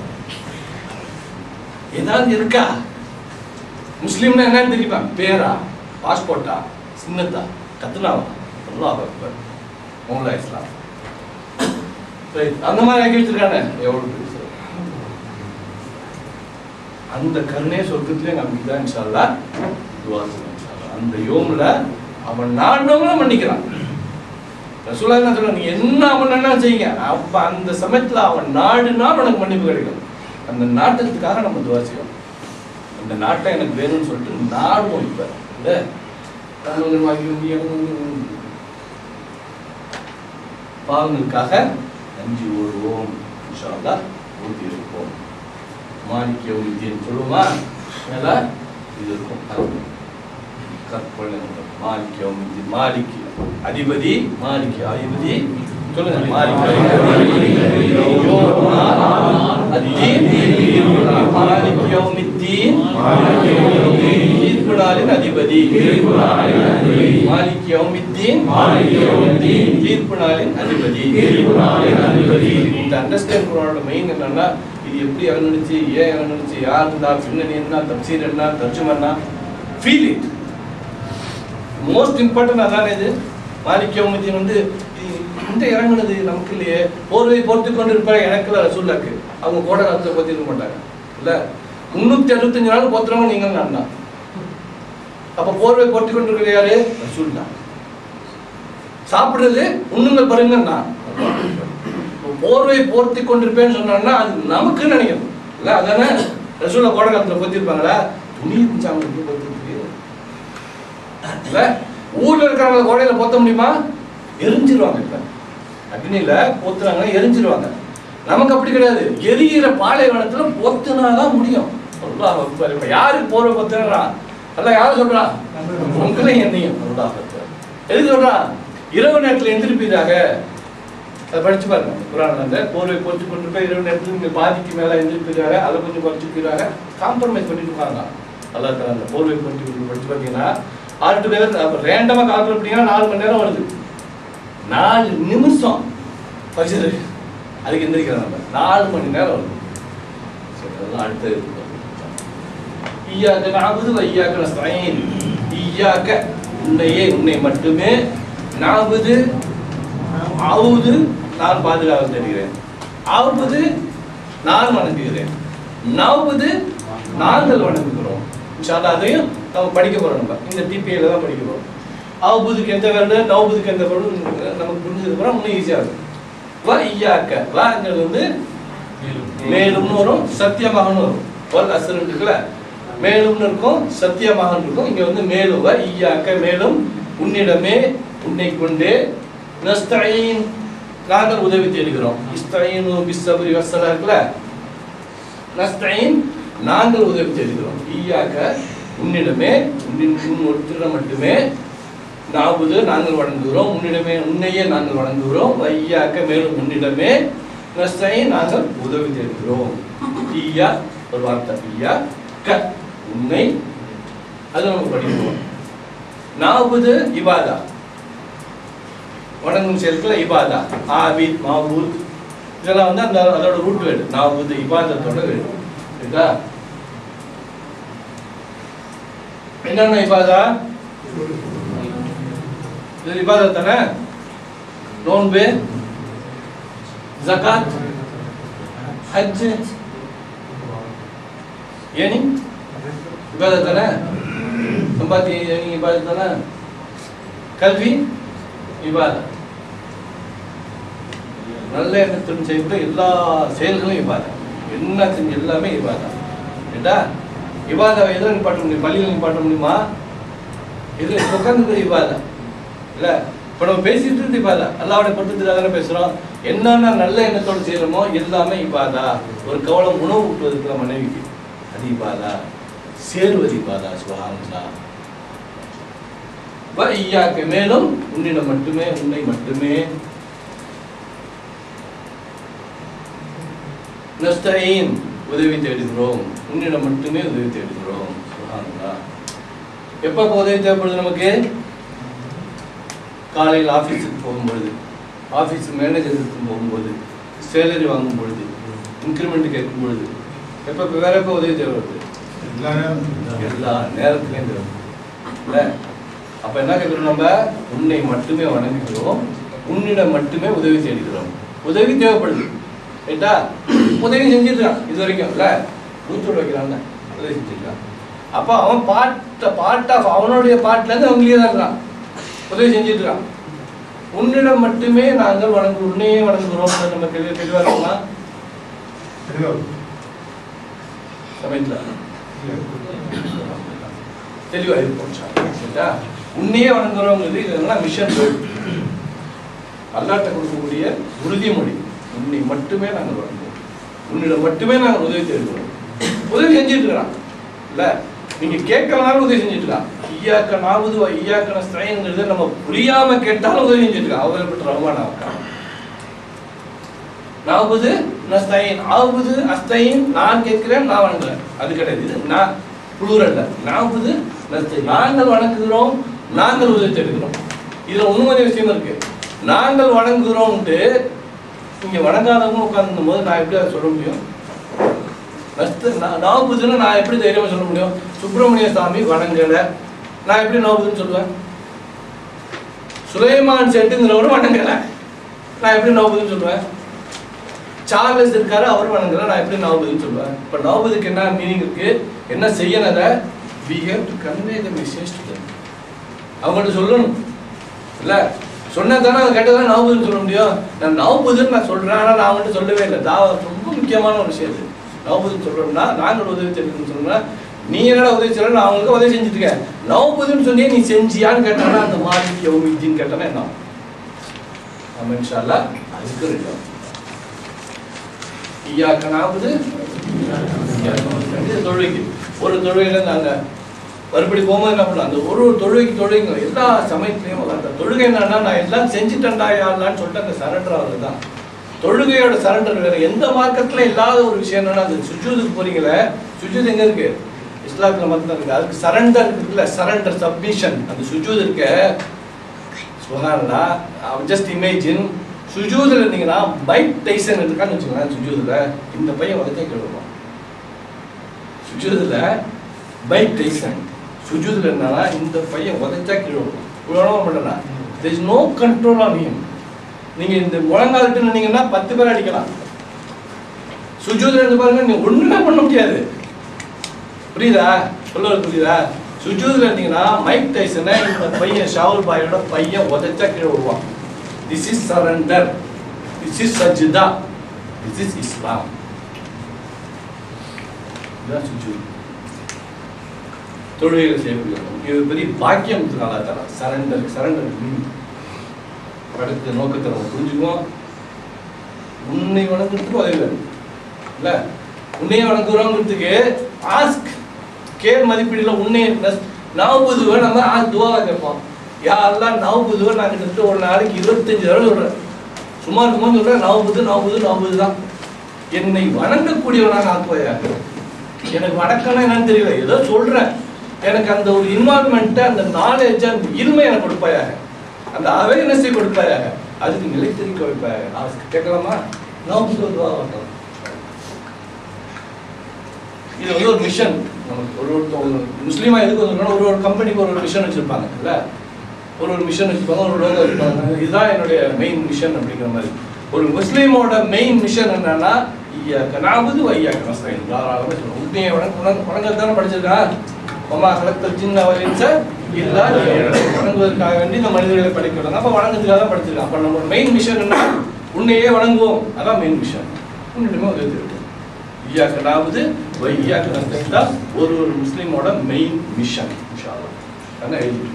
ஏதாவது இருக்கா முஸ்லீம்னா என்னன்னு தெரியுமா பேரா பாஸ்போர்ட்டா சின்னத்தா கத்துனாவா அல்லாஹ் அக்பர் மௌலா இஸ்லாம் Right. அந்த மாதிரி ஆக்கி வச்சிருக்காங்க எவ்வளவு பெரிய சிறப்பு. அந்த கருணை சொர்க்கத்திலே நமக்கு தான் இன்ஷால்லா துவா செய்யணும் இன்ஷா அல்லாஹ். அந்த யோம்ல அவன் நாடினவங்களும் மன்னிக்கிறான் ரசூலா என்ன சொல்றாங்க நீ என்ன அவன் செய்யுங்க அப்ப அந்த சமயத்துல அவன் நாடுனா உனக்கு மன்னிப்பு கிடைக்கும் அந்த நாட்டத்துக்காக நம்ம துவா செய்யணும் இந்த நாட்டை எனக்கு வேணும்னு சொல்லிட்டு நாடுவோம் இப்ப இல்ல நான் வந்து வாங்கி வந்து எனக்கு வந்து பாவங்களுக்காக நன்றி ஓடுவோம் இன்ஷா அல்லாஹ் ஊட்டி இருப்போம் மாணிக்க உறுதின்னு சொல்லுவோமா மேல இது இருக்கும் கற்பனை மாலிக்க உறுதி மாலிக்கு அதிபதி மாலிக்கு அதிபதி சொல்லுங்க மாலிக்கு மாலிக் யௌமித்தீன் தீர்ப்பு நாளின் அதிபதி மாலிக் யௌமித்தீன் தீர்ப்பு நாளின் அதிபதி இந்த அண்டர்ஸ்டாண்ட் குரானோட மெயின் என்னன்னா இது எப்படி இறங்குனுச்சு ஏன் இறங்குனுச்சு யார் இருந்தா பின்னணி என்ன தப்சீர் என்ன தர்ஜுமா என்ன ஃபீல் இட் மோஸ்ட் இம்பார்ட்டன்ட் அதானே இது மாலிக் யௌமித்தீன் வந்து இது இந்த இறங்குனது நமக்கு இல்லையே போர்வை போர்த்து கொண்டு இருப்பாங்க எனக்கு ரசூல்லாக்கு அவங்க கோட காலத்துல பத்தி இருக்க மாட்டாங்க இல்ல முன்னூத்தி அறுபத்தஞ்சு நாள் போத்துறவங்க நீங்க நான் தான் அப்ப போர்வை போர்த்தி கொண்டு இருக்கிற யாரு ரசூல்லா சாப்பிடுறது உண்ணுங்கள் பாருங்க நான் போர்வை போர்த்தி கொண்டிருப்பேன்னு சொன்னான்னா அது நமக்கு நினைக்கணும் இல்ல அதானே ரசூல்லா கோட காலத்துல பொத்திருப்பாங்களா துணி இருந்துச்சாங்க பொத்திருக்கு இல்ல ஊர்ல இருக்கிறவங்க கோடையில பொத்த முடியுமா எரிஞ்சிருவாங்க இப்ப அக்னியில பொத்துறாங்கன்னா எரிஞ்சிருவாங்க நமக்கு அப்படி கிடையாது எரியிற பாலைவனத்துல பொத்துனாதான் முடியும் அல்லாஹ் அக்பர். இப்ப யாருக்கு போற பொத்துனா அல்ல யாரு சொல்றா உங்களையும் என்னையும் அல்லாஹ் அக்பர். எதுக்கு சொல்றா இரவு நேரத்துல எந்திரிப்பீராக அதை படிச்சு பாருங்க குரான் அந்த போர்வை போட்டு கொண்டு போய் இரவு நேரத்துல நீங்க பாதிக்கு மேல எந்திரிப்பீராக அதை கொஞ்சம் குறைச்சிக்கிறாங்க காம்ப்ரமைஸ் பண்ணிட்டு இருக்காங்க அல்லாஹ் தஆலா அந்த போர்வை போட்டு கொண்டு படிச்சு பார்த்தீங்கன்னா ஆல்டு பேர் அப்ப ரேண்டமா கால்குலேட் பண்ணீங்கன்னா நாலு மணி நேரம் வருது நாலு நிமிஷம் ஃபஜ்ர் அதுக்கு எந்திரிக்கிறோம் நம்ம நாலு மணி நேரம் வருது சரி அதெல்லாம் அடுத்தது ஈயாக்க நாபுது வையாக்க நஸ்தீன் ஈயாக்க உன்னையே உன்னை மட்டுமே நாபுது ஆவுது நான் பாதுகாவல் தருகிறேன் ஆவுது நான் வணங்குகிறேன் நாவுது நாங்கள் வணங்குகிறோம் இன்ஷா அல்லாஹ் அதையும் நம்ம படிக்க போறோம் நம்ம இந்த டிபிஏல தான் படிக்க போறோம் ஆவுதுக்கு எந்த வேர்டு நவுபுதுக்கு எந்த வேர்டு நமக்கு புரிஞ்சதுக்கு அப்புறம் இன்னும் ஈஸியா இருக்கும் வா ஈயாக்க வாங்கிறது வந்து மேலும்னு வரும் சத்தியமாகனு வரும் வல் அசல் இருக்குல்ல மேலும்னு இருக்கும் சத்தியமாகனு இருக்கும் இங்க வந்து மேலும் வ ஈயாக்க மேலும் உன்னிடமே உன்னை கொண்டே நஸ்தஈன் நாங்கள் உதவி தேடுகிறோம் இஸ்தஈனு பிஸ்ஸப்ரி வஸ்ஸலா இருக்குல்ல நஸ்தஈன் நாங்கள் உதவி தேடுகிறோம் ஈயாக்க உன்னிடமே உன்னின் உன் ஒருத்தரிடம் மட்டுமே நாவுது நாங்கள் வணங்குகிறோம் உன்னிடமே உன்னையே நாங்கள் வணங்குகிறோம் வையாக்க மேலும் உன்னிடமே நஸ்தை நாங்கள் உதவி தேடுகிறோம் ஈயா ஒரு வார்த்தை ஈயா க உன்னை அது நம்ம படிக்கிறோம் நாவுது இபாதா வணங்கும் செயல்கள் இபாதா ஆபித் மாபூத் இதெல்லாம் வந்து அந்த அதோட ரூட் வேர்டு நாவுது இபாதத்தோட வேர்டு சரிதா என்னென்ன இபாதா இது இபாதத் தானே நோன்பு ஜகாத் ஹஜ் ஏனி இபாதத் தானே சம்பாத்தி ஏனி இபாதத் தானே கல்வி இபாதத் நல்ல எண்ணத்துடன் செய்த எல்லா செயல்களும் இபாதத் என்ன செஞ்ச எல்லாமே இபாதத் ஏண்டா இபாதாவை எதில் நிப்பாட்ட முடியும் பள்ளியில் நிப்பாட்ட முடியுமா இது உட்காந்து இபாதா இல்ல இப்ப நம்ம பேசிட்டு இருந்து இபாதா அல்லாவுடைய பொருத்தத்தில் தானே பேசுறோம் என்னென்ன நல்ல எண்ணத்தோடு செய்யறோமோ எல்லாமே இபாதா ஒரு கவலம் உணவு ஊட்டுவதற்கு மனைவிக்கு அது இபாதா சேருவது இபாதா சுபஹானல்லா வ ஈயாக்க மேலும் உன்னிடம் மட்டுமே உன்னை மட்டுமே நஸ்தஈன் உதவி தேடுகிறோம் உன்னிடம் மட்டுமே உதவி தேடுகிறோம் சுபஹானல்லாஹ் எப்ப உதவி தேவைப்படுது நமக்கு காலையில் ஆஃபீஸுக்கு போகும்பொழுது ஆஃபீஸ் மேனேஜருக்கு போகும்போது சேலரி வாங்கும் பொழுது இன்க்ரிமெண்ட் கேட்கும் பொழுது எப்போ வேற எப்போ உதவி தேவைப்படுது எல்லா நேரத்துலையும் தேவை இல்ல அப்ப என்ன கேட்கிறோம் நம்ம உன்னை மட்டுமே வணங்குகிறோம் உன்னிடம் மட்டுமே உதவி தேடுகிறோம் உதவி தேவைப்படுது ரைட்டா உதவி செஞ்சிருக்கான் இது வரைக்கும் இல்ல மூச்சோட வைக்கிறான்ல உதவி செஞ்சிருக்கான் அப்ப அவன் பார்ட்ட பார்ட் ஆஃப் அவனுடைய பார்ட்ல இருந்து அவங்களே தான் இருக்கான் உதவி செஞ்சிட்டு இருக்கான் உன்னிடம் மட்டுமே நாங்கள் வணங்கு உன்னையே வணங்குகிறோம் நம்ம தெளிவா தெளிவா இருக்குமா சமயத்துல தெளிவா இருப்போம் சரிங்களா உன்னையே வணங்குறவங்க இதெல்லாம் மிஷன் அல்லாட்ட கொடுக்கக்கூடிய உறுதிமொழி உன்னை மட்டுமே நாங்கள் வணங்குவோம் உன்னிடம் மட்டுமே நாங்கள் உதவி தேடுகிறோம் உதவி செஞ்சுட்டு இருக்கிறான் இல்ல நீங்க கேட்கலனாலும் உதவி செஞ்சுட்டு இருக்கான் ஐயாக்க நாவது ஐயாக்க நஸ்தாயங்கிறது நம்ம புரியாம கேட்டாலும் உதவி செஞ்சுட்டு இருக்கான் அவர்பட்ட ரஹ்மான் அவன் நாவது நஸ்தாயின் ஆவுது அஸ்தாயின் நான் கேட்கிறேன் நான் வணங்குறேன் அது கிடையாது இது நான் புளூரல்ல நாவது நஸ்தாயின் நாங்கள் வணங்குகிறோம் நாங்கள் உதவி தேடுகிறோம் இதுல உண்மையான விஷயம் இருக்கு நாங்கள் வணங்குகிறோம்ட்டு இங்க வணங்காதவங்க உட்கார்ந்தும் போது நான் எப்படி அதை சொல்ல முடியும் நஸ்து நாவுதுன்னு நான் எப்படி தைரியமா சொல்ல முடியும் சுப்பிரமணிய சாமி வணங்கல நான் எப்படி நாவுதுன்னு சொல்லுவேன் சுலைமான் செட்டுங்கிறவரும் வணங்கல நான் எப்படி நாவுதுன்னு சொல்லுவேன் சார்லஸ் இருக்காரு அவர் வணங்கல நான் எப்படி நாவுதுன்னு சொல்லுவேன் இப்ப நாவுதுக்கு என்ன மீனிங் இருக்கு என்ன செய்யணும் அதை we have to convey the message to them அவங்கள்ட்ட சொல்லணும் இல்ல சொன்னா தானே அவங்க கேட்டதான் நாவுதுன்னு சொல்ல முடியும் நான் நாவுதுன்னு நான் சொல்றேன் ஆனா நான் அவங்கள்ட்ட சொல்லவே இல்லை தாவா ரொம்ப முக்கியமான ஒரு விஷயம் இது நவபுதுன்னு சொல்றோம்னா நாங்கள் உதவி தெரியுதுன்னு சொன்னா நீ என்னடா உதவி செய்யற நான் அவங்களுக்கு உதவி செஞ்சுட்டு இருக்கேன் நவபுதுன்னு சொன்னியே நீ செஞ்சியான்னு கேட்டானா அந்த மாதிரி யௌமித்தின்னு கேட்டானா என்ன ஆகும்? நம்ம இன்ஷால்லா அதுக்கு ரெடி ஈயாக்க நாவது ரெண்டு தொழுகைக்கு ஒரு தொழுகையில நாங்க மறுபடி போகும்போது என்ன பண்ணலாம் அந்த ஒரு ஒரு தொழுகைக்கு தொழுகைங்க எல்லா சமயத்துலையும் அந்த தொழுகை என்னன்னா நான் எல்லாம் செஞ்சுட்டேன்டா யாருலான்னு சொல்லிட்டு அந்த சரண்டர் ஆகுது தான் தொழுகையோட சரண்டர் வேற எந்த மார்க்கத்துல இல்லாத ஒரு விஷயம் என்னன்னா அந்த சுஜூதுக்கு போறீங்களே சுஜூத் எங்க இருக்கு இஸ்லாத்துல மட்டும் இருக்கு அதுக்கு சரண்டர் இருக்குல்ல சரண்டர் சப்மிஷன் அந்த சுஜூத் இருக்க சுகாரா ஜஸ்ட் இமேஜின் சுஜூதுல இருந்தீங்கன்னா பைக் டைசன் இருக்கான்னு வச்சுக்கோங்களேன் சுஜூதுல இந்த பையன் உதச்சே கேள்வான் சுஜூதுல பைக் டைசன் சுஜூதுல இருந்தானா இந்த பையன் உதச்சா கீழே விழுவான் பண்ணனா there is no control on him நீங்க இந்த முழங்காலிட்டு நின்னீங்கன்னா பத்து பேர் அடிக்கலாம் சுஜூதுல இருந்து பாருங்க நீங்க ஒண்ணுமே பண்ண முடியாது புரியுதா சொல்ல புரியுதா சுஜூதுல இருந்தீங்கன்னா மைக் டைசனை இந்த பையன் ஷாவுல் பாயோட பையன் உதைச்சா கீழே விடுவான் this is surrender this is சஜிதா திஸ் இஸ் இஸ்லாம் இதுதான் சுஜூத் தொழுகையில் செய்யக்கூடிய இது பெரிய பாக்கியம் நல்லா தர சரண்டர் சரண்டர் அடுத்த நோக்கத்தை நம்ம புரிஞ்சுக்குவோம் உன்னை வணங்குறதுக்கு உதவி வேணும் இல்ல உன்னையை வணங்குறோங்கிறதுக்கு ஆஸ்க் கேள் மதிப்பீடுல உன்னை நாவு புதுவை நம்ம ஆ துவாவை கேட்போம் யாரெல்லாம் நாவு புதுவை நான் கிட்டத்தட்ட ஒரு நாளைக்கு இருபத்தஞ்சு தடவை சொல்றேன் சும்மா இருக்கும்போது சொல்றேன் நாவு புது நாவு புது நாவு புது தான் என்னை வணங்கக்கூடியவனாக ஆக்குவாயாக எனக்கு வணக்கம்னா என்னன்னு தெரியல ஏதோ சொல்றேன் எனக்கு அந்த ஒரு இன்வால்மெண்ட்டை அந்த நாலேஜ் அந்த இருமை எனக்கு கொடுப்பாயாக அந்த அவேர்னஸை கொடுப்பாயாக அதுக்கு நிலைத்திருக்க வைப்பாயாக அவருக்கு கேட்கலாமா நான் சொல்லுவாங்க இது வந்து ஒரு மிஷன் நமக்கு ஒரு ஒரு முஸ்லீமா எதுக்கு வந்து ஒரு ஒரு கம்பெனிக்கு ஒரு ஒரு மிஷன் வச்சிருப்பாங்க இல்ல ஒரு ஒரு மிஷன் வச்சிருப்பாங்க ஒரு லோகோ வச்சிருப்பாங்க இதுதான் என்னுடைய மெயின் மிஷன் அப்படிங்கிற மாதிரி ஒரு முஸ்லீமோட மெயின் மிஷன் என்னன்னா ஐயாக்க நாபுது ஐயாக்க நஸ்தாயின் தாராளமாக சொல்லணும் உண்மையை வணங்க வணங்க வணங்கல் தானே படிச்சிருக்கான் அம்மா கலெக்டர் சின்ன வலிச்ச இல்ல வணங்குவதற்காக வேண்டி இந்த மனிதர்களை படிக்கிறாங்க அப்ப வணங்குறதுக்காக தான் படிச்சிருக்கான் அப்ப நம்ம மெயின் மிஷன் என்ன உன்னையே வணங்குவோம் அதான் மெயின் மிஷன் உன்னிடமே உதவி தேடுவோம் ஐயாக்க நாபுது ஐயாக்க நஸ்தாயின் தான் ஒரு ஒரு முஸ்லீமோட மெயின் மிஷன் இன்ஷா அல்லாஹ் அதான் எழுதி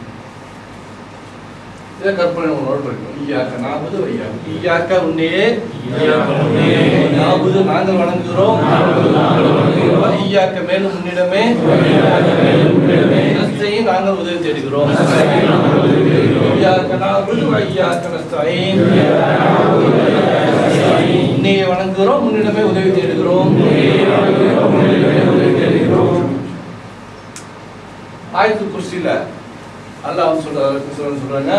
இதை கற்பனை நோட் பண்ணிக்கணும் ஈயாக்க நாபுது வையாக்கு ஈயாக்க உன்னையே நாபுது நாங்கள் வணங்குகிறோம் ஈயாக்க மேலும் உன்னிடமே நஸ்தையின் நாங்கள் உதவி தேடுகிறோம் ஈயாக்க நாபுது வையாக்க நஸ்தையின் உன்னையே வணங்குகிறோம் உன்னிடமே உதவி தேடுகிறோம் ஆயத்து குர்சியில அல்லாஹ் சொல்றாரு சொல்றாங்க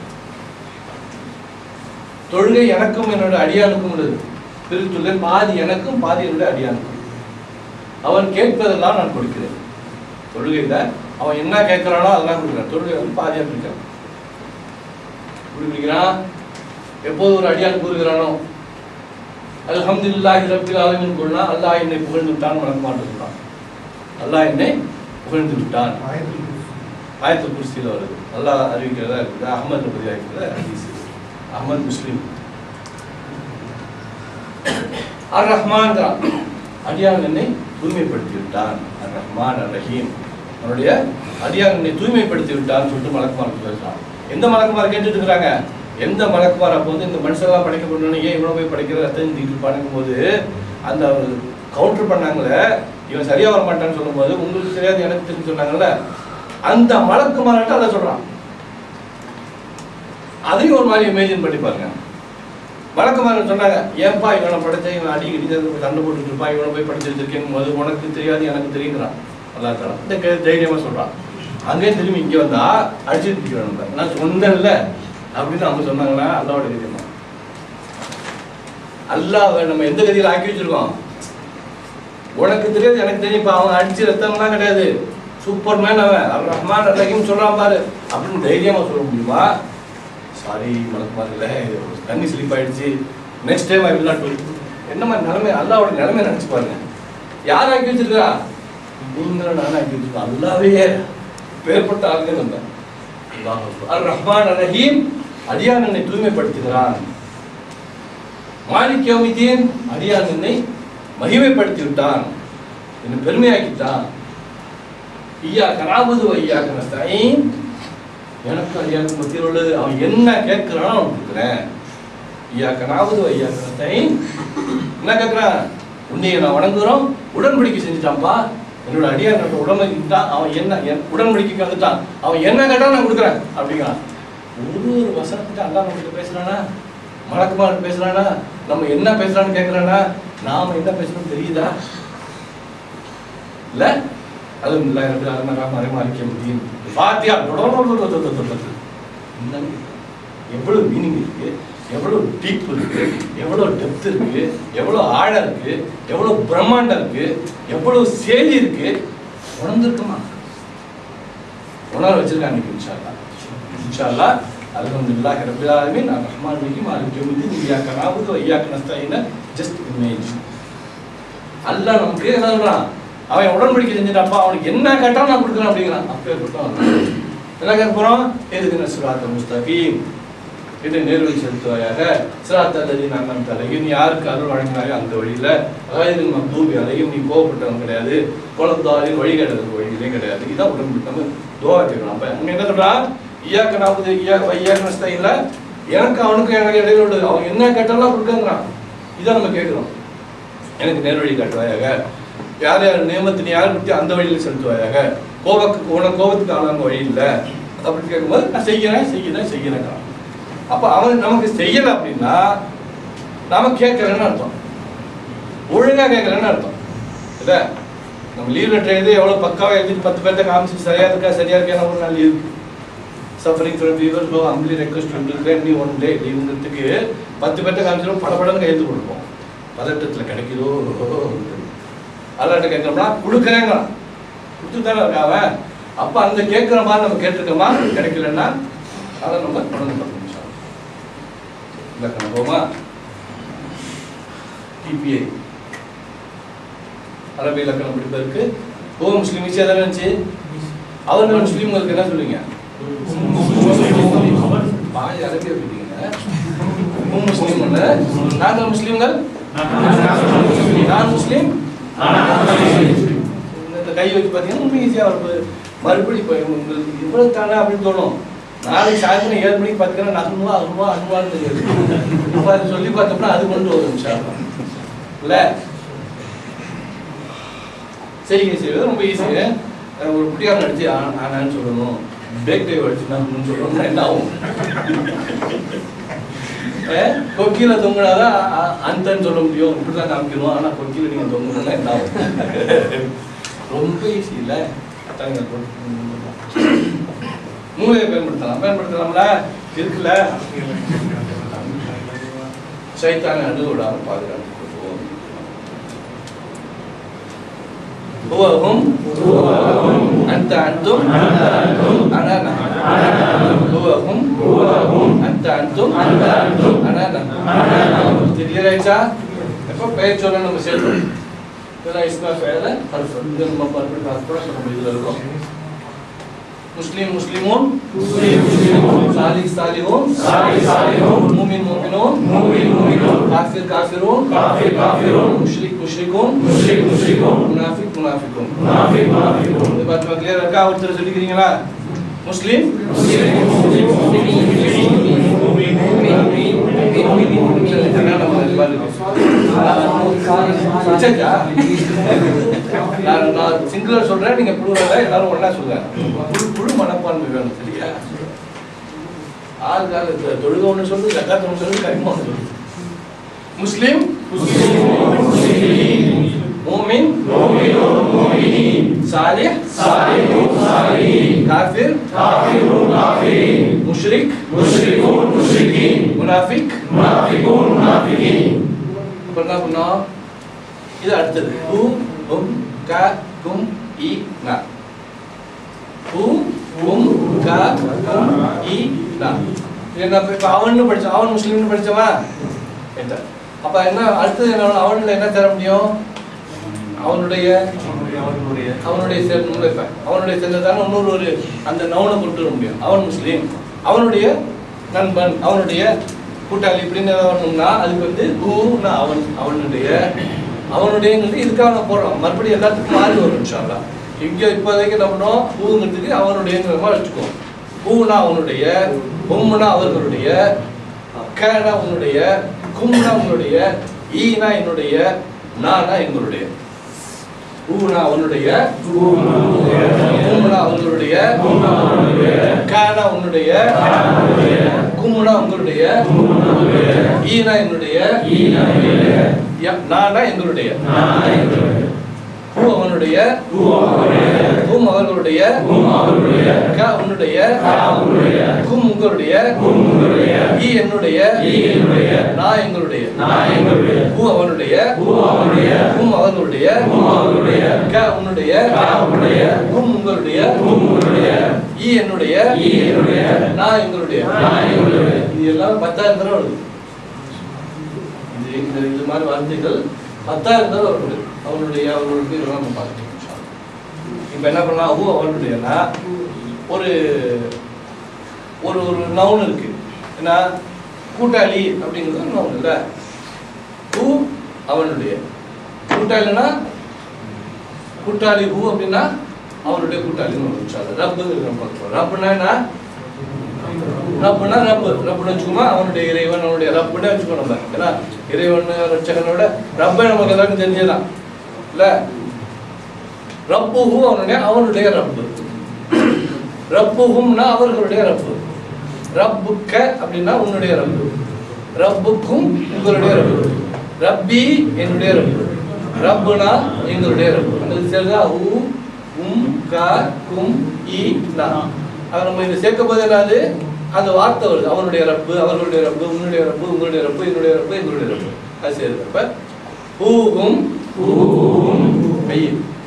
தொழுகை எனக்கும் என்னோட அடியானுக்கும் உள்ளது பிரித்துள்ள பாதி எனக்கும் பாதி என்னுடைய அடியானுக்கும் அவன் கேட்பதெல்லாம் நான் கொடுக்கிறேன் தொழுகையில அவன் என்ன கேட்கிறானோ அதெல்லாம் கொடுக்குறேன் தொழுகை வந்து பாதியா பிரிக்கிறான் எப்படி பிரிக்கிறான் எப்போது ஒரு அடியான் கூறுகிறானோ அல்ஹம்துலில்லாஹி ரப்பில் ஆலமீன் கூறினா அல்லாஹ் என்னை புகழ்ந்து விட்டான் வணக்க மாட்டேன் சொல்றான் அல்லாஹ் என்னை புகழ்ந்து விட்டான் ஆயத்து குர்சியில் வருது நல்லா அறிவிக்கிறதா இருக்குது அகமது பற்றி இருக்கிறத ஹதீஸ் இது. அகமது முஸ்லீம் அர் ரஹ்மான் அடியான் என்னை தூய்மைப்படுத்தி விட்டான் அர் ரஹ்மான் ரஹீம் அவனுடைய அடியாரனை தூய்மைப்படுத்தி விட்டான்னு சொல்லிட்டு மலக்குமார் பேசுறான் எந்த மலக்குமார் கேட்டுட்டு இருக்கிறாங்க எந்த மலக்குமார் அப்போ வந்து இந்த மனுஷெல்லாம் படைக்கப்படணும் ஏன் இவனை போய் படைக்கிற ரத்தம் தீட்டு பண்ணும் போது அந்த கவுண்டர் பண்ணாங்களே இவன் சரியா வர மாட்டான்னு சொல்லும்போது உங்களுக்கு தெரியாது எனக்கு தெரியும் சொன்னாங்கல்ல அந்த மலக்குமார்கிட்ட அதை சொல்றான் அதையும் ஒரு மாதிரி இமேஜின் பண்ணி பாருங்க வழக்கமாக சொன்னாங்க ஏன்பா இவனை படைச்ச இவன் அடி இடி சண்டை போட்டுட்டு இருப்பான் இவனை போய் படிச்சு வச்சிருக்கேன் போது உனக்கு தெரியாது எனக்கு தெரியுங்கிறான் அல்லா தரா இந்த கே- தைரியமா சொல்றான் அங்கேயும் திரும்பி இங்க வந்தா அடிச்சுட்டு இருக்கிறோம் நம்ம. நான் சொன்னேன்ல அப்படின்னு அவங்க சொன்னாங்கன்னா அல்லாவோட கதியமா அல்லாஹ் நம்ம எந்த கதியில் ஆக்கி வச்சிருக்கோம் உனக்கு தெரியாது எனக்கு தெரியும் இப்ப அவன் அடிச்சு ரத்தம்லாம் கிடையாது சூப்பர் மேன் அவன் அர் ரஹ்மான் அர் ரஹீம் சொல்றான் பாரு அப்படின்னு தைரியமா சொல்ல முடியுமா சாரி மலக்குமாரில் தண்ணி ஸ்லிப் ஆயிடுச்சு next time I will not என்ன மாதிரி நிலைமை அல்லாவோட நிலைமை நினைச்சு பாருங்க யார் ஆக்கி வச்சிருக்கா நீங்களும் நானும் ஆக்கி வச்சிருக்கோம் அல்லாவே பேர்பட்ட ஆளுங்க நம்ம அல்லாஹ் அக்பர். அர் ரஹ்மான் அர் ரஹீம் அடியான் என்னை தூய்மைப்படுத்துகிறான் மாலிக் யௌமிதீன் அடியான் என்னை மகிமைப்படுத்தி விட்டான் என்னை பெருமையாக்கிட்டான் ஐயா கனாபுது ஐயா கனஸ்தாயின் எனக்கு ஐயாவுக்கு மத்தியில் உள்ளது அவன் என்ன கேட்கிறானோ அவன் கொடுக்குறேன் ஐயா கனாபுது ஐயா கனஸ்தாயின் என்ன கேட்கிறான் உன்னைய நான் வணங்குறோம் உடன்படிக்கை செஞ்சுட்டான்ப்பா என்னோட அடியார் உடன்படிக்கிட்டான் அவன் என்ன என் உடன்படிக்கைக்கு வந்துட்டான் அவன் என்ன கேட்டாலும் நான் கொடுக்குறேன் அப்படிங்கிறான் ஒரு ஒரு வசனத்துக்கு அல்லா நம்மகிட்ட பேசுறானா மலக்குமார் பேசுறானா நம்ம என்ன பேசுறான்னு கேட்கறானா நாம என்ன பேசுறோம் தெரியுதா இல்ல அதுவும் இல்ல எனக்கு அருமரா மறைமாறிக்க முடியும் பாத்தியா எவ்வளவு மீனிங் இருக்கு எவ்வளவு டீப் இருக்கு எவ்வளவு டெப்த் இருக்கு எவ்வளவு ஆழம் இருக்கு எவ்வளவு பிரம்மாண்டம் இருக்கு எவ்வளவு சேதி இருக்கு உணர்ந்திருக்குமா உணர வச்சிருக்காங்க இன்னைக்கு இன்ஷா அல்லாஹ். இன்ஷா அல்லாஹ் அல்ஹம்துலில்லாஹி ரப்பில் ஆலமீன் அர் ரஹ்மான் ரஹீம் மாலிக் யௌமிddin இய்யாக நஅபுது வ இய்யாக நஸ்தஈன் ஜஸ்ட் இமேஜ் அல்லாஹ் நமக்கு என்ன சொல்றான் அவன் உடன்படிக்கை செஞ்சுட்டாப்பா அவனுக்கு என்ன கேட்டாலும் நான் கொடுக்குறேன் அப்படிங்கிறான் அப்பேற்பட்டவன் என்ன கேட்க போறோம் எதுக்கு சிராத்த முஸ்தகீம் இதை நேர்வழி செலுத்துவாயாக சிராத்த அல்லது நான் தலையும் நீ யாருக்கு அருள் வழங்கினாயோ அந்த வழியில அதாவது மக்தூபி அலையும் நீ கோவப்பட்டவன் கிடையாது குழந்தாரின் வழி கிடையாது வழியிலே கிடையாது இதான் உடன்படி நம்ம துவா கேட்கணும் அப்ப அங்க என்ன சொல்றா ஈயாக்க நாற்பது ஈயா ஐயாக்க நஷ்டம் எனக்கு அவனுக்கு எனக்கு இடையில உள்ளது அவன் என்ன கேட்டாலும் கொடுக்கங்கிறான் இதான் நம்ம கேட்கிறோம் எனக்கு நேர்வழி காட்டுவாயாக யார் யார் நியமத்தை நீ யார் பற்றி அந்த வழியில் செலுத்துவாயாக கோபத்துக்கு உனக்கு கோபத்துக்கு ஆளாங்க வழி இல்லை அப்படின்னு கேட்கும்போது நான் செய்கிறேன் செய்கிறேன் செய்கிறேன் அப்போ அவன் நமக்கு செய்யலை அப்படின்னா நாம கேட்கலன்னு அர்த்தம் ஒழுங்கா கேட்கலன்னு அர்த்தம் இல்லை நம்ம லீவ் லெட்டர் எழுதி எவ்வளோ பக்காவாக எழுதிட்டு பத்து பேர்த்த காமிச்சு சரியா இருக்கா சரியா இருக்கா ஒரு நாள் leave suffering from fever so humbly request பண்ணிருக்கேன் நீ ஒன் டே லீவுங்கிறதுக்கு பத்து பேர்த்த காமிச்சிடும் பல படம்னு எழுதி கொடுப்போம் பதட்டத்தில் கிடைக்குதோ அல்லாட்ட கேட்குறோம்னா கொடுக்குறேங்கிறான் கொடுத்து தானே இருக்கா அவன் அப்போ அந்த கேட்குற மாதிரி நம்ம கேட்டிருக்கோமா கிடைக்கலன்னா அதை நம்ம உணர்ந்து பார்க்கணும் இலக்கணம் போமா டிபிஐ அரபி இலக்கணம் படிப்பதற்கு ஓ முஸ்லீம் ஈஸியாக தானே இருந்துச்சு அவர் முஸ்லீம்களுக்கு என்ன சொல்லுவீங்க பாய் அரபியா போயிட்டீங்க உம் முஸ்லீம் ஒண்ணு நாங்கள் முஸ்லீம்கள் நான் முஸ்லீம் இந்த கை வச்சு பார்த்தீங்கன்னா ரொம்ப ஈஸியாக வருது மறுபடியும் இப்போ உங்களுக்கு இவ்வளவு தானே அப்படின்னு தோணும் நாளைக்கு சாயந்தரம் ஏழு மணிக்கு பார்த்தீங்கன்னா நகருவா அருவா அனுவான்னு தெரியாது அப்போ அது சொல்லி பார்த்தோம்னா அது கொண்டு வரும் நிமிஷம் இல்ல செய்கை செய்வது ரொம்ப ஈஸி ஒரு குட்டியார் நடிச்சு ஆ- ஆனான்னு சொல்லணும் பேக் டைவ் அடிச்சு நான் சொல்லணும்னா என்ன ஆகும் அஹ், கொக்கியில தொங்குனாதான் அ- அ- அந்தன்னு சொல்ல முடியும் இப்படிதான் காமிக்கணும் ஆனா கொக்கியில நீங்க தொங்கணும்னா என்ன ஆகும் ரொம்ப ஈஸி இல்ல அதாங்க மூளையை பயன்படுத்தலாம் பயன்படுத்தலாம்ல இருக்குல்ல சைத்தானை அணுக விடாம பாதுகாத்து கொள்வோம் ஹுவஹும் அன்த அன்தும் அனா நஹ்னு ஹுவஹும் அன்த அன்தும் அனா நஹ்னு கிளியர் ஆயிடுச்சா எப்போ பெயர் சொல்ல நம்ம சேர்த்தோம் இதெல்லாம் இஸ்மா ஃபேல ஹர்ஃப் இது நம்ம மறுபடியும் பார்த்து கூட நம்ம இதில் இருக்கோம் முஸ்லிம் முஸ்லிமுன் முஸ்லிம் முஸ்லிமுன் சாலிக் சாலிஹுன் சாலிக் சாலிஹுன் மூமின் மூமினுன் மூமின் மூமினுன் காஃபிர் காஃபிருன் காஃபிர் காஃபிருன் முஷ்ரிக் முஷ்ரிகுன் முஷ்ரிக் முஷ்ரிக்குன் முனாஃபிக் முனாஃபிகுன் முனாஃபிக் முனாஃபிக்குன் இது பார்த்து கிளியர் இருக்கா ஒருத்தர் சொல்லிக்கிறீங்களா முஸ்லிம் முஸ்லிம் முஸ்லிம் மூமின் என்ன நம்ம இது பாருங்க. சரிச்சா? நான் நான் சிங்குலர் சொல்றேன் நீங்க புழுவல எல்லாரும் ஒண்ணா சொல்லுங்க புழு புழு மனப்பான்மை வேணும் சரியா ஆள் கால தொழுக ஒண்ணு சொல்லுது ஜக்காத் ஒண்ணு சொல்லுது கரிமா ஒண்ணு சொல்லுது முஸ்லிம் மூமின் மூமினுன் மூமினீன் சாலிஹ் சாலிஹுன் சாலிஹீன் காஃபிர் காஃபிருன் காஃபிரீன் முஷ்ரிக் முஷ்ரிக்குன் முஷ்ரிகீன் முனாஃபிக் முனாஃபிகுன் முனாஃபிகீன் இப்ப என்ன பண்ணோம் இது அடுத்தது ஹூ ஹும் க கும் இ ந ஹூ ஹும் க கும் இ ந என்ன இப்ப இப்ப அவன்னு படிச்சோம் அவன் முஸ்லீம்னு படிச்சவா என்ன அப்ப என்ன அடுத்தது என்ன அவன்ல என்ன தர முடியும் அவனுடைய அவர்களுடைய அவனுடைய சேர்ந்து இப்ப அவனுடைய சேர்ந்ததான இன்னொரு ஒரு அந்த நவுனை கொண்டு வர முடியும் அவன் முஸ்லீம் அவனுடைய நண்பன் அவனுடைய கூட்டாளி இப்படின்னு ஏதாவது வரணும்னா அதுக்கு வந்து ஹூனா அவன் அவனுடைய அவனுடையங்கிறது இதுக்காக நான் போடுறோம் மறுபடியும் எல்லாத்துக்கும் மாறி வரும் இன்ஷால்லா இங்க இப்போதைக்கு என்ன பண்ணோம் ஹூங்கிறதுக்கு அவனுடையங்கிற மாதிரி வச்சுக்கோ ஹூனா அவனுடைய ஹும்னா அவர்களுடைய கேனா உன்னுடைய கும்னா உன்னுடைய ஈனா என்னுடைய நானா எங்களுடைய ஊனா அவனுடைய கும்னா அவங்களுடைய கானா உன்னுடைய கும்னா உங்களுடைய ஈனா என்னுடைய ய- நானா எங்களுடைய பூ அவனுடைய பூம் அவர்களுடைய க உன்னுடைய கும் உங்களுடைய ஈ என்னுடைய நான் எங்களுடைய பூ அவனுடைய கும் அவர்களுடைய க உன்னுடைய கும் உங்களுடைய ஈ என்னுடைய நான் எங்களுடைய இது எல்லாம் பத்தாயிரம் தடவை வருது இது இந்த இது மாதிரி வார்த்தைகள் பத்தாயிரம் தடவை வருது அவனுடைய அவர்களுக்கு இதெல்லாம் நம்ம பார்க்கணும் இன்ஷா அல்லாஹ். இப்ப என்ன பண்ணா ஹூ அவனுடையனா ஒரு ஒரு ஒரு நவுன் இருக்கு என்ன கூட்டாளி அப்படிங்கிறது நவுன் இல்ல ஹூ அவனுடைய கூட்டாளினா கூட்டாளி ஹூ அப்படின்னா அவனுடைய கூட்டாளின்னு ஒரு விஷயம் ரப்பு நம்ம பார்க்கிறோம் ரப்புனா என்ன ரப்புனா ரப்பு ரப்புன்னு வச்சுக்கோமா அவனுடைய இறைவன் அவனுடைய ரப்புன்னு வச்சுக்கோ நம்ம ஏன்னா இறைவன் ரட்சகனோட ரப்பை நமக்கு எல்லாருக்கும் தெரிஞ்சதுதான் இல்ல ரப்புஹு அவனுடைய அவனுடைய ரப்பு ரப்புஹும்னா அவர்களுடைய ரப்பு ரப்புக்க அப்படின்னா உன்னுடைய ரப்பு ரப்புக்கும் உங்களுடைய ரப்பு ரப்பி என்னுடைய ரப்பு ரப்புனா எங்களுடைய ரப்பு அந்த சேர்ந்தா உ உம் க கும் இ நா அது நம்ம இதை சேர்க்கும் போது என்னது அந்த வார்த்தை வருது அவனுடைய ரப்பு அவர்களுடைய ரப்பு உன்னுடைய ரப்பு உங்களுடைய ரப்பு என்னுடைய ரப்பு எங்களுடைய ரப்பு அது சேர்க்கிறப்ப ஹூகும் கை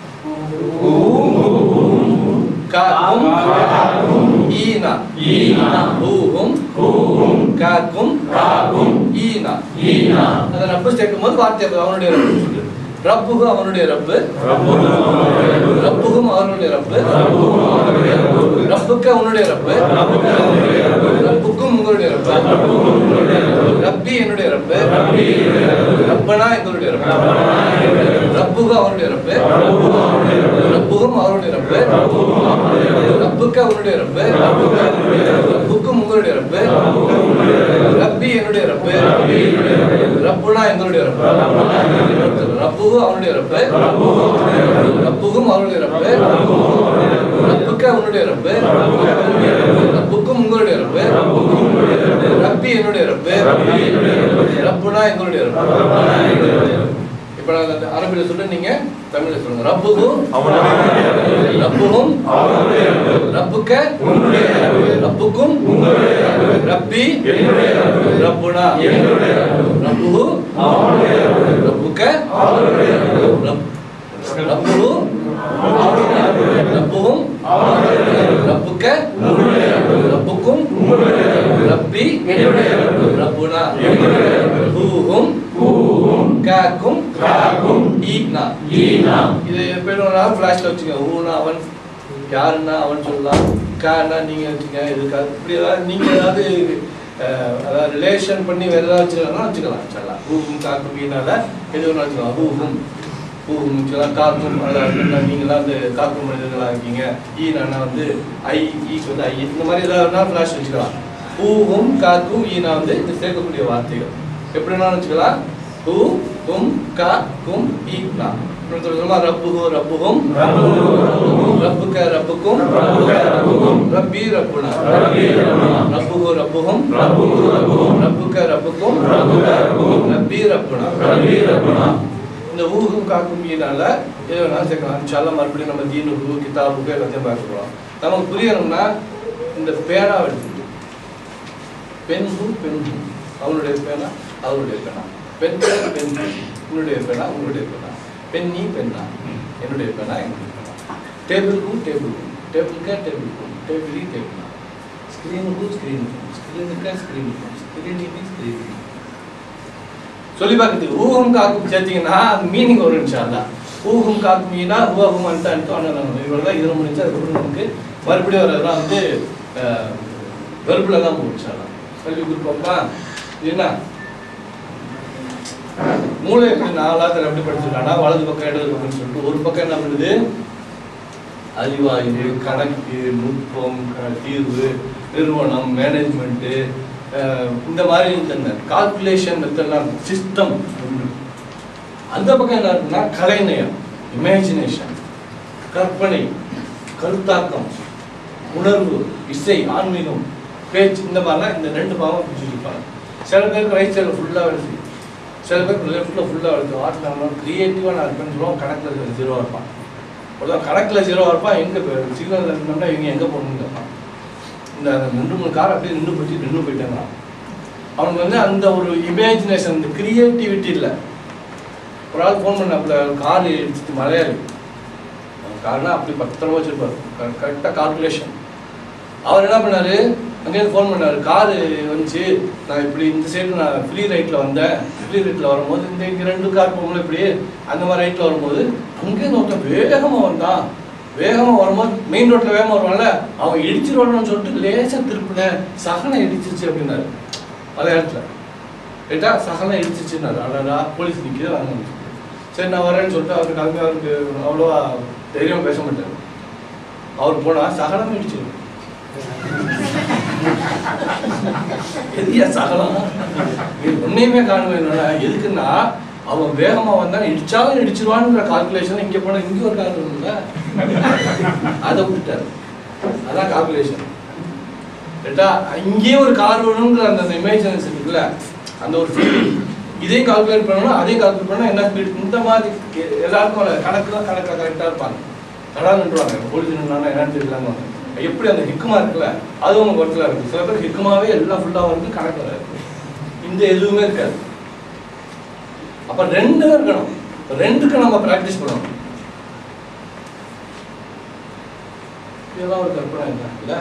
காக்கும் ஈனா ஹூகும் காக்கும் ஈனா அந்த ரப்பு சேர்க்கும் போது வார்த்தை வருது, அவனுடைய ரப்பு சொல்லு. ரப்புகு அவனுடைய ரப்பு ரப்புகும் அவர்களுடைய ரப்பு ரப்புக்கு அவனுடைய ரப்பு ரப்புக்கும் உங்களுடைய ரப்பு ரப்பி என்னுடைய ரப்பு ரப்பனா எங்களுடைய ரப்பு ரப்புகு அவனுடைய ரப்பு ரப்புகும் அவருடைய ரப்பு ரப்புக்கு அவனுடைய ரப்பு ரப்புக்கும் உங்களுடைய ரப்பு ரப்பி என்னுடைய ரப்பு ரப்புனா எங்களுடைய ரப்பு ரப்புகு அவனுடைய ரப்பு ரப்புகும் அவருடைய ரப்பு ரப்புக்கு அவனுடைய ரப்பு ரப்புக்கும் உங்களுடைய ரப்பு ரப்பி என்னுடைய ரப்பு ரப்புனா எங்களுடைய ரப்பு இப்ப நான் அந்த அரபில சொல்ல நீங்க தமிழ்ல சொல்லுங்க ரப்புகும் ரப்புகும் ரப்புக்க ரப்புக்கும் ரப்பி ரப்புனா ரப்புகு ரப்புக்க ரப்- ரப்புகு ரப்புகும் ரப்புக்க ரப்புக்கும் ரப்பி ரப்புனா ஹூஹும் காக்கும் ஈனா இது எப்படி ஃபிளாஷ்ல வச்சுக்க ஹூனா அவன் யாருன்னா அவன் சொல்லலாம் கான்னா நீங்க வச்சுக்க இதுக்கு இப்படி ஏதாவது நீங்க ஏதாவது அஹ், அதாவது ரிலேஷன் பண்ணி வேற ஏதாவது வச்சுக்கலாம் வச்சுக்கலாம் சொல்லலாம் ஹூஹும் காக்கும் ஈனால எது வேணா வச்சுக்கலாம் ஹூஹும் ஹூஹும் வச்சுக்கலாம் காக்கும் அதாவது நீங்களாம் வந்து காக்கும் மனிதர்களாக இருக்கீங்க ஈனா வந்து ஐ ஈக்கு வந்து ஐ இந்த மாதிரி ஏதாவது ஃபிளாஷ் வச்சுக்கலாம் ஹூஹும் காக்கும் ஈனா வந்து இது சேர்க்கக்கூடிய வார்த்தைகள் எப்படின்னா வச்சுக்கலாம் ஹூ கும் கா கும் ஈ நா சொல்லுமா ரப்புஹு ரப்புஹும் ரப்புஹு ரப்புஹும் ரப்புக ரப்புக்கும் ரப்புக ரப்புக்கும் ரப்பி ரப்புனா ரப்பி ரப்புனா ரப்புஹு ரப்புஹும் ரப்புஹு ரப்புக்கும் ரப்புக ரப்புக்கும் ரப்புக ரப்புக்கும் ரப்பி ரப்புனா ரப்பி ரப்புனா இந்த ஊகும் காக்கும் ஈனால எது வேணாலும் சேர்க்கலாம் இன்ஷால்லா மறுபடியும் நம்ம தீனுக்கு கிதாபுக்கு எல்லாத்தையும் பார்க்க போகிறோம் நமக்கு புரியணும்னா இந்த பேனா எடுத்துக்கிட்டு பெண் ஹூ பெண் ஹூ அவனுடைய பேனா அவருடைய பேனா பெண் பேர் பெண் ஹூ. உன்னுடைய பேனா உன்னுடைய பேனா பெண்ணி பெண்ணா என்னுடைய பேனா என்னுடைய பேனா டேபிள் ஹூ டேபிள் ஹூ டேபிள்க்கா டேபிள் ஹூ டேபிளி டேபிளா ஸ்க்ரீன் ஹூ ஸ்க்ரீன் ஹூ ஸ்க்ரீனுக்கா ஸ்க்ரீன் ஹூ ஸ்க்ரீனிக்கு ஸ்க்ரீன் ஹூ சொல்லி பார்க்குறது ஊகம் காக்கும் சேர்த்தீங்கன்னா அது மீனிங் வரும் இன்ஷால்லா ஊகம் காக்குமீனா ஊகம் அன்ட்டு அன்ட்டு அண்ணன் இவ்வளோ தான் இதில் முடிஞ்சு அதுக்கப்புறம் நமக்கு மறுபடியும் வரதெல்லாம் வந்து வெறுப்பில் தான் போகும் இன்ஷால்லா சொல்லி கொடுப்போம்மா என்ன மூளை எப்படி நாலாவது எப்படி படிச்சிருக்கானா வலது பக்கம் இடது பக்கம்னு சொல்லிட்டு ஒரு பக்கம் என்ன பண்ணுது அறிவாய்வு கணக்கு நுட்பம் க- தீர்வு நிறுவனம் மேனேஜ்மெண்ட்டு இந்த மாதிரி இந்த கால்குலேஷன் மெத்தட்லாம் சிஸ்டம் அந்த பக்கம் என்ன இருக்குன்னா கலைநயம் இமேஜினேஷன் கற்பனை கருத்தாக்கம் உணர்வு இசை ஆன்மீகம் பேச்சு இந்த மாதிரிலாம் இந்த ரெண்டு பாவம் பிடிச்சிருப்பாங்க சில பேருக்கு ரைட் சைடில் ஃபுல்லாக வேலை செய்யும் சில பேருக்கு லெஃப்ட்டில் ஃபுல்லாக வேலை செய்யும் ஆட்டில் க்ரியேட்டிவாக நான் இருப்பேன்னு சொல்லுவோம் கணக்கில் ஜீரோவாக இருப்பான் ஒருத்தன் கணக்கில் ஜீரோவாக இருப்பான் எங்கே சிக்னல் இருந்தோம்னா இவங்க எங்கே போகணும்னு கேட்பான் இந்த ரெண்டு மூணு கார் அப்படியே நின்று போச்சு நின்று போயிட்டாங்க அவனுக்கு வந்து அந்த ஒரு இமேஜினேஷன் இந்த கிரியேட்டிவிட்டி இல்லை ஒரு ஆள் ஃபோன் பண்ணாப்புல கார் இடிச்சிட்டு மலையாளி கார்னா அப்படி பத்திரமா வச்சிருப்பாரு கரெக்டாக கால்குலேஷன் அவர் என்ன பண்ணாரு அங்கேருந்து ஃபோன் பண்ணாரு காரு வந்துச்சு நான் இப்படி இந்த சைடு நான் ஃப்ரீ ரைட்டில் வந்தேன் ஃப்ரீ ரைட்டில் வரும்போது இந்த இங்கே ரெண்டு கார் போகும்போது இப்படி அந்த மாதிரி ரைட்டில் வரும்போது அங்கேருந்து ஒருத்தன் வேகமாக வந்தான் வேகமாக வரும்போது மெயின் ரோட்டில் வேகமாக வருவான்ல அவன் இடிச்சிருவான்னு சொல்லிட்டு லேசாக திருப்பினேன் சகனை இடிச்சிருச்சு அப்படின்னாரு அதே இடத்துல ரைட்டா சகனை இடிச்சிச்சுன்னாரு அடடா போலீஸ் நிற்கிது வாங்க சரி நான் வரேன்னு சொல்லிட்டு அவருக்கு கிளம்பி அவருக்கு அவ்வளோவா தைரியம் பேச மாட்டாரு அவர் போனா சகலம் இடிச்சிரு எதியா சகலம் நீ ஒன்னையுமே காணுமே என்னடா எதுக்குன்னா அவன் வேகமா வந்தா இடிச்சாலும் இடிச்சிருவான்ற கால்குலேஷன் இங்க போனா இங்க ஒரு கால் இருக்குல்ல அதை விட்டுட்டாரு அதான் கால்குலேஷன் ரைட்டா இங்கேயே ஒரு கார் வேணுங்கிற அந்த இமேஜினஸ் இருக்குல்ல அந்த ஒரு ஃபீலிங் இதையும் கால்குலேட் பண்ணணும் அதையும் கால்குலேட் பண்ணணும் என்ன ஸ்பீட் இந்த மாதிரி எ- எல்லாருக்கும் அந்த கணக்கு தான் கணக்காக கரெக்டாக இருப்பாங்க கடா நின்றுவாங்க போலீஸ் நின்றாங்க என்னன்னு தெரியலாங்க எப்படி அந்த ஹிக்குமா இருக்குல்ல அது உங்க ஒர்க்கில் இருக்கு சில பேர் ஹிக்குமாவே எல்லாம் ஃபுல்லாக வந்து கணக்கில் இருக்கு இந்த எதுவுமே இருக்காது அப்ப ரெண்டு இருக்கணும் இப்ப ரெண்டுக்கு நம்ம ப்ராக்டிஸ் பண்ணணும் இதெல்லாம் ஒரு கற்பனை இல்ல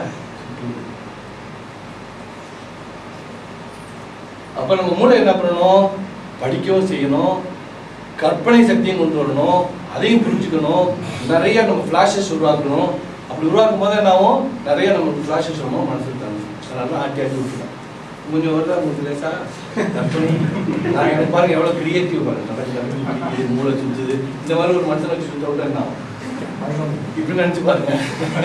அப்ப நம்ம மூளை என்ன பண்ணணும் படிக்கவும் செய்யணும் கற்பனை சக்தியும் கொண்டு வரணும் அதையும் புரிஞ்சுக்கணும் நிறைய நம்ம ஃப்ளாஷஸ் உருவாக்கணும் அப்படி உருவாக்கும் போது என்ன ஆகும் நிறைய நமக்கு ஃப்ளாஷஸ் வரணும் மனசுக்கு தரணும் அதனால ஆட்டி ஆட்டி விட்டுருவேன் கொஞ்சம் வருதா உங்களுக்கு லேசா கற்பனை நான் எனக்கு பாருங்க எவ்வளவு கிரியேட்டிவ் பாருங்க நடக்குது, இது மூளை சுத்துது இந்த மாதிரி ஒரு மனுஷனை வச்சு சுத்த விட்டா என்ன ஆகும் இப்படி நினைச்சு பாருங்க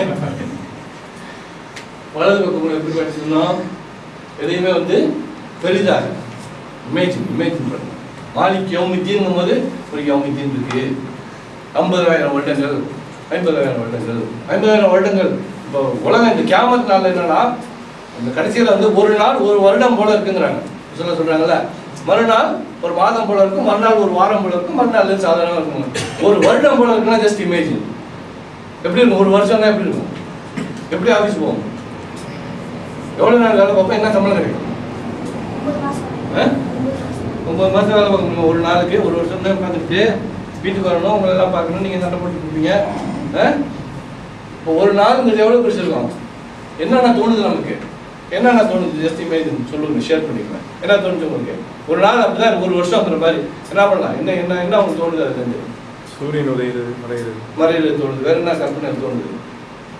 வலது பக்கம் கூட எப்படி படிச்சிருந்தோம் எதையுமே வந்து பெரிதாக இமேஜின் இமேஜின் பண்ணுங்க மாலிக் யௌமித்தீன் போது ஒரு யௌமித்தீன் இருக்கு ஐம்பதாயிரம் வருடங்கள் ஐம்பதாயிரம் வருடங்கள் ஐம்பதாயிரம் வருடங்கள் இப்போ உலகம் இந்த கியாமத் நாள் என்னன்னா இந்த கடைசியில் வந்து ஒரு நாள் ஒரு வருடம் போல இருக்குங்கிறாங்க சொல்ல சொல்றாங்கல்ல மறுநாள் ஒரு மாதம் போல இருக்கும் மறுநாள் ஒரு வாரம் போல இருக்கும் மறுநாள் சாதாரணமாக இருக்கும் ஒரு வருடம் போல இருக்குன்னா ஜஸ்ட் இமேஜின் எப்படி இருக்கும் ஒரு வருஷம்னா எப்படி இருக்கும் எப்படி ஆஃபீஸ் போவோம் எவ்வளோ நாள் வேலை பார்ப்போம் என்ன சம்பளம் கிடைக்கும் ஒன்பது மாசம் ஆ? ஒன்பது ஒன்பது மாசம் மாதம் வேலை பார்க்கணும் ஒரு நாளைக்கு ஒரு வருஷம் தான் உட்காந்துட்டு வீட்டுக்கு வரணும் உங்களை எல்லாம் பார்க்கணும் நீங்கள் சண்டை போட்டு கொடுப்பீங்க ஆ? இப்போ ஒரு நாளுங்கிறது எவ்வளோ பெருசு இருக்கும் என்னென்ன தோணுது நமக்கு என்னென்ன தோணுது ஜஸ்ட் இமேஜின் சொல்லுங்க ஷேர் பண்ணிக்கலாம் என்ன தோணுச்சு உங்களுக்கு ஒரு நாள் அப்படிதான் இருக்கு, ஒரு வருஷம் அந்த மாதிரி என்ன பண்ணலாம் என்ன என்ன என்ன உங்களுக்கு தோணுது அதுலேருந்து சூரியன் உதயுது மறையுது மறையில தோணுது வேற என்ன கற்பனை தோணுது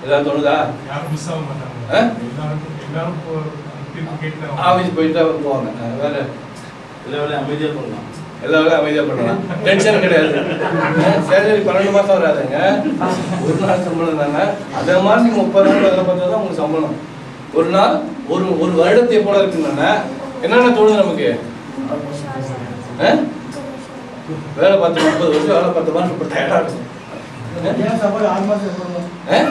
ஏதாவது தோணுதா யாரும் மிஸ் ஆக மாட்டாங்க ஆ? எல்லாரும் எல்லாரும் போ- தீர்ப்பு கேட்டு ஆஃபீஸ் போயிட்டு தான் போவாங்க அஹ் வேற எல்லா வேலையும் அமைதியா பண்ணலாம் எல்லா வேலையும் அமைதியாக பண்ணலாம் டென்ஷன் கிடையாது சேலரி பன்னெண்டு மாதம் வராதுங்க ஒரு நாள் சம்பளம் தானே அதே மாதிரி நீங்கள் முப்பது நாள் வேலை பார்த்தா தான் உங்களுக்கு சம்பளம் ஒரு நாள் ஒரு ஒரு வருடத்தை போல இருக்குன்னா என்னென்ன தோணுது நமக்கு ஆ? வேலை பார்த்து முப்பது வருஷம் வேலை பார்த்த மாதிரி ரொம்ப டயர்டாக இருக்கும் ஏன் சாப்பாடு ஆறு மாசம் போடணும்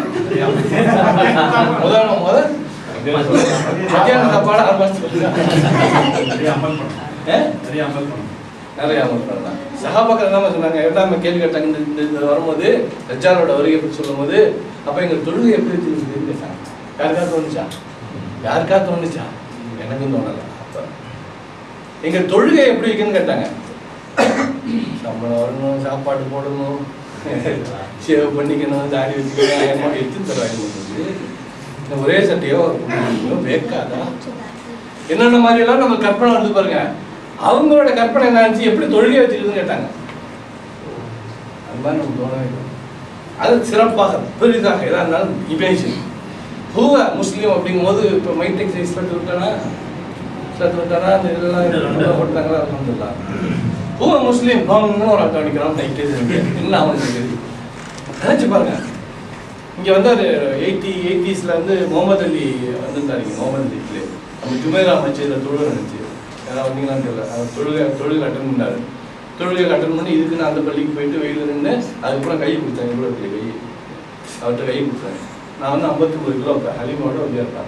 ஆ? முதல் முதல் மத்தியான சாப்பாடு ஆறு மாதத்துக்கு நிறைய அமல் பண்ணணும் ஆ? நிறைய அமல் பண்ணணும் நிறைய அமல் பண்ணலாம் சகாபாக்கள் என்ன சொன்னாங்க எல்லாமே கேள்வி கேட்டாங்க இந்த இந்த இந்த வரும்போது ரஜாலோட வருகை பற்றி சொல்லும்போது அப்ப எங்க தொழுகை எப்படி இருக்குன்னு கேட்டாங்க யாருக்கா தோணுச்சா யாருக்கா தோணுச்சா எனக்கும் தோணல அப்ப எங்க தொழுகை எப்படி இருக்குன்னு கேட்டாங்க சம்பளம் வரணும் சாப்பாடு போடணும் சேவ் பண்ணிக்கணும் தாடி வச்சுக்கணும் அயன்மாடி எடுத்து தருவாங்க ஒரே சட்டையோ வேக்காதா என்னென்ன மாதிரி எல்லாம் நம்ம கற்பனை வந்து பாருங்க அவங்களோட கற்பனை என்ன இருந்துச்சு எப்படி தொழுகை வச்சிருக்குன்னு கேட்டாங்க அது மாதிரி நமக்கு தோணவே இல்லை. அது சிறப்பாக பெரிதாக எதா இருந்தாலும் இமேஜின் ஹூவ முஸ்லீம் அப்படிங்கும்போது இப்போ மைடெக் சைஸ் பட்டு விட்டானா சேர்த்து விட்டானா அந்த இதெல்லாம் இதெல்லாம் போட்டாங்களா அல்ஹம்துலில்லாஹ் ஹூவ முஸ்லீம் அவங்கன்னு ஒரு அர்த்தம் அடிக்கிறான் டைட்டே என்ன அவனுக்கு தெரியும் நினைச்சு பாருங்க இங்க வந்து அது எயிட்டி எயிட்டிஸ்ல வந்து முகமது அலி வந்திருந்தாரு இங்க முகமது அலி பிளே நம்ம ஜுமேரா மச்சில தொழுகை நினைச்சு யாராவது வந்தீங்களான்னு தெரியல அவர் தொழுகை தொழுகை அட்டன் பண்ணாரு தொழுகை அட்டன் பண்ணி இதுக்கு நான் அந்த பள்ளிக்கு போயிட்டு வெயில நின்று அதுக்கப்புறம் கை கொடுத்தேன் இவ்வளோ பெரிய கை அவர்கிட்ட கை கொடுத்தேன் நான் வந்து ஐம்பத்தி மூணு கிலோ இருப்பேன் ஹலிமோட வந்து இருப்பேன்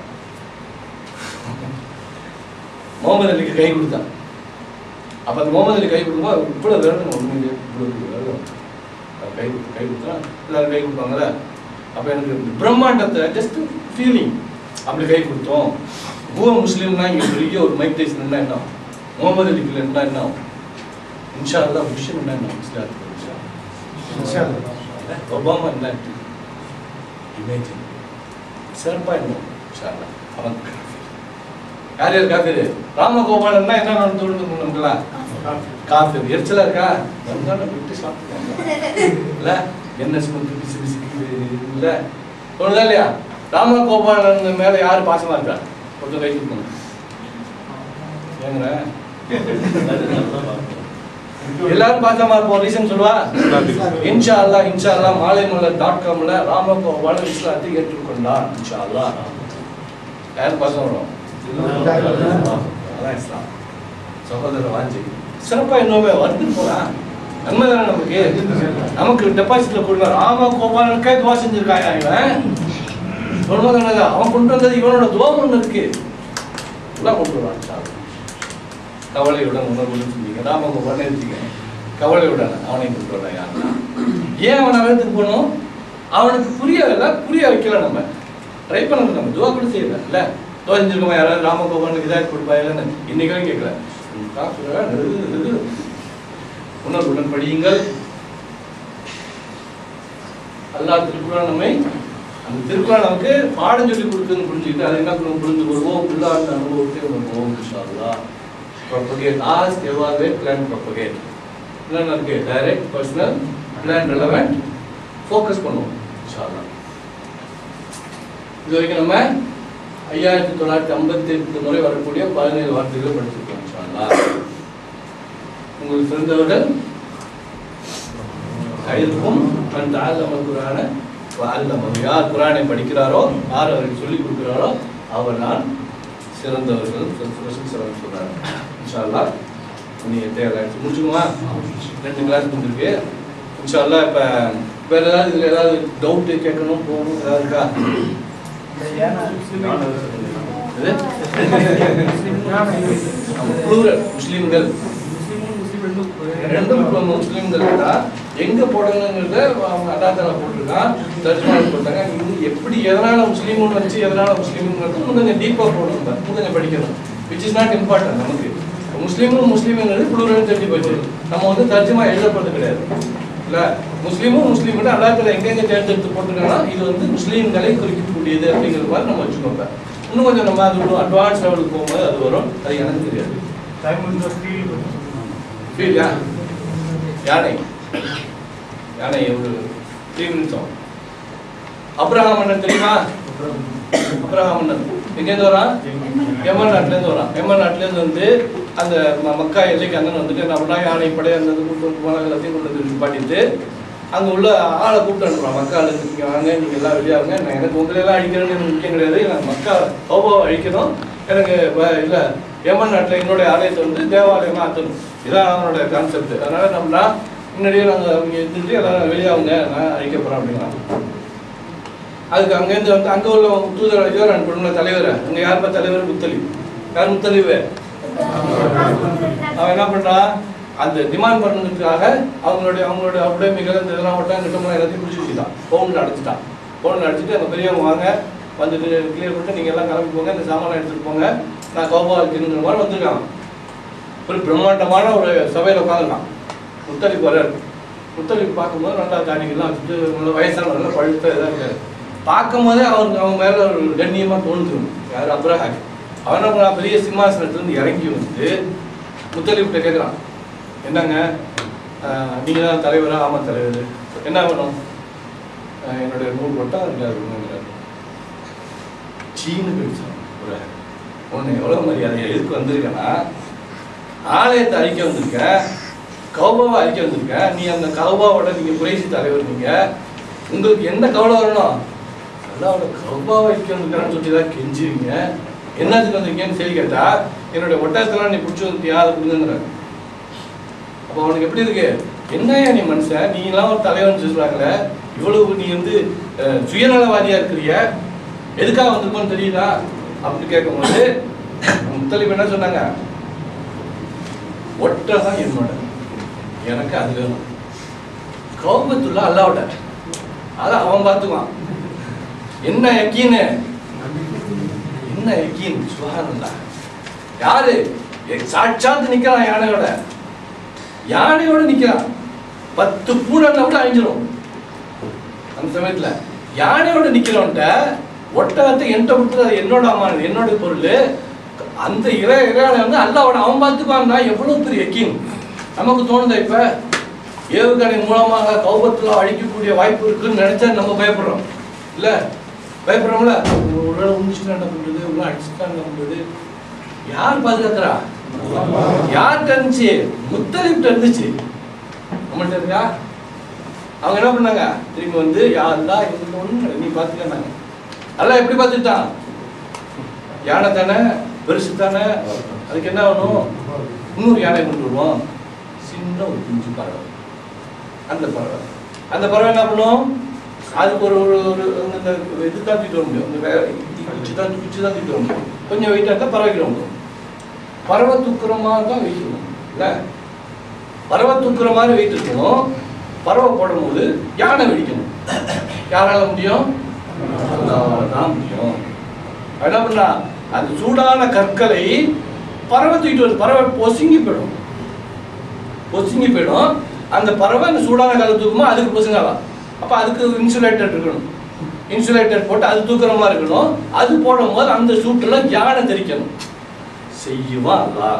முகமது அலிக்கு கை கொடுத்தான் அப்ப அந்த முகமது அலி கை கொடுக்கும்போது இவ்வளோ விரல் உண்மையிலே இவ்வளோ பெரிய விரல் அவர் கை கொடுத்து கை கொடுத்தா எல்லாரும் கை கொடுப்பாங்கல்ல அப்ப எனக்கு இந்த பிரம்மாண்டத்தை ஜஸ்ட் ஃபீலிங் அப்படி கை கொடுத்தோம் பூவ முஸ்லீம்னா இங்க பெரிய ஒரு மைக் டைசன் இருந்தா என்ன ஆகும்? முகமது அலிக்குல இருந்தா என்ன ஆகும்? இன்ஷா அல்லாஹ் விஷயம் என்ன என்ன இஸ்லாத்துக்கு இன்ஷா அல்லாஹ். இன்ஷா அல்லாஹ். ஒபாமா என்ன இமேஜின் சிறப்பா இருக்கும் இன்ஷா அல்லாஹ். அவன் யார் யார் காஃபிர் ராமகோபாலன்னா என்ன நடந்து தோணுது நமக்குலாம் காஃபிர் எரிச்சலா இருக்கா வந்தாலும் விட்டு சாப்பிட்டு இல்ல என்ன சுமந்து பிசு பிசு இல்ல தோணுதா இல்லையா ராமகோபாலன் மேல யாரு பாசமா இருக்கா கொஞ்சம் கை கொடுக்கணும் ஏங்குற எல்லாரும் பாசமா இருப்போம் ரீசன் சொல்லுவா இன்ஷா அல்லாஹ் இன்ஷா அல்லாஹ் மாலை மலர் டாட் காம்ல ராமகோபாலன் இஸ்லாத்தை ஏற்றுக்கொண்டார் இன்ஷா அல்லாஹ் யார் பாசம் வரும் அதான் இஸ்லாம் சகோதர வாஞ்சி சிறப்பா இன்னுமே வந்து போலாம் நன்மை தானே நமக்கு நமக்கு டெபாசிட்ல கொடுங்க ராம கோபாலனுக்கே துவா செஞ்சிருக்காயா இவன் சொல்லுமா தானே அவன் கொண்டு வந்தது இவனோட துவம் ஒண்ணு இருக்கு எல்லாம் கொண்டு வருவான் இன்ஷா அல்லாஹ். கவலையுடன் உணர்வுடன் செஞ்சீங்க ராம கோபாலன் எடுத்துக்க கவலையுடன் அவனை கொண்டு வரான் யாருன்னா ஏன் அவனை வேதத்துக்கு போகணும் அவனுக்கு புரியல புரிய வைக்கல நம்ம ட்ரை பண்ணது நம்ம துவா கூட செய்யல இல்ல துவா செஞ்சிருக்கோமா யாராவது ராமகோபாலனுக்கு இதாக கொடுப்பா இல்லைன்னு இன்னைக்கும் கேட்கல காசுல நெருது நெருது உணர்வுடன் படியுங்கள் அல்லாஹ் திருக்குறள் நம்மை அந்த திருக்குறள் நமக்கு பாடம் சொல்லி கொடுக்குன்னு புரிஞ்சுக்கிட்டு அதை என்ன நம்ம புரிந்து கொள்வோம் உள்ளார்ந்த அனுபவத்தை உணர்வோம் இன்ஷா அல்லாஹ் propagate ask evaluate plan propagate என்னென்ன இருக்கு direct personal plan relevant focus பண்ணுவோம் இன்ஷா அல்லாஹ் இது வரைக்கும் நம்ம ஐயாயிரத்தி தொள்ளாயிரத்தி ஐம்பத்தி எட்டு முறை வரக்கூடிய பதினேழு வார்த்தைகளை படிச்சிருக்கோம் இன்ஷா அல்லாஹ் உங்களுக்கு தெரிந்தவர்கள் ஐதுக்கும் மன் தஅல்லம குர்ஆன வ அல்லமஹு யார் குர்ஆனை படிக்கிறாரோ யார் அவருக்கு சொல்லிக் கொடுக்கிறாரோ அவர் நான் சிறந்தவர்கள் ரசூல் ஸல்லல்லாஹு சொல்றாங்க இன்ஷா அல்லாஹ் நீ எட்டையாயிரத்தி முடிச்சுக்குமா ரெண்டு கிளாஸ் முடிஞ்சிருக்கு இன்ஷா அல்லாஹ் இப்போ வேற ஏதாவது இதில் ஏதாவது டவுட் கேட்கணும் போகணும் ஏதாவது இருக்கா இது plural, முஸ்லிம்கள் ரெண்டும் இப்போ முஸ்லிம்கள் தான் எங்க போடணுங்கிறத அவங்க அல்லாத்தால போட்டிருக்கான் தர்ஜுமாவில் போட்டாங்க இது எப்படி எதனால முஸ்லீம்னு வச்சு எதனால முஸ்லீம்ங்கிறது இன்னும் கொஞ்சம் டீப்பா போடணும் இன்னும் கொஞ்சம் படிக்கணும் விச் இஸ் நாட் இம்பார்ட்டன்ட் நமக்கு முஸ்லீமும் முஸ்லீம்ங்கிறது புளூரல் தெரிஞ்சு போச்சு நம்ம வந்து தர்ஜுமா எழுதப்படுறது கிடையாது இல்ல முஸ்லீமும் முஸ்லீம் அல்லாத்துல எங்கெங்க தேர்ந்தெடுத்து போட்டிருக்காங்கன்னா இது வந்து முஸ்லீம்களை குறிக்கக்கூடியது அப்படிங்கிற மாதிரி நம்ம வச்சுக்கோங்க இன்னும் கொஞ்சம் நம்ம அது அட்வான்ஸ் லெவலுக்கு போகும்போது அது வரும் அது எனக்கு தெரியாது ஃபீல் யா யானை யானை ஒரு த்ரீ மினிட்ஸ் ஆகும் அப்ரஹாம் அண்ணன் தெரியுமா அப்ரஹாம் அண்ணன் எங்கேருந்து வரான் எமன் நாட்டிலேருந்து வரான் எமன் நாட்டிலேருந்து வந்து அந்த ம- மக்கா எல்லைக்கு அண்ணன் வந்துட்டு என்ன பண்ணா யானை படை அந்த இது கூட்டு வந்து போனாங்க எல்லாத்தையும் கொண்டு வந்து பாட்டிட்டு அங்கே உள்ள ஆளை கூப்பிட்டு அனுப்புறான் மக்கால இருந்து நீங்கள் வாங்க நீங்கள் எல்லாம் வெளியாகுங்க நான் எனக்கு உங்களெல்லாம் அழிக்கிறேன்னு எனக்கு முக்கியம் கிடையாது எனக்கு மக்கா கௌபாவை அழிக்கணும் எனக்கு இல்லை ஏமன் நாட்டில் என்னுடைய ஆலயத்தை வந்து தேவாலயமாக ஆற்றணும் இதான் அவனோட கான்செப்ட் அதனால நம்மளா முன்னாடியே நாங்கள் அவங்க இருந்துட்டு எல்லாரும் வெளியாகுங்க நான் அழிக்க போகிறேன் அப்படிங்கிறான் அதுக்கு அங்கேருந்து வந்து அங்கே உள்ள தூதர் இவர் அனுப்பணும்ல தலைவர் அங்கே யாருப்பா தலைவர் முத்தலிப் யார் முத்தலிவு அவன் என்ன பண்றான் அந்த டிமாண்ட் பண்ணதுக்காக அவங்களுடைய அவங்களுடைய உடைமைகள் இந்த இதெல்லாம் மட்டும் கிட்டமெல்லாம் எல்லாத்தையும் பிடிச்சி வச்சுட்டான் ஃபோனில் அடைச்சிட்டான் ஃபோனில் அடிச்சுட்டு அந்த பெரியவங்க வாங்க வந்துட்டு கிளியர் பண்ணிட்டு நீங்கள் எல்லாம் கிளம்பி போங்க இந்த சாமான் எடுத்துகிட்டு போங்க நான் கோபா வைக்கணுங்கிற மாதிரி வந்திருக்காங்க ஒரு பிரம்மாண்டமான ஒரு சபையில் உட்காந்துருக்கான் முத்தலிப் வர்றாரு முத்தலிப் பார்க்கும்போது நல்லா தாடிகள்லாம் வச்சுட்டு நல்ல வயசான நல்ல பழுத்த இதாக இருக்காரு பார்க்கும் போதே அவனுக்கு அவன் மேலே ஒரு கண்ணியமாக தோணுது யார் அப்ரஹாம் அவன் என்ன பண்ணான், பெரிய சிம்மாசனத்துலேருந்து இறங்கி வந்து முத்தலிப்கிட்ட கேட்குறான் என்னங்க நீங்கள் தான் தலைவரா ஆமாம் தலைவர் என்ன வேணும் "ஆஹ், என்னுடைய நூறு வட்டம் இருக்காரு சீனு கழிச்சான் ஒரு உன்னை எவ்வளோ மரியாதை எதுக்கு வந்திருக்கேன்னா ஆலயத்தை அழிக்க வந்திருக்க கௌபாவை அழிக்க வந்திருக்க நீ அந்த கௌபாவோட நீங்கள் குறைசி தலைவர் நீங்கள் உங்களுக்கு என்ன கவலை வரணும் அல்லாவோட கௌபாவை அழிக்க வந்திருக்கான்னு சொல்லி தான் கெஞ்சுவீங்க என்னத்துக்கு வந்திருக்கேன்னு சொல்லி கேட்டா என்னுடைய ஒட்டகத்தெல்லாம் நீ பிடிச்சி வந்துட்டியா அதை கொடுங்கிறாங்க அப்போ அவனுக்கு எப்படி இருக்கு என்னையா நீ மனுஷன் நீ எல்லாம் ஒரு தலைவன் சொல்றாங்களே இவ்வளவு நீ வந்து அஹ், சுயநலவாதியா இருக்கிறிய எதுக்காக வந்திருக்கோன்னு தெரியுதா அப்படின்னு கேட்கும்போது முத்தலிப் என்ன சொன்னாங்க ஒட்டகம் என்னோட எனக்கு அது வேணும் கௌபத்துள்ள அல்லாவோட அதை அவன் பார்த்துக்குவான் என்ன யக்கீனு என்ன யக்கீன் சுகானந்தா யாரு எ- சாட்சாத்து நிக்கிறான் யானையோட யானையோட நிக்கிறான் பத்து பூனல்ல விட அழிஞ்சிரும் அந்த சமயத்துல யானையோட நிக்கிறவன்ட்ட ஒட்டகத்தை என்கிட்ட கொடுத்தது அது என்னோட அம்மானது என்னோட பொருள் அந்த இற இறையாளை வந்து அல்லாவோட அவன் பார்த்துப்பான்னா எவ்வளவு பெரிய எக்கின் நமக்கு தோணுதா இப்ப ஏவுகணை மூலமாக கௌபத்துல அழிக்கக்கூடிய வாய்ப்பு இருக்குன்னு நினைச்சா நம்ம பயப்படுறோம் இல்ல பயப்படுறோம்ல ஒரு வேளை உண்டிச்சுட்டா என்ன பண்றது ஒரு அடிச்சுட்டா என்ன பண்றது யார் பாதுகாக்கிறா யார் இருந்துச்சு முத்தலிப்ட இருந்துச்சு நம்மள்ட்ட இருக்கா அவங்க என்ன பண்ணாங்க திரும்பி வந்து யாருந்தா எங்களுக்கு ஒண்ணு நீ பார்த்துக்கன்னாங்க எல்லாம் எப்படி பார்த்துட்டான் யானை தானே பெருசு தானே அதுக்கு என்ன வேணும் இன்னொரு யானை கொண்டு வருவோம் சின்ன ஒரு குஞ்சு பறவை அந்த பறவை அந்த பறவை என்ன பண்ணும் அதுக்கு ஒரு ஒரு ஒரு இந்த இது தான் தூக்கிட்டு வர முடியும் இந்த வே- குச்சி தான் குச்சி தான் தூக்கிட்டு வர முடியும் கொஞ்சம் வெயிட்டாக இருந்தால் பறவைக்கு முடியும் பறவை தூக்குற மாதிரி தான் வெயிட் இருக்கணும் இல்லை பறவை தூக்குற மாதிரி வெயிட் இருக்கணும் பறவை போடும்போது யானை வெடிக்கணும் யாரால முடியும் அல்லாஹ்வால தான் முடியும் என்ன பண்ணா அந்த சூடான கற்களை பறவை தூக்கிட்டு வருது பறவை பொசுங்கி போயிடும் பொசுங்கி போயிடும் அந்த பறவை அந்த சூடான கல்லை தூக்குமா அதுக்கு பொசுங்கலாம் அப்ப அதுக்கு இன்சுலேட்டர் இருக்கணும் இன்சுலேட்டர் போட்டு அது தூக்குற மாதிரி இருக்கணும் அது போடும்போது அந்த சூட்டுல யானை தெரிக்கணும் செய்யுமா அல்லாஹ்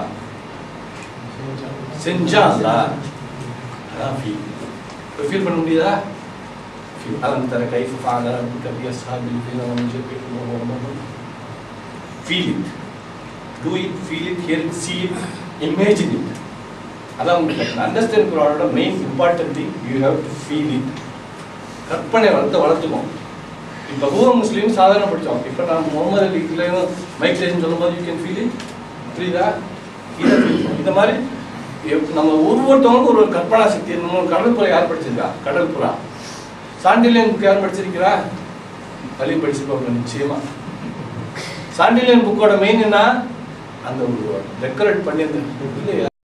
செஞ்சா அல்லாஹ் அதான் ஃபீல் இப்போ ஃபீல் பண்ண முடியுதா ஃபீல் அலம் தர கைஃப் ஃபால ரப்புக பி அஸ்ஹாபில் ஃபீல் அவன் ஜெபிக்கும் feel it do it feel it hear it see it imagine it அதான் உங்களுக்கு அண்டர்ஸ்டாண்ட் குரானோட main important thing you have to feel it கற்பனை வளர்த்து வளர்த்துக்கோம் இப்போ ஹூவ முஸ்லீம் சாதாரண படித்தோம் இப்போ நான் முகமது அலி இல்லையும் மைக் டைசன் சொல்லும்போது யூ கேன் ஃபீல் இட் புரியுதா இதை feel பண்ணணும். இந்த மாதிரி எப்- நம்ம ஒவ்வொருத்தவங்களுக்கும் ஒரு ஒரு கற்பனா சக்தி இருக்கணும் கடற்புறா யார் படிச்சிருக்கா கடற்புறா சாண்டிலியன் புக் யார் படிச்சிருக்கிறா வழி படிச்சிருப்பாங்க நிச்சயமா சாண்டிலியன் புக்கோட மெயின் என்ன அந்த ஒரு டெக்கரேட் பண்ணி அந்த